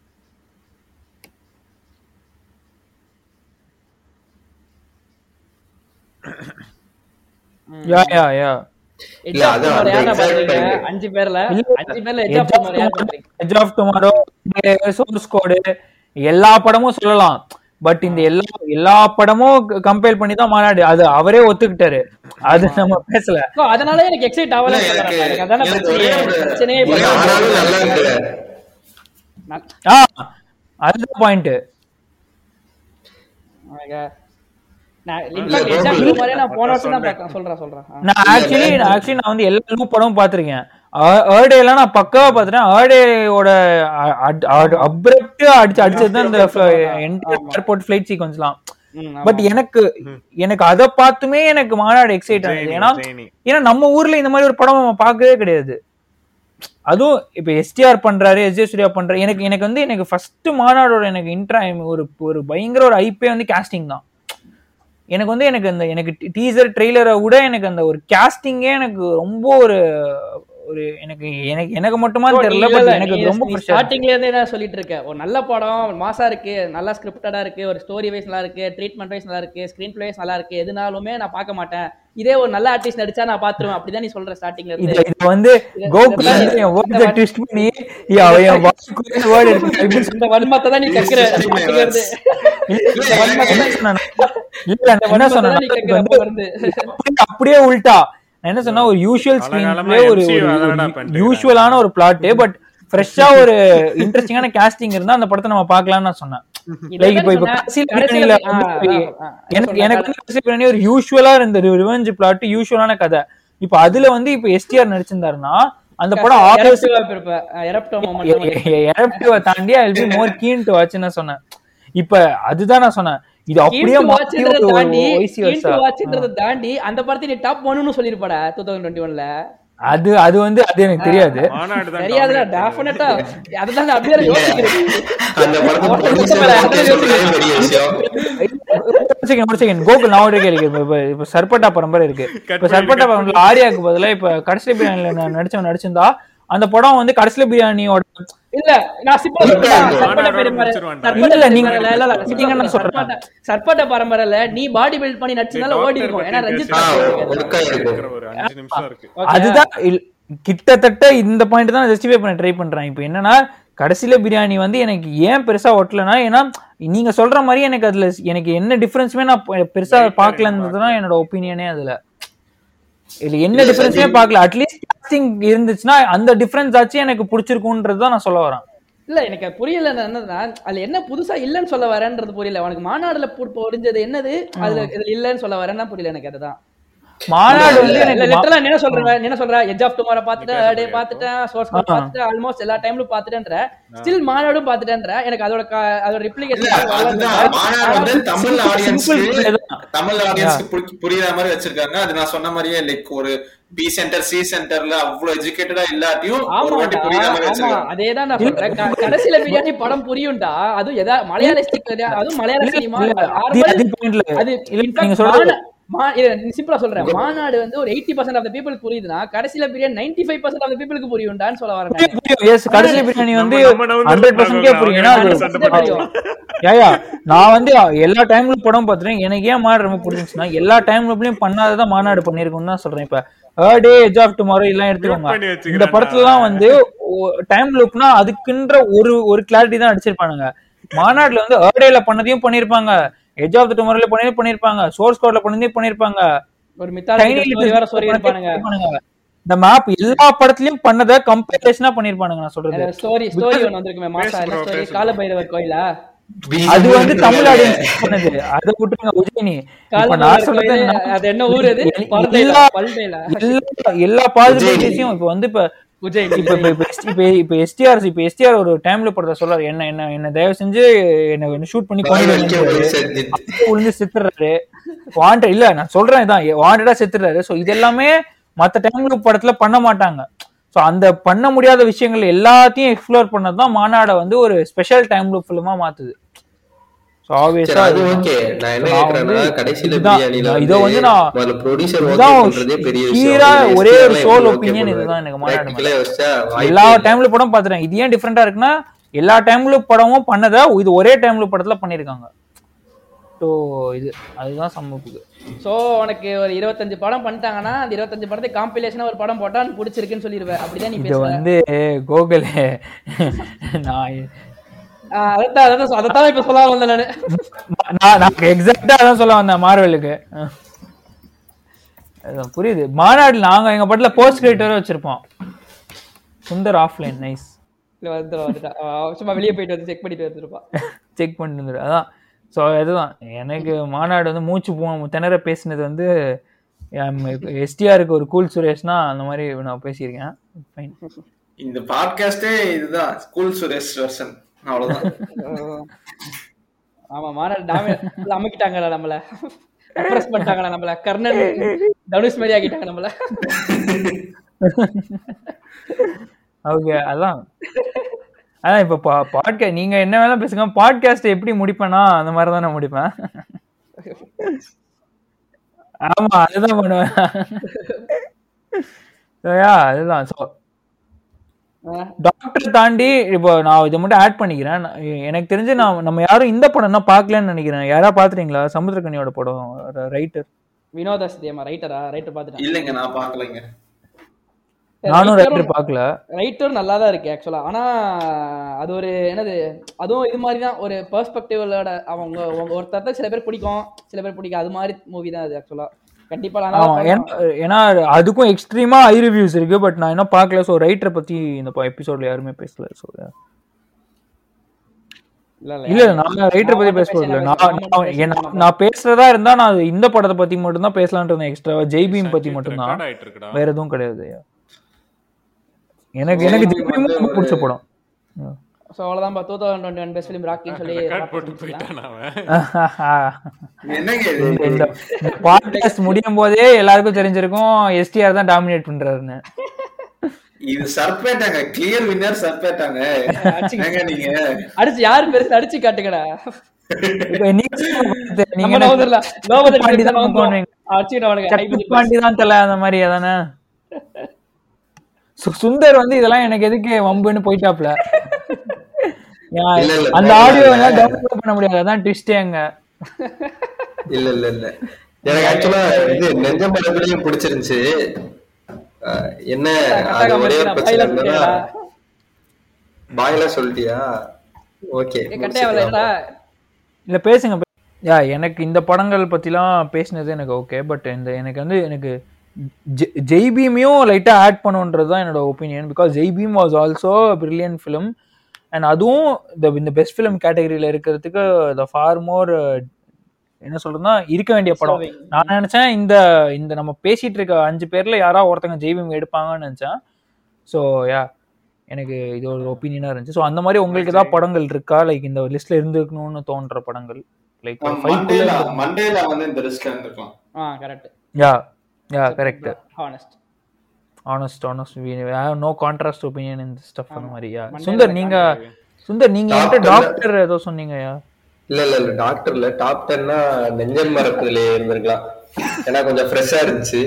Yeah, yeah, yeah. Edge இல்ல, of அதான் Tomorrow அந்த யாரை exact பாத்திருக்கீங்க? time. அஞ்சு பேர்ல இல்ல. அஞ்சு பேர்ல edge of Edge of tomorrow யார் Tomorrow, பாத்திருக்கீங்க? Edge of Tomorrow, source code எல்லா படமும் சொல்லலாம் பட் இந்த எல்லா எல்லா படமும் கம்பேர் பண்ணி தான் மாநாடு அது அவரே ஒத்துக்கிட்டாரு அது நம்ம பேசல So, அதனால எனக்கு எக்ஸைட் ஆகல இல்ல, எனக்கு- எனக்கு அதான எனக்கு ஒரே பிரச்சனையே ஒரு- பிரச்சனையே ஒரே இப்ப ஒரு- ஆனாலும் நல்லா இருக்குல்ல நான்- ஆ அதுதான் பாயிண்ட் நான் in fact, Edge of Tomorrow நான் போன வருஷம் தான் பார்த்தேன். சொல்றேன், சொல்றேன். ஆ. நான் ஆக்சுவலி ஆக்சுவலி நான் வந்து எல்லா லூப் படமும் பார்த்திருக்கேன் ஏர்டே எல்லாம் நான் பக்காவா பார்த்துட்டேன் ஏர்டேயோட அப்ரப்ட் அடிச்சு அடிச்சது தான் இந்த ஏர்போர்ட் ஃபிளைட் சீக்வன்ஸ்லாம் ம், ஆமா. பட் எனக்கு எனக்கு அதை பார்த்துமே எனக்கு மாநாடு எக்ஸைட் ஆகுது ஏன்னா ஜெயினி. ஏன்னா நம்ம ஊர்ல இந்த மாதிரி ஒரு படம் நம்ம பார்க்கவே கிடையாது அதுவும் இப்ப எஸ்டிஆர் பண்றாரு எஸ் ஜே சூர்யா பண்றாரு எனக்கு எனக்கு வந்து எனக்கு ஃபர்ஸ்ட் மாநாடோட எனக்கு இன்ட்ரா ஒரு ஒரு பயங்கர ஒரு ஐப்பே வந்து கேஸ்டிங் தான் எனக்கு வந்து எனக்கு அந்த எனக்கு டீசர் ட்ரெய்லரை விட எனக்கு அந்த ஒரு கேஸ்டிங்கே எனக்கு ரொம்ப ஒரு ஒரு எனக்கு எனக்கு எனக்கு மட்டுமா தெரியல பட் எனக்கு அது ரொம்ப ஃப்ரெஷ்ஷா ஸ்டார்டிங்ல இருந்தே நான் சொல்லிட்டு இருக்கேன் ஒரு நல்ல படம் மாசா இருக்கு நல்லா ஸ்கிரிப்டடா இருக்கு ஒரு ஸ்டோரி வைஸ் நல்லா இருக்கு ட்ரீட்மெண்ட் வைஸ் நல்லா இருக்கு ஸ்கிரீன் பிளே வைஸ் நல்லா இருக்கு எதுனாலுமே நான் பார்க்க மாட்டேன் இதே ஒரு நல்ல ஆர்டிஸ்ட் நடிச்சா நான் பாத்துருவேன் அப்படிதான் நீ சொல்ற ஸ்டார்டிங்ல இது இருந்து இது வந்து இது- கோகுல் இதெல்லாம் வந்து என் இந்த வேர்ட்ஸை ட்விஸ்ட் பண்ணி ஏய், அவன் என் வாய்க்குள்ள word எடுத்து இப்படி இந்த வன்மத்தை தான் நீ கக்குற starting ல இருந்து. இல்ல, இல்ல, வன்மத்தை என்ன தான் சொன்னேன்னா, இல்ல, நான் என்ன வன்மத்தை சொன்னேன்னா, தான் நீ இப்ப கக்குற வந்து அப்ப இருந்து. அப்படியே- அப்படியே உல்டா நான் என்ன சொன்னா ஒரு யூஷுவல் ஸ்கிரீன் காலகாலமா பிளே ஒரு MCU அதானடா பண்ணிட்டு யூஷுவலான ஒரு பிளாட் பட் ஃப்ரெஷ்ஷா ஒரு இன்ட்ரெஸ்டிங்கான casting இருந்தா அந்த படத்தை நம்ம பார்க்கலாம்னு நான் சொன்னேன் லைக் இப்போ இப்போ சொன்னேன். கடைசியில் கடைசியில பிரியாணியில ஆ, வந்து ஆ, ஆ, எனக்கு சொன்னேன். எனக்கு வந்து கடைசி பிரியாணி ஒரு யூஷுவலா இருந்த ரிவெஞ்ச் பிளாட் யூஷுவலான கதை இப்போ அதுல வந்து இப்போ எஸ்டிஆர் நடிச்சிருந்தாருன்னா அந்த படம் ஆகஸ்ட் Eruptive ஆ இருப்ப. அஹ் eruptive moment. எரப்டிவ தாண்டி I be more keen to watch நான் சொன்னேன் இப்ப அதுதான் நான் சொன்னேன் இது Keen அப்படியே to மாத்தி watchன்றதை ஒரு தாண்டி வயசு Keen to வருஷம் watchன்றதை தாண்டி அந்த படத்தை நீ டாப் ஒன்னு சொல்லிருப்பாடா டூ தௌசண்ட் டுவெண்ட்டி ஒன்ல அது அது வந்து அது எனக்கு தெரியாது மாநாடு தான் தெரியாதுடா dominate டெஃபினட்டா அதுதான் நான் அப்படியே யோசிக்கிறேன் அந்த படத்தை அவன் producer சுத்தமா பத்தி அதுதான் சொல்றதே பெரிய விஷயம் ஒரு second, ஒரு செகண்ட் கோகுல் நான் ஒரு கேள்வி கேட்கிறேன். இப்ப இப்ப சர்பட்டா பரம்பரை இருக்கு இப்ப சர்பட்டா பரம்பரை ஆரியாக்கு பதிலா இப்ப கடைசி பிரியாணில நான் நடிச்சவன் நடிச்சிருந்தா அந்த படம் வந்து கடைசில பிரியாணியோட இல்ல நான் சிம்பிளா சொல்றேன் இல்ல, சர்பட்ட மாநாடோட பரம்பரை முடிச்சிருவான்டா. சர்பட்ட இல்ல, நீங்க- பரம்பரையில இல்ல, இல்ல, நீங்க என்ன சொல்றேன்? சர்பட்ட- சர்பட்ட பரம்பரையில நீ பாடி பில்ட் பண்ணி நடிச்சதால ஓடி இருக்கும் ஏன்னா ரஞ்சித் ஆ, பாட்டு ஒழுக்கா இருக்கும். இருக்கிற ஒரு அஞ்சு நிமிஷம் இருக்கு Okay. அதுதான் இல்- கிட்டத்தட்ட இந்த பாயிண்ட் தான் ஜஸ்டிஃபை பண்ண ட்ரை பண்றேன் இப்போ என்னன்னா கடைசியில பிரியாணி வந்து எனக்கு ஏன் பெருசா ஒட்டலனா ஏன்னா நீங்க சொல்ற மாதிரி எனக்கு அதுல எனக்கு என்ன டிஃபரன்ஸுமே நான் பெ- பெருசா பார்க்கலன்றது தான் என்னோட ஒப்பீனியனே அதுல இதுல என்ன இல்ல, டிஃபரன்ஸுமே சஜி- பார்க்கல அட்லீஸ்ட் casting இருந்துச்சுன்னா அந்த டிஃபரன்ஸ் ஆச்சு எனக்கு பிடிச்சிருக்குன்றது தான் நான் சொல்ல வரேன் இல்ல எனக்கு அது புரியல நான் என்னன்னா அதுல என்ன புதுசா இல்லன்னு சொல்ல வரேன்றது புரியல உனக்கு மாநாடுல பு- புரிஞ்சது என்னது அதுல இதுல இல்லன்னு சொல்ல வரேன்னா புரியல எனக்கு அதுதான் மாநாடு வந்து இல்ல எனக்கு மா- லிட்டரலா என்ன சொல்றேன் என்ன சொல்ற எட்ஜ் ஆஃப் டுமாரோ பாத்துட்டேன் டே பாத்துட்டேன் சோர்ஸ் கோட் ஆ. பாத்துட்டேன் ஆல்மோஸ்ட் எல்லா டைம்லயும் பாத்துட்டேன்ற ஸ்டில் மாநாடும் பாத்துட்டேன்ற எனக்கு அதோட க- அதோட இல்ல ரிப்ளிகேஷன் அதுதான் மாநாடு வந்து தமிழ் ஆடியன்ஸ்க்கு இதுதான். தமிழ் ஆடியன்ஸ்க்கு புரியுற மாதிரி வச்சிருக்காங்க அது நான் சொன்ன மாதிரியே லைக் ஒரு பி சென்டர் சி சென்டர்ல அவ்வளவு எஜுகேட்டடா இல்லாட்டியும் ஒரு வாட்டி புரியுற மாதிரி ஆமா வச்சிருக்காங்க அதேதான் நான் சொல்றேன் க- கடைசியில பிரியாணி படம் புரியும்டா அதுவும் எதா மலையாளிஸ்டிக் அதுவும் மலையாள இல்ல, சினிமா இல்ல, அது- அது point ல. அது இல்ல, in fact நீங்க சொல்றது- மாநா- மா- இத சிம்பிளா சொல்றேன் மாநாடு வந்து ஒரு எயிட்டி பர்சன்ட் ஆஃப் பீப்புள் புரியுதுன்னா கடைசியில biryani ninety five percent of பீப்புளுக்கு புரியும்டான்னு சொல்ல வரேன் புரியும், புரியும். Yes, கடைசில பிரியாணி வந்து நம்ம- நம்ம நவுந்து ஹண்ட்ரட் பர்சன்டே இருக்கோம். புரியும் ஏன்னா அது அவங்க சண்டை போடுறாங்க. ஏயா நான் வந்து எல்லா டைம்ல படம் பார்த்துட்டேன் எனக்கு ஏன் மாநாடு ரொம்ப பிடிச்சிருந்துச்சுன்னா எல்லா டைம்லயும் பண்ணாததான் மாநாடு பண்ணிருக்கும்னு தான் சொல்றேன் இப்ப டே எஜ் ஆஃப் டுமாரோ எல்லாம் Mute பண்ணி எடுத்துக்கோங்க வச்சுக்கிறேன் இந்த படத்துலலாம் வந்து டைம் லுக்னா அதுக்குன்ற ஒரு ஒரு கிளாரிட்டி தான் அடிச்சிருப்பானுங்க மாநாடுல வந்து ஏர்டேல பண்ணதையும் பண்ணிருப்பாங்க எஜ் ஆஃப் த டுமாரோல பண்ணதையும் பண்ணிருப்பாங்க சோர்ஸ் கோட்ல பண்ணதையும் பண்ணிருப்பாங்க ஒரு மித்தாலஜி வேற சொல்லி இருப்பானுங்க இந்த மேப் எல்லா படத்துலயும் பண்ணத கம்பேரிசனா பண்ணிருப்பானுங்க நான் சொல்றது ஸ்டோரி ஸ்டோரி ஒன்று வந்திருக்குமே மாசா பேசு என்ன bro, ஸ்டோரி பேசு bro. காலபைரவர் கோயிலா அது வந்து தமிழ் ஆடியன்ஸ் பண்ணது அதை விட்டுருங்க உஜயினி இப்ப நான் காலபைரவர் சொல்றது கோயில் என்னன்னா, அது என்ன ஊர் அது எல்லா- பல்டேலா பல்டேலா எல்லா எல்லா பாசிபிலிட்டிஸையும் இப்ப வந்து இப்ப உஜய் இப்ப இப்ப இப்ப ST இப்ப இப்ப எஸ்டிஆர் இப்ப எஸ்டிஆர் ஒரு டைம்ல படத்தை சொல்றாரு என்ன என்ன என்ன தயவு செஞ்சு என்ன ஷூட் பண்ணி கொண்டு விழுந்து செத்துறாரு வாண்டட் இல்ல நான் சொல்றேன் இதான் வாண்டடா செத்துறாரு சோ இது எல்லாமே மத்த டைம்ல படத்துல பண்ண மாட்டாங்க சோ அந்த பண்ண முடியாத விஷயங்கள் எல்லாத்தையும் எக்ஸ்ப்ளோர் பண்ணதுதான் மாநாட வந்து ஒரு ஸ்பெஷல் டைம் லூப் ஃபிலிமா மாத்துது சோ ஆப்வியஸா அது ஓகே நான் என்ன நான் கேக்குறேன்னா வந்து கடைசியில இதுதான், பிரியாணில நான் வந்து இதை வந்து நான் முதல்ல ப்ரொடியூசர் ஓகே இதுதான் பண்றதே பெரிய ஹீரா விஷயம் ஒரே ஒரு STR sole எப்படி opinion okay இதுதான் எனக்கு மாநாடு Practical ஆ யோசிச்சா எல்லா வாய்ப்பே இல்ல. டைம்ல படம் பாத்துறேன் இது ஏன் டிஃப்ரெண்டா இருக்குன்னா எல்லா டைம்ல படமும் பண்ணத இது ஒரே டைம்ல படத்துல பண்ணிருக்காங்க ஸோ இது அதுதான் சமூகத்துக்கு சோ உனக்கு ஒரு இருபத்தஞ்சு படம் பண்ணிட்டாங்கன்னா அந்த இருபத்தஞ்சு படத்தை காம்பிலேஷனா ஒரு படம் போட்டா உனக்கு பிடிச்சிருக்குன்னு சொல்லிடுவேன் அப்படிதான் நீ இது பேசுற வந்து கோகுலே நான் ஆஹ் அதான் அதான் அதான் இப்ப சொல்ல வந்தேன் நானு நான் நான் எக்ஸாக்டா அதான் சொல்ல வந்தேன் மார்வெலுக்கு அதான் புரியுது மாநாடு நாங்க எங்க படத்துல போஸ்ட் கிரியேட்டரே வச்சிருப்போம் சுந்தர் ஆஃப்லைன் நைஸ் இல்ல வந்துடும் வந்துட்டான் ஆஹ் சும்மா வெளியே போயிட்டு வந்து செக் பண்ணிட்டு வந்துருப்பான் செக் பண்ணிட்டு வந்துரு அதான் ஸோ அதுதான் எனக்கு மாநாடு வந்து மூச்சு போ திணற பேசினது வந்து எஸ்டிஆருக்கு ஒரு கூல் சுரேஷ்னா அந்த மாதிரி நான் பேசியிருக்கேன் ஃபைன் இந்த பாட்காஸ்டே இதுதான் ஸ்கூல் சுரேஷ் வெர்ஷன் அவ்வளவுதான் ஆமா மாநாடு டாமே அமுக்கிட்டாங்கடா நம்மள அப்ரஸ் பண்ணிட்டாங்கடா நம்மள கர்ணன் தனுஷ் மாதிரி ஆக்கிட்டாங்க நம்மள ஓகே அதான் அதான் இப்போ பா பாட்கா நீங்கள் என்ன வேணாலும் பேசுங்க பாட்காஸ்ட் எப்படி முடிப்பேனா அந்த மாதிரி தான் நான் முடிப்பேன் ஆமா அதுதான் பண்ணுவேன் யா அதுதான் ஸோ டாக்டர் தாண்டி இப்போ நான் இதை மட்டும் ஆட் பண்ணிக்கிறேன் நான் எனக்கு தெரிஞ்சு நான் நம்ம யாரும் இந்த படம் தான் பார்க்கலன்னு நினைக்கிறேன் யாரா பாத்துறீங்களா சமுத்திரக்கனியோட படம் ரைட்டர் வினோத சத்யமா ரைட்டரா ரைட்டர் பார்த்துட்டேன் இல்லைங்க நான் பாக்கலைங்க நானும் ரைட்டர் பார்க்கல ரைட்டர் நல்லா தான் இருக்கு ஆக்சுவலா ஆனா அது ஒரு என்னது அதுவும் இது மாதிரி தான் ஒரு பெர்ஸ்பெக்டிவ்லோட அவங்க அவங்க ஒருத்தர் சில பேர் பிடிக்கும் சில பேர் பிடிக்கும் அது மாதிரி மூவி தான் அது ஆக்சுவலா கண்டிப்பா நல்லா ஆமா ஏன்னா ஏன்னா அதுக்கும் எக்ஸ்ட்ரீமா ஹை ரிவ்யூஸ் இருக்கு பட் நான் இன்னும் பார்க்கல ஸோ ரைட்டரை பத்தி இந்த எபிசோட்ல யாருமே பேசல ஸோ இல்ல இல்ல இல்ல, நான் ரைட்டரை பத்தி பேச போறதில்ல நான் நான் என்ன- நான் பேசுறதா இருந்தா நான் இந்த படத்தை பத்தி மட்டும் தான் பேசலாம்னு இருந்தேன் எக்ஸ்ட்ரா ஜெய் பீம் பத்தி மட்டும் தான் ரெக்கார்ட் ஆயிட்டு இருக்குடா வேற எதுவும் கிடையாது எனக்கு எனக்கு ஜெய் பீம் ரொம்ப பிடிச்ச படம் ஸோ அவ்வளோதான் two thousand twenty one best film ராக்கின்னு சொல்லி ரெக்கார்ட் போட்டு போயிட்டான் அவன் என்னங்க இது இந்த இந்த பாட்காஸ்ட் முடியும் போதே எல்லாருக்கும் தெரிஞ்சிருக்கும் எஸ்டிஆர் தான் டாமினேட் பண்றாருன்னு இது சர்பேட்டாங்க கிளியர் வின்னர் சர்பேட்டாங்க என்னங்க நீங்க அடிச்சு யாரு பெருசு அடிச்சு காட்டுங்கடா இப்ப நீங்க நீங்க நம்ம என்ன நவுதர்ல லோ பட்ஜெட் பாண்டி தான் தான் பண்ணுவீங்க. அடிச்சுட்டு அவனுக்கு high budget பாண்டி தான் தல அந்த மாதிரி அதானே சு- சுந்தர் வந்து இதெல்லாம் எனக்கு எதுக்கு வம்புன்னு போயிட்டாப்ல ஏன், இல்ல, இல்ல, அந்த இல்ல, ஆடியோ இல்ல. எல்லாம் டவுன்லோட் பண்ண முடியாது அதான் ட்விஸ்டே அங்க இல்ல இல்ல இல்ல எனக்கு ஆக்சுவலா இது நெஞ்ச மரத்துலயும் பிடிச்சிருந்துச்சு அஹ் என்ன அது ஒரே ஒரு பிரச்சனை என்னன்னா பாயில சொல்லிட்டியா ஓகே கட்டையா வரலடா இல்ல பேசுங்க பே- யா எனக்கு இந்த படங்கள் பத்திலாம் பேசினது எனக்கு ஓகே பட் இந்த எனக்கு வந்து எனக்கு ஜெ- ஜெய் பீமையும் லைட்டா ஆட் பண்ணுன்றது தான் என்னோட opinion because Jai Bhim was also brilliant film and அதுவும் இந்த இந்த பெஸ்ட் ஃபிலிம் கேட்டகரியில இருக்கிறதுக்கு த ஃபார் மோர் என்ன சொல்றதுன்னா இருக்க வேண்டிய படம் நான் நினைச்சேன் இந்த இந்த நம்ம பேசிட்டு இருக்க அஞ்சு பேர்ல யாரா ஒருத்தங்க ஜெய் பீம் எடுப்பாங்கன்னு நினைச்சேன் ஸோ யா எனக்கு இது ஒரு ஒப்பீனியனா இருந்துச்சு ஸோ அந்த மாதிரி உங்களுக்கு ஏதாவது படங்கள் இருக்கா லைக் இந்த லிஸ்ட்ல இருந்துக்கணும்னு தோன்ற படங்கள் லைக் மண்டேலா மண்டேலா வந்து இந்த ரிஸ்க் இருந்திருக்கலாம் ah correct yeah yeah correct honest honest honest we have no contrast opinion in stuff அந்த மாதிரி யா சுந்தர் நீங்க சுந்தர் நீங்க என்கிட்ட டாக்டர் ஏதோ சொன்னீங்க யா இல்ல இல்ல இல்ல டாக்டர்ல டாப் டென்னா நெஞ்சன் மரத்துல இருந்திருக்கலாம் ஏன்னா கொஞ்சம் ஃப்ரெஷ்ஷா இருந்துச்சு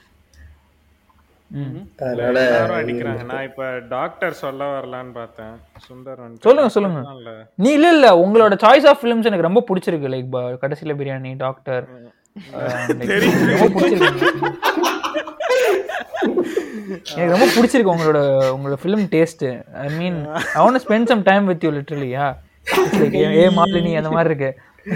அதனால எல்லாரும் அடிக்கிறாங்க நான் இப்ப டாக்டர் சொல்ல வரலான்னு பார்த்தேன் சுந்தர் வந்துட்டு சொல்லுங்க சொல்லுங்க doctor இல்ல. நீ இல்ல இல்ல உங்களோட சாய்ஸ் ஆஃப் ஃபிலிம்ஸ் எனக்கு ரொம்ப பிடிச்சிருக்கு லைக் கடைசியில பிரியாணி டாக்டர் ரொம்ப பிடிச்சிருக்கு எனக்கு ரொம்ப பிடிச்சிருக்கு உங்களோட உங்களோட film taste I mean I want spend some time with you லிட்டரலியா ஏ மாலினி அந்த மாதிரி இருக்கு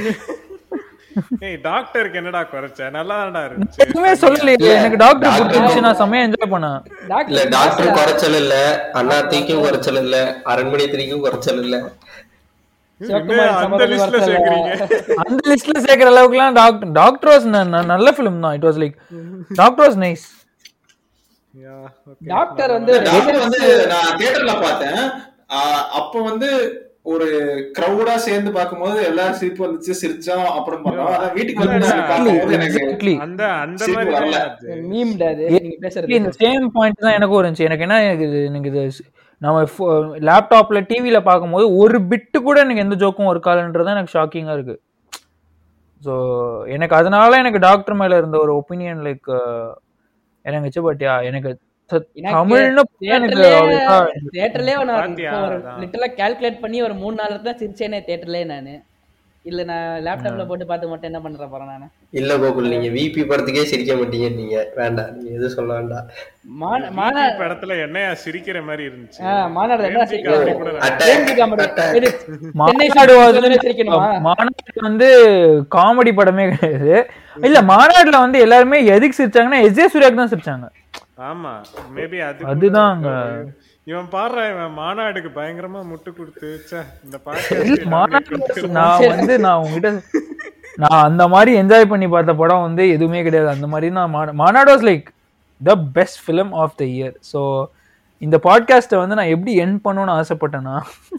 ஏய் டாக்டருக்கு என்னடா குறைச்ச நல்லா தான்டா இருந்துச்சு எதுவுமே சொல்லலையே எனக்கு டாக்டர் பிடிச்சிருந்துச்சு நான் செம்மையா என்ஜாய் பண்ணேன் இல்ல டாக்டர் குறைச்சல் இல்ல அண்ணா தீக்கும் குறைச்சல் இல்ல அரண்மனை திரிக்கும் குறைச்சல் இல்ல சிவகுமார் அந்த சம்பந்தம் லிஸ்ட்ல வரல. சேர்க்கறீங்க அந்த லிஸ்ட்ல சேர்க்கிற அளவுக்குலாம் டாக்டர் டாக்டர் வாஸ் நல்ல ஃபிலிம் தான் it was like doctor was nice Yeah, okay. Doctor வந்து டாக்டர் வந்து நான் தியேட்டர்ல பார்த்தேன் ஆஹ் அப்ப வந்து ஒரு கிரௌடா சேர்ந்து பார்க்கும்போது எல்லாரும் சிரிப்பு வந்துச்சு சிரிச்சோம் அப்புறம் பண்ணோம் ஆனா வீட்டுக்கு வந்து நான் பார்க்கும்போது எனக்கு Exactly. அந்த அந்த சிரிப்பு மாதிரி வரல. தான் அது. மீம் அது நீங்க பேசுறது இந்த சேம் பாயிண்ட் தான் எனக்கும் இருந்துச்சு எனக்கு என்ன எனக்கு இது எனக்கு இது ஸ்- நம்ம லேப்டாப்ல டிவியில பார்க்கும்போது ஒரு பிட்டு கூட எனக்கு எந்த ஜோக்கும் ஒர்க் ஆகலன்றது எனக்கு ஷாக்கிங்கா இருக்கு ஸோ எனக்கு அதனால எனக்கு டாக்டர் மேல இருந்த ஒரு ஒப்பீனியன் லைக் எனக்குச்சு பட் யா எனக்கு த- எனக்கு தமிழ்னு எனக்கு தியேட்டர்லயே அவ்வளவா தியேட்டர்லயே நான் பாத்தியா? இப்போ ஒரு அதான். லிட்டரலா கால்குலேட் பண்ணி ஒரு மூணு நாள் தான் சிரிச்சேனே தியேட்டர்லயே நானு இல்ல நான் லேப்டாப்ல போட்டு பார்த்து மட்டும் என்ன பண்ற போறேன் நானு இல்ல கோகுல் நீங்க விபி படத்துக்கே சிரிக்க மாட்டீங்க நீங்க வேண்டாம் நீங்க எதுவும் சொல்ல வேண்டாம் மான- மாநா இப்ப இடத்துல என்னையா சிரிக்கிற மாதிரி இருந்துச்சு ஆ, மாநாடு என்ன பிரேம்ஜி காமெடி கூட சிரிக்கணும்? Attack, Premji comedy. attack. இது சென்னை மாநாடு சிரிக்கணும் வந்து சிரிக்கணுமா? மாநாடு வந்து காமெடி படமே கிடையாது இல்ல மாநாடுல வந்து எல்லாருமே எதுக்கு சிரிச்சாங்கன்னா எஸ் ஜே சூர்யாக்கு தான் சிரிச்சாங்க ஆமா மேபி அது அதுதான் அங்க. இவன் பாடுற இவன் மாநாடுக்கு பயங்கரமா முட்டு கொடுத்து ச்சே, இந்த இல்ல, மாநாடு பாட்டு நான் வந்து நான் உங்ககிட்ட நான் அந்த மாதிரி என்ஜாய் பண்ணி பார்த்த படம் வந்து எதுவுமே கிடையாது அந்த மாதிரி நான் மா- Maanaadu was like the best film of the year so இந்த பாட்காஸ்ட்டை வந்து நான் எப்படி என் பண்ணணும்னு ஆசைப்பட்டேன்னா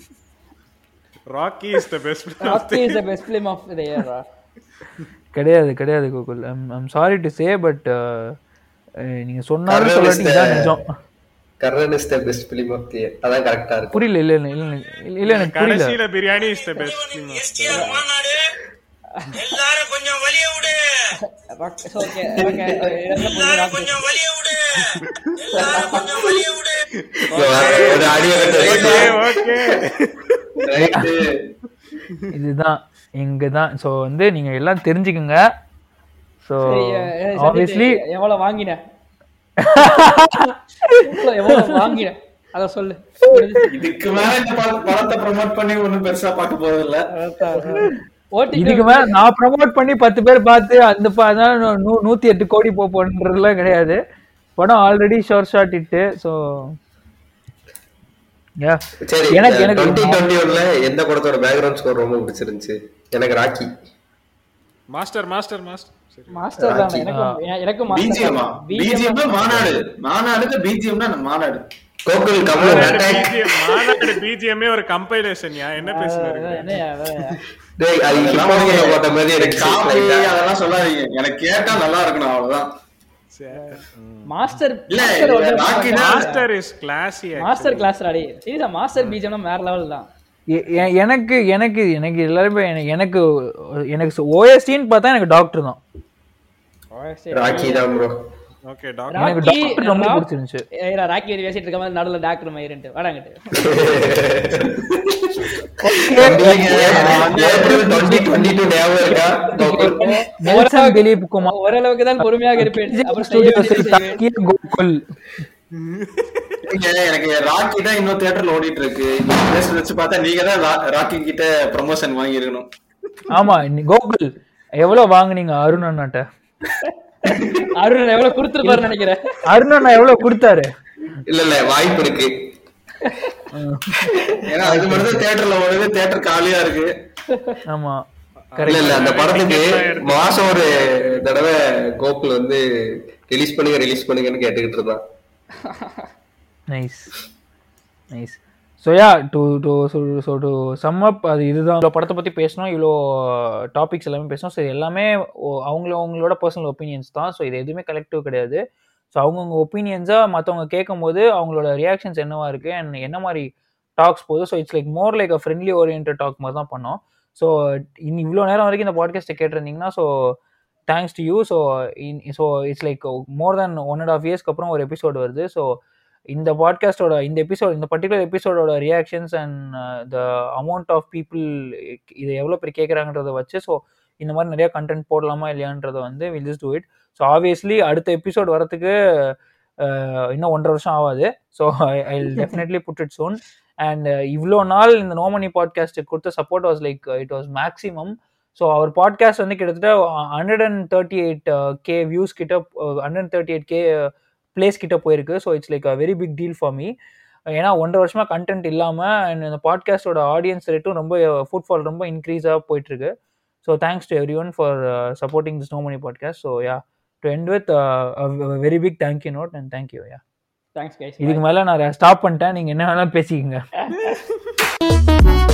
Rocky is the best Rocky is the best film of the year. ரா. கிடையாது கிடையாது Gokul I'm I'm sorry to say but நீங்க சொன்னாலும் சொல்லாட்டி இதான் நிஜம் Karnan is the best film of the அதான் கரெக்டா இருக்கும் புரியல இல்ல இல்ல இல்ல இல்ல, இல்ல எனக்கு புரியல கடைசியில biryani is the best STR Maanaadu எல்லாரும் கொஞ்சம் வலிய விடு ஓகே ஓகே எல்லாரும் கொஞ்சம் வலிய விடு எல்லாரும் கொஞ்சம் வலிய விடு ஒரு அடியை ஓகே ரைட்டு இதுதான் இங்க தான் ஸோ வந்து நீங்க எல்லாம் தெரிஞ்சுக்குங்க ஸோ ஆப்வியஸ்லி எவ்வளவு வாங்கின எவ்வளவு- எவ்வளவு வாங்கின அத சொல்லு இதுக்கு மேல இந்த பட- படத்தை ப்ரமோட் பண்ணி ஒண்ணும் பெருசா பார்க்க போறது இல்ல ஓட்டி இதுக்கு மேல நான் ப்ரமோட் பண்ணி பத்து பேர் பார்த்து அந்த ப- அதனால நூ- நூத்தி எட்டு கோடி போ போன்றதுலாம் கிடையாது படம் ஆல்ரெடி ஷோர் ஷாட் இட்டு ஸோ சரி எனக்கு எனக்கு டுவெண்ட்டி டுவெண்ட்டி ஒன்ல எந்த படத்தோட பேக்ரவுண்ட் ஸ்கோர் ரொம்ப பிடிச்சிருந்துச்சு எனக்கு ராக்கி மாஸ்டர் மாஸ்டர் மாஸ்டர் சரி மாஸ்டர் தான் எனக்கும் எனக்கும் பிஜிஎம்மா மாஸ்டர் பிஜிஎம்னா மாநாடு மாநாடுக்கு பிஜிஎம்னா மாநாடு கோகுல் கமல் அட்டாக் BGM மாநாடு பிஜிஎம்ஏ ஒரு கம்பைலேஷன் யா என்ன பேசுறாரு டேய் அது hip hop ல போட்ட மாதிரி எனக்கு காப்பி light ஆ. அதெல்லாம் சொல்லாதீங்க எனக்கு கேட்டா நல்லா இருக்கணும் அவ்வளவுதான் மாஸ்டர் இல்ல மாஸ்டர் வந்து ராக்கி தான் Master is classy Master class ராடி சீரியஸா மாஸ்டர் பீஜம்னா வேற லெவல் தான் எ- எ- எனக்கு எனக்கு எனக்கு எல்லாருமே எனக்கு எனக்கு எனக்கு ஓஎஸ்டின்னு பார்த்தா எனக்கு டாக்டர் தான் ராக்கி தான் ப்ரோ ஓகே டாக்டர் எனக்கு ராக்கி டாக்டர் ரொம்ப ரா- பிடிச்சிருந்துச்சு ஏய், நான் ராக்கி வந்து பேசிட்டு இருக்க மாதிரி நடுவில் டாக்டர் மயிருன்ட்டு வாடாங்கிட்டு ஏப்ரல் டுவெண்ட்டி டுவெண்ட்டி டூ ஞாபகம் இருக்கா கோகுல் நெல்சன் திலீப் குமார் ஓரளவுக்கு தான் பொறுமையாக இருப்பேன் அப்புறம் செய்ய ஸ்டுடியோஸில் வேண்டியதை செய்வேன். தாக்கிய கோகுல் இங்க எனக்கு ராக்கி தான் இன்னும் தியேட்டர்ல ஓடிட்டு இருக்கு நீங்க பேசுறத வச்சு பார்த்தா நீங்க தான் ரா- ராக்கி கிட்ட ப்ரமோஷன் வாங்கி இருக்கணும் ஆமா நீ- கோகுல் எவ்வளவு வாங்குனீங்க அருண் அண்ணாட்ட அருண் எவ்வளவு கொடுத்துருப்பாருன்னு நினைக்கிறேன் அருண் அண்ணா எவ்வளவு கொடுத்தாரு இல்ல இல்ல வாய்ப்பு இருக்கு ஏன்னா அது மட்டும் தான் தியேட்டர்ல ஓடுது தியேட்டர் காலியா இருக்கு ஆமா இல்ல இல்ல அந்த படத்துக்கு மாசம் ஒரு தடவை கோகுல் வந்து ரிலீஸ் பண்ணுங்க ரிலீஸ் பண்ணுங்கன்னு கேட்டுக்கிட்டு இருந்தான் nice nice so yeah to to so to sum up அது இதுதான் இவ்வளோ படத்தை பற்றி பேசணும் இவ்வளோ டாபிக்ஸ் எல்லாமே பேசணும் ஸோ இது எல்லாமே ஓ- அவங்கள அவங்களோட பர்சனல் ஒப்பீனியன்ஸ் தான் ஸோ இது எதுவுமே கலெக்டிவ் கிடையாது ஸோ அவங்கவுங்க ஒப்பீனியன்ஸாக மற்றவங்க கேட்கும்போது அவங்களோட ரியாக்ஷன்ஸ் என்னவா இருக்குது அண்ட் என்ன மாதிரி டாக்ஸ் போகுது so it's like more like a friendly orient talk மாதிரி தான் பண்ணோம் ஸோ இன் இவ்வளோ நேரம் வரைக்கும் இந்த பாட்காஸ்ட்டை கேட்டிருந்தீங்கன்னா so thanks to you so in so it's like more then one and half இயர்ஸ்க்கு அப்புறம் ஒரு எபிசோடு வருது ஸோ இந்த பாட்காஸ்டோட இந்த எபிசோட் இந்த பர்டிகுலர் எபிசோடோட reactions and the amount of people இது எவ்வளோ பேர் கேட்குறாங்கன்றத வச்சு ஸோ இந்த மாதிரி நிறைய கண்டென்ட் போடலாமா இல்லையான்றதை வந்து will just do it so obviously அடுத்த எபிசோட் வரத்துக்கு அஹ், இன்னும் ஒன்றரை வருஷம் ஆகாது so I definitely put it soon and இவ்வளோ நாள் இந்த நோமனி பாட்காஸ்ட்டுக்கு கொடுத்த support was like it was maximum so our podcast வந்து கிட்டத்தட்ட hundred and thirty eight K views கிட்ட hundred and thirty eight K plays கிட்ட போயிருக்கு so it's like a very big deal for me ஏன்னா ஒன்றரை வருஷமா கண்டென்ட் இல்லாமல் and இந்த பாட்காஸ்டோட ஆடியன்ஸ் ரேட்டும் ரொம்ப ஃபுட்ஃபால் ரொம்ப இன்க்ரீஸாக போயிட்டு இருக்கு so thanks to everyone for supporting this no money podcast so yeah to end with very big thank you note and thank you yeah thanks guys இதுக்கு மேலே நான் ஸ்டாப் பண்ணிட்டேன் நீங்கள் என்ன வேணாலும் பேசிக்கங்க